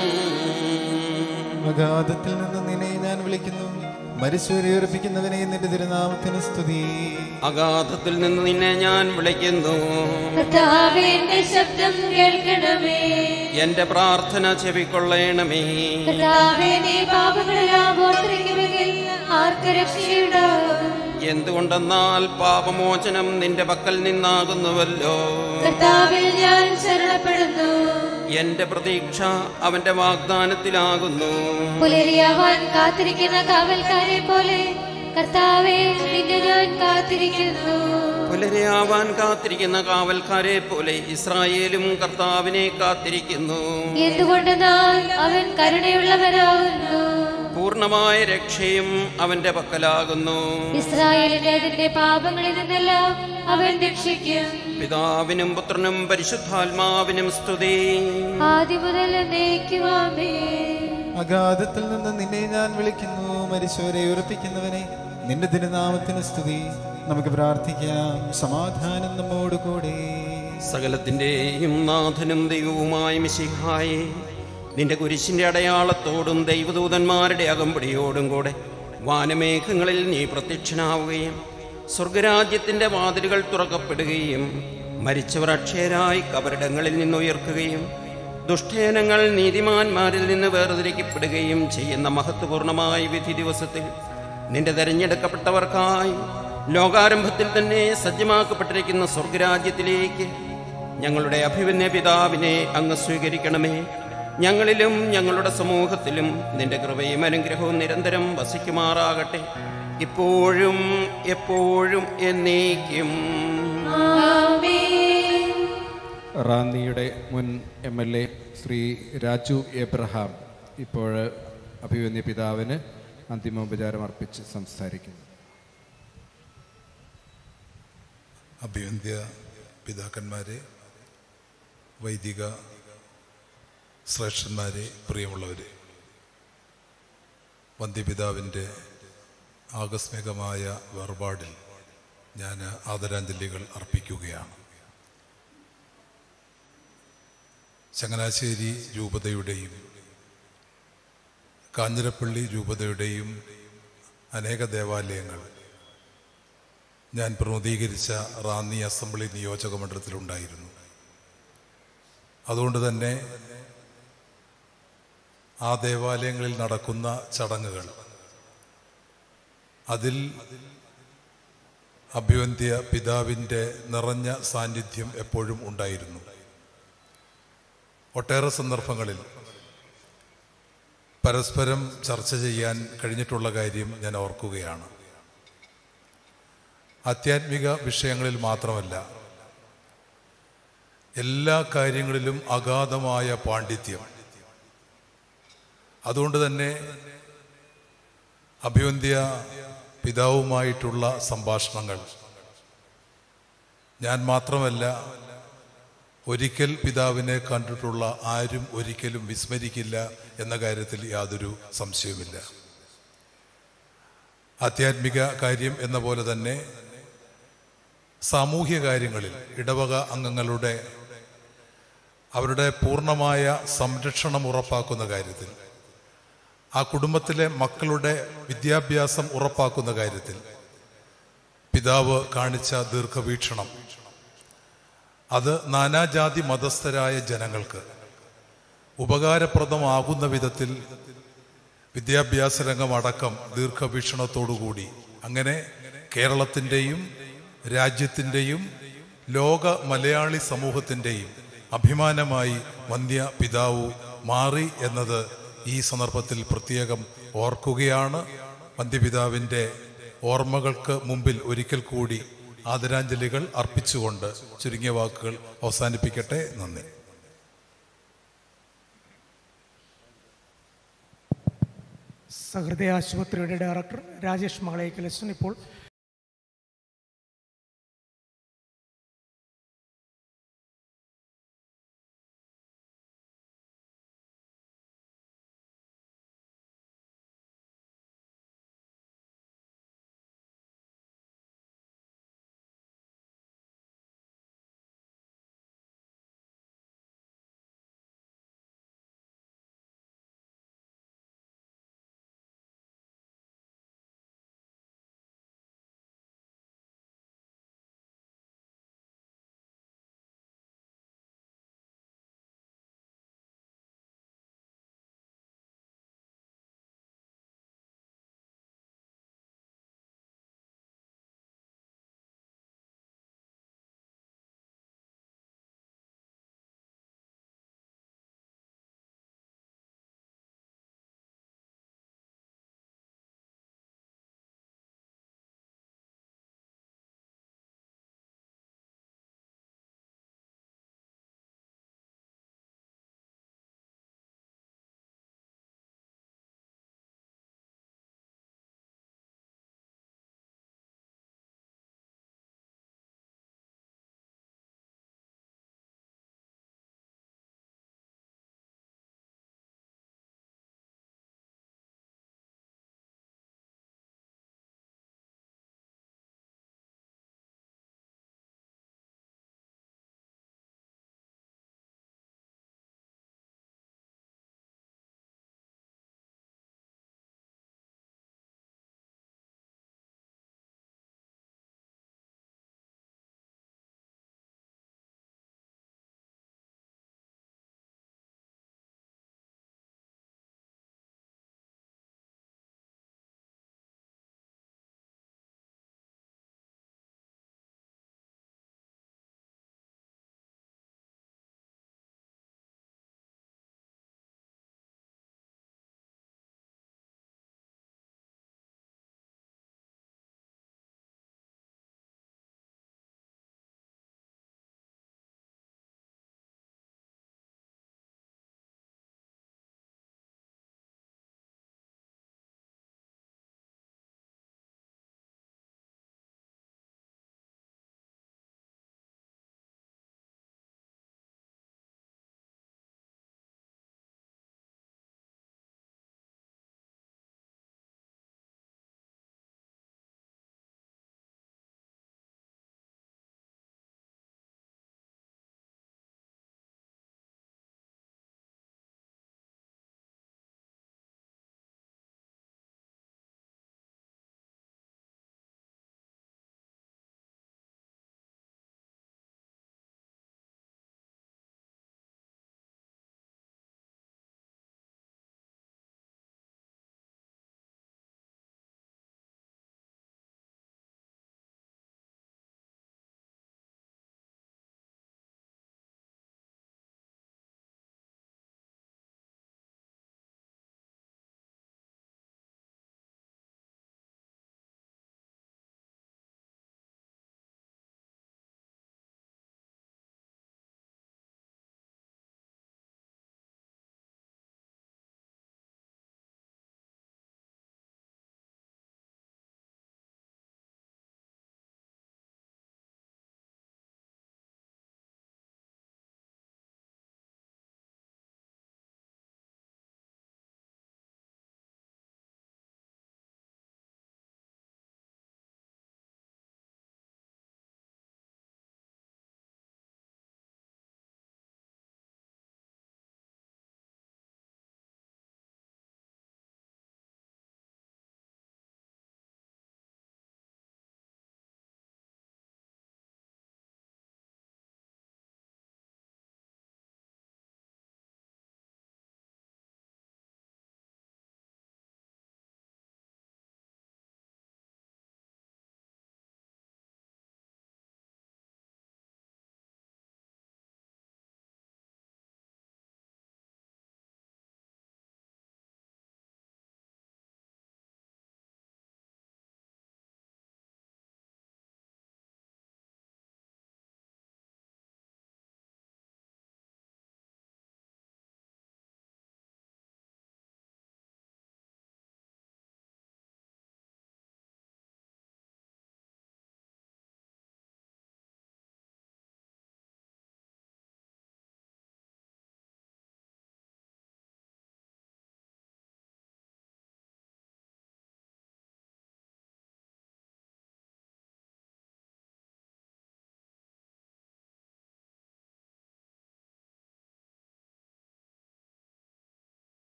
അഗാധത്തിൽ നിന്ന് നിന്നെ ഞാൻ വിളിക്കുന്നു മരിച്ചവരെ ഉറപ്പിക്കുന്നവനെ നിന്റെ തിരുനാമത്തിന് സ്തുതി അഗാധത്തിൽ നിന്ന് നിന്നെ ഞാൻ വിളിക്കുന്നു കർത്താവേ എന്റെ ശബ്ദം കേൾക്കണമേ എന്റെ പ്രാർത്ഥന ചെവിക്കൊള്ളണമേ കർത്താവേ നീ പാപങ്ങളെല്ലാം ഓർത്തിരിക്കുമെങ്കിൽ ആർക്ക് രക്ഷയുണ്ടാകും എന്തുകൊണ്ടെന്നാൽ പാപമോചനം നിന്റെ പക്കൽ നിന്നാകുന്നുവല്ലോ കർത്താവിൽ ഞാൻ ശരണപ്പെടുന്നു എന്റെ പ്രതീക്ഷ അവന്റെ വാഗ്ദാനത്തിലാകുന്നു പുലരിയാവാൻ കാത്തിരിക്കുന്ന കാവൽക്കാരെ പോലെ കർത്താവെ നിന്നെ ഞാൻ കാത്തിരിക്കുന്നു കാവലരെ ആവാൻ കാത്തിരിക്കുന്ന കാവൽക്കാരെ പോലെ ഇസ്രായേലും കർത്താവിനെ കാത്തിരിക്കുന്നു എന്തുകൊണ്ടെന്നാൽ അവൻ കരുണയുള്ളവനാകുന്നു പൂർണ്ണമായ രക്ഷയും അവന്റെ പക്കലാകുന്നു ഇസ്രായേലിനെ അതിന്റെ പാപങ്ങളിൽ നിന്നെല്ലാം അവൻ രക്ഷിക്കും പിതാവിനും പുത്രനും പരിശുദ്ധാത്മാവിനും സ്തുതി ആദ്യം മുതൽ എന്നേക്കുമാമേ അഗാധത്തിൽ നിന്ന് നിന്നെ ഞാൻ വിളിക്കുന്നു മരിച്ചവരെ ഉറപ്പിക്കുന്നവനെ നിന്റെ തിരുനാമത്തിന് സ്തുതി നമുക്ക് പ്രാർത്ഥിക്കാം സമാധാനം നമ്മോട് കൂടെ സകലത്തിന്റെയും നാഥനും ദൈവവുമായ മിശിഹായെ നിന്റെ കുരിശിന്റെ അടയാളത്തോടും ദൈവദൂതന്മാരുടെ അകമ്പടിയോടും കൂടെ വാനമേഘങ്ങളിൽ നീ പ്രത്യക്ഷനാവുകയും സ്വർഗരാജ്യത്തിന്റെ വാതിലുകൾ തുറക്കപ്പെടുകയും മരിച്ചവർ അക്ഷയരായി കബറിടങ്ങളിൽ നിന്നുയർക്കുകയും ദുഷ്ടേനങ്ങൾ നീതിമാന്മാരിൽ നിന്ന് വേർതിരിക്കപ്പെടുകയും ചെയ്യുന്ന മഹത്വപൂർണമായ വിധി ദിവസത്തിൽ നിന്റെ തെരഞ്ഞെടുക്കപ്പെട്ടവർക്കായി ലോകാരംഭത്തിൽ തന്നെ സജ്ജമാക്കപ്പെട്ടിരിക്കുന്ന സ്വർഗരാജ്യത്തിലേക്ക് ഞങ്ങളുടെ അഭിമന്യ പിതാവിനെ അങ്ങ് സ്വീകരിക്കണമേ ഞങ്ങളിലും ഞങ്ങളുടെ സമൂഹത്തിലും നിന്റെ കൃപയും അനുഗ്രഹവും നിരന്തരം വസിക്കുമാറാകട്ടെ ഇപ്പോഴും എപ്പോഴും എന്നേക്കും റാന്നിയുടെ മുൻ M L A Shri Raju Abraham ഇപ്പോൾ അഭിവന്യ പിതാവിന് അന്തിമോപചാരം അർപ്പിച്ച് സംസാരിക്കുന്നു അഭിവന്ധ്യ പിതാക്കന്മാരെ വൈദിക ശ്രേഷ്ഠന്മാരെ പ്രിയമുള്ളവരെ വന്ധ്യപിതാവിൻ്റെ ആകസ്മികമായ വേർപാടിൽ ഞാൻ ആദരാഞ്ജലികൾ അർപ്പിക്കുകയാണ് ചങ്ങനാശ്ശേരി രൂപതയുടെയും കാഞ്ഞിരപ്പള്ളി രൂപതയുടെയും അനേക ദേവാലയങ്ങൾ ഞാൻ പ്രതിനിധീകരിച്ച റാന്നി അസംബ്ലി നിയോജക മണ്ഡലത്തിലുണ്ടായിരുന്നു അതുകൊണ്ട് തന്നെ ആ ദേവാലയങ്ങളിൽ നടക്കുന്ന ചടങ്ങുകൾ അതിൽ അഭ്യന്ത്യ പിതാവിൻ്റെ നിറഞ്ഞ സാന്നിധ്യം എപ്പോഴും ഉണ്ടായിരുന്നു ഒട്ടേറെ സന്ദർഭങ്ങളിൽ പരസ്പരം ചർച്ച ചെയ്യാൻ കഴിഞ്ഞിട്ടുള്ള കാര്യം ഞാൻ ഓർക്കുകയാണ് ആധ്യാത്മിക വിഷയങ്ങളിൽ മാത്രമല്ല എല്ലാ കാര്യങ്ങളിലും അഗാധമായ പാണ്ഡിത്യം അതുകൊണ്ട് തന്നെ അഭ്യന്ത്യ പിതാവുമായിട്ടുള്ള സംഭാഷണങ്ങൾ ഞാൻ മാത്രമല്ല ഒരിക്കൽ പിതാവിനെ കണ്ടിട്ടുള്ള ആരും ഒരിക്കലും വിസ്മരിക്കില്ല എന്ന കാര്യത്തിൽ യാതൊരു സംശയവുമില്ല ആധ്യാത്മിക കാര്യം എന്ന പോലെ തന്നെ സാമൂഹ്യ കാര്യങ്ങളിൽ ഇടവക അംഗങ്ങളുടെ അവരുടെ പൂർണ്ണമായ സംരക്ഷണം ഉറപ്പാക്കുന്ന കാര്യത്തിൽ ആ കുടുംബത്തിലെ മക്കളുടെ വിദ്യാഭ്യാസം ഉറപ്പാക്കുന്ന കാര്യത്തിൽ പിതാവ് കാണിച്ച ദീർഘവീക്ഷണം അത് നാനാജാതി മതസ്ഥരായ ജനങ്ങൾക്ക് ഉപകാരപ്രദമാകുന്ന വിധത്തിൽ വിദ്യാഭ്യാസ രംഗമടക്കം ദീർഘവീക്ഷണത്തോടുകൂടി അങ്ങനെ കേരളത്തിൻ്റെയും രാജ്യത്തിൻ്റെയും ലോക മലയാളി സമൂഹത്തിൻ്റെയും അഭിമാനമായി വന്ധ്യ പിതാവ് മാറി എന്നത് ഈ സന്ദർഭത്തിൽ പ്രത്യേകം ഓർക്കുകയാണ് വന്ധ്യപിതാവിൻ്റെ ഓർമ്മകൾക്ക് മുമ്പിൽ ഒരിക്കൽ കൂടി ആദരാഞ്ജലികൾ അർപ്പിച്ചുകൊണ്ട് ചുരുങ്ങിയ വാക്കുകൾ അവസാനിപ്പിക്കട്ടെ നന്ദി സഹൃദയ ആശുപത്രിയുടെ ഡയറക്ടർ രാജേഷ് മകളേക്കലച്ചൻ ഇപ്പോൾ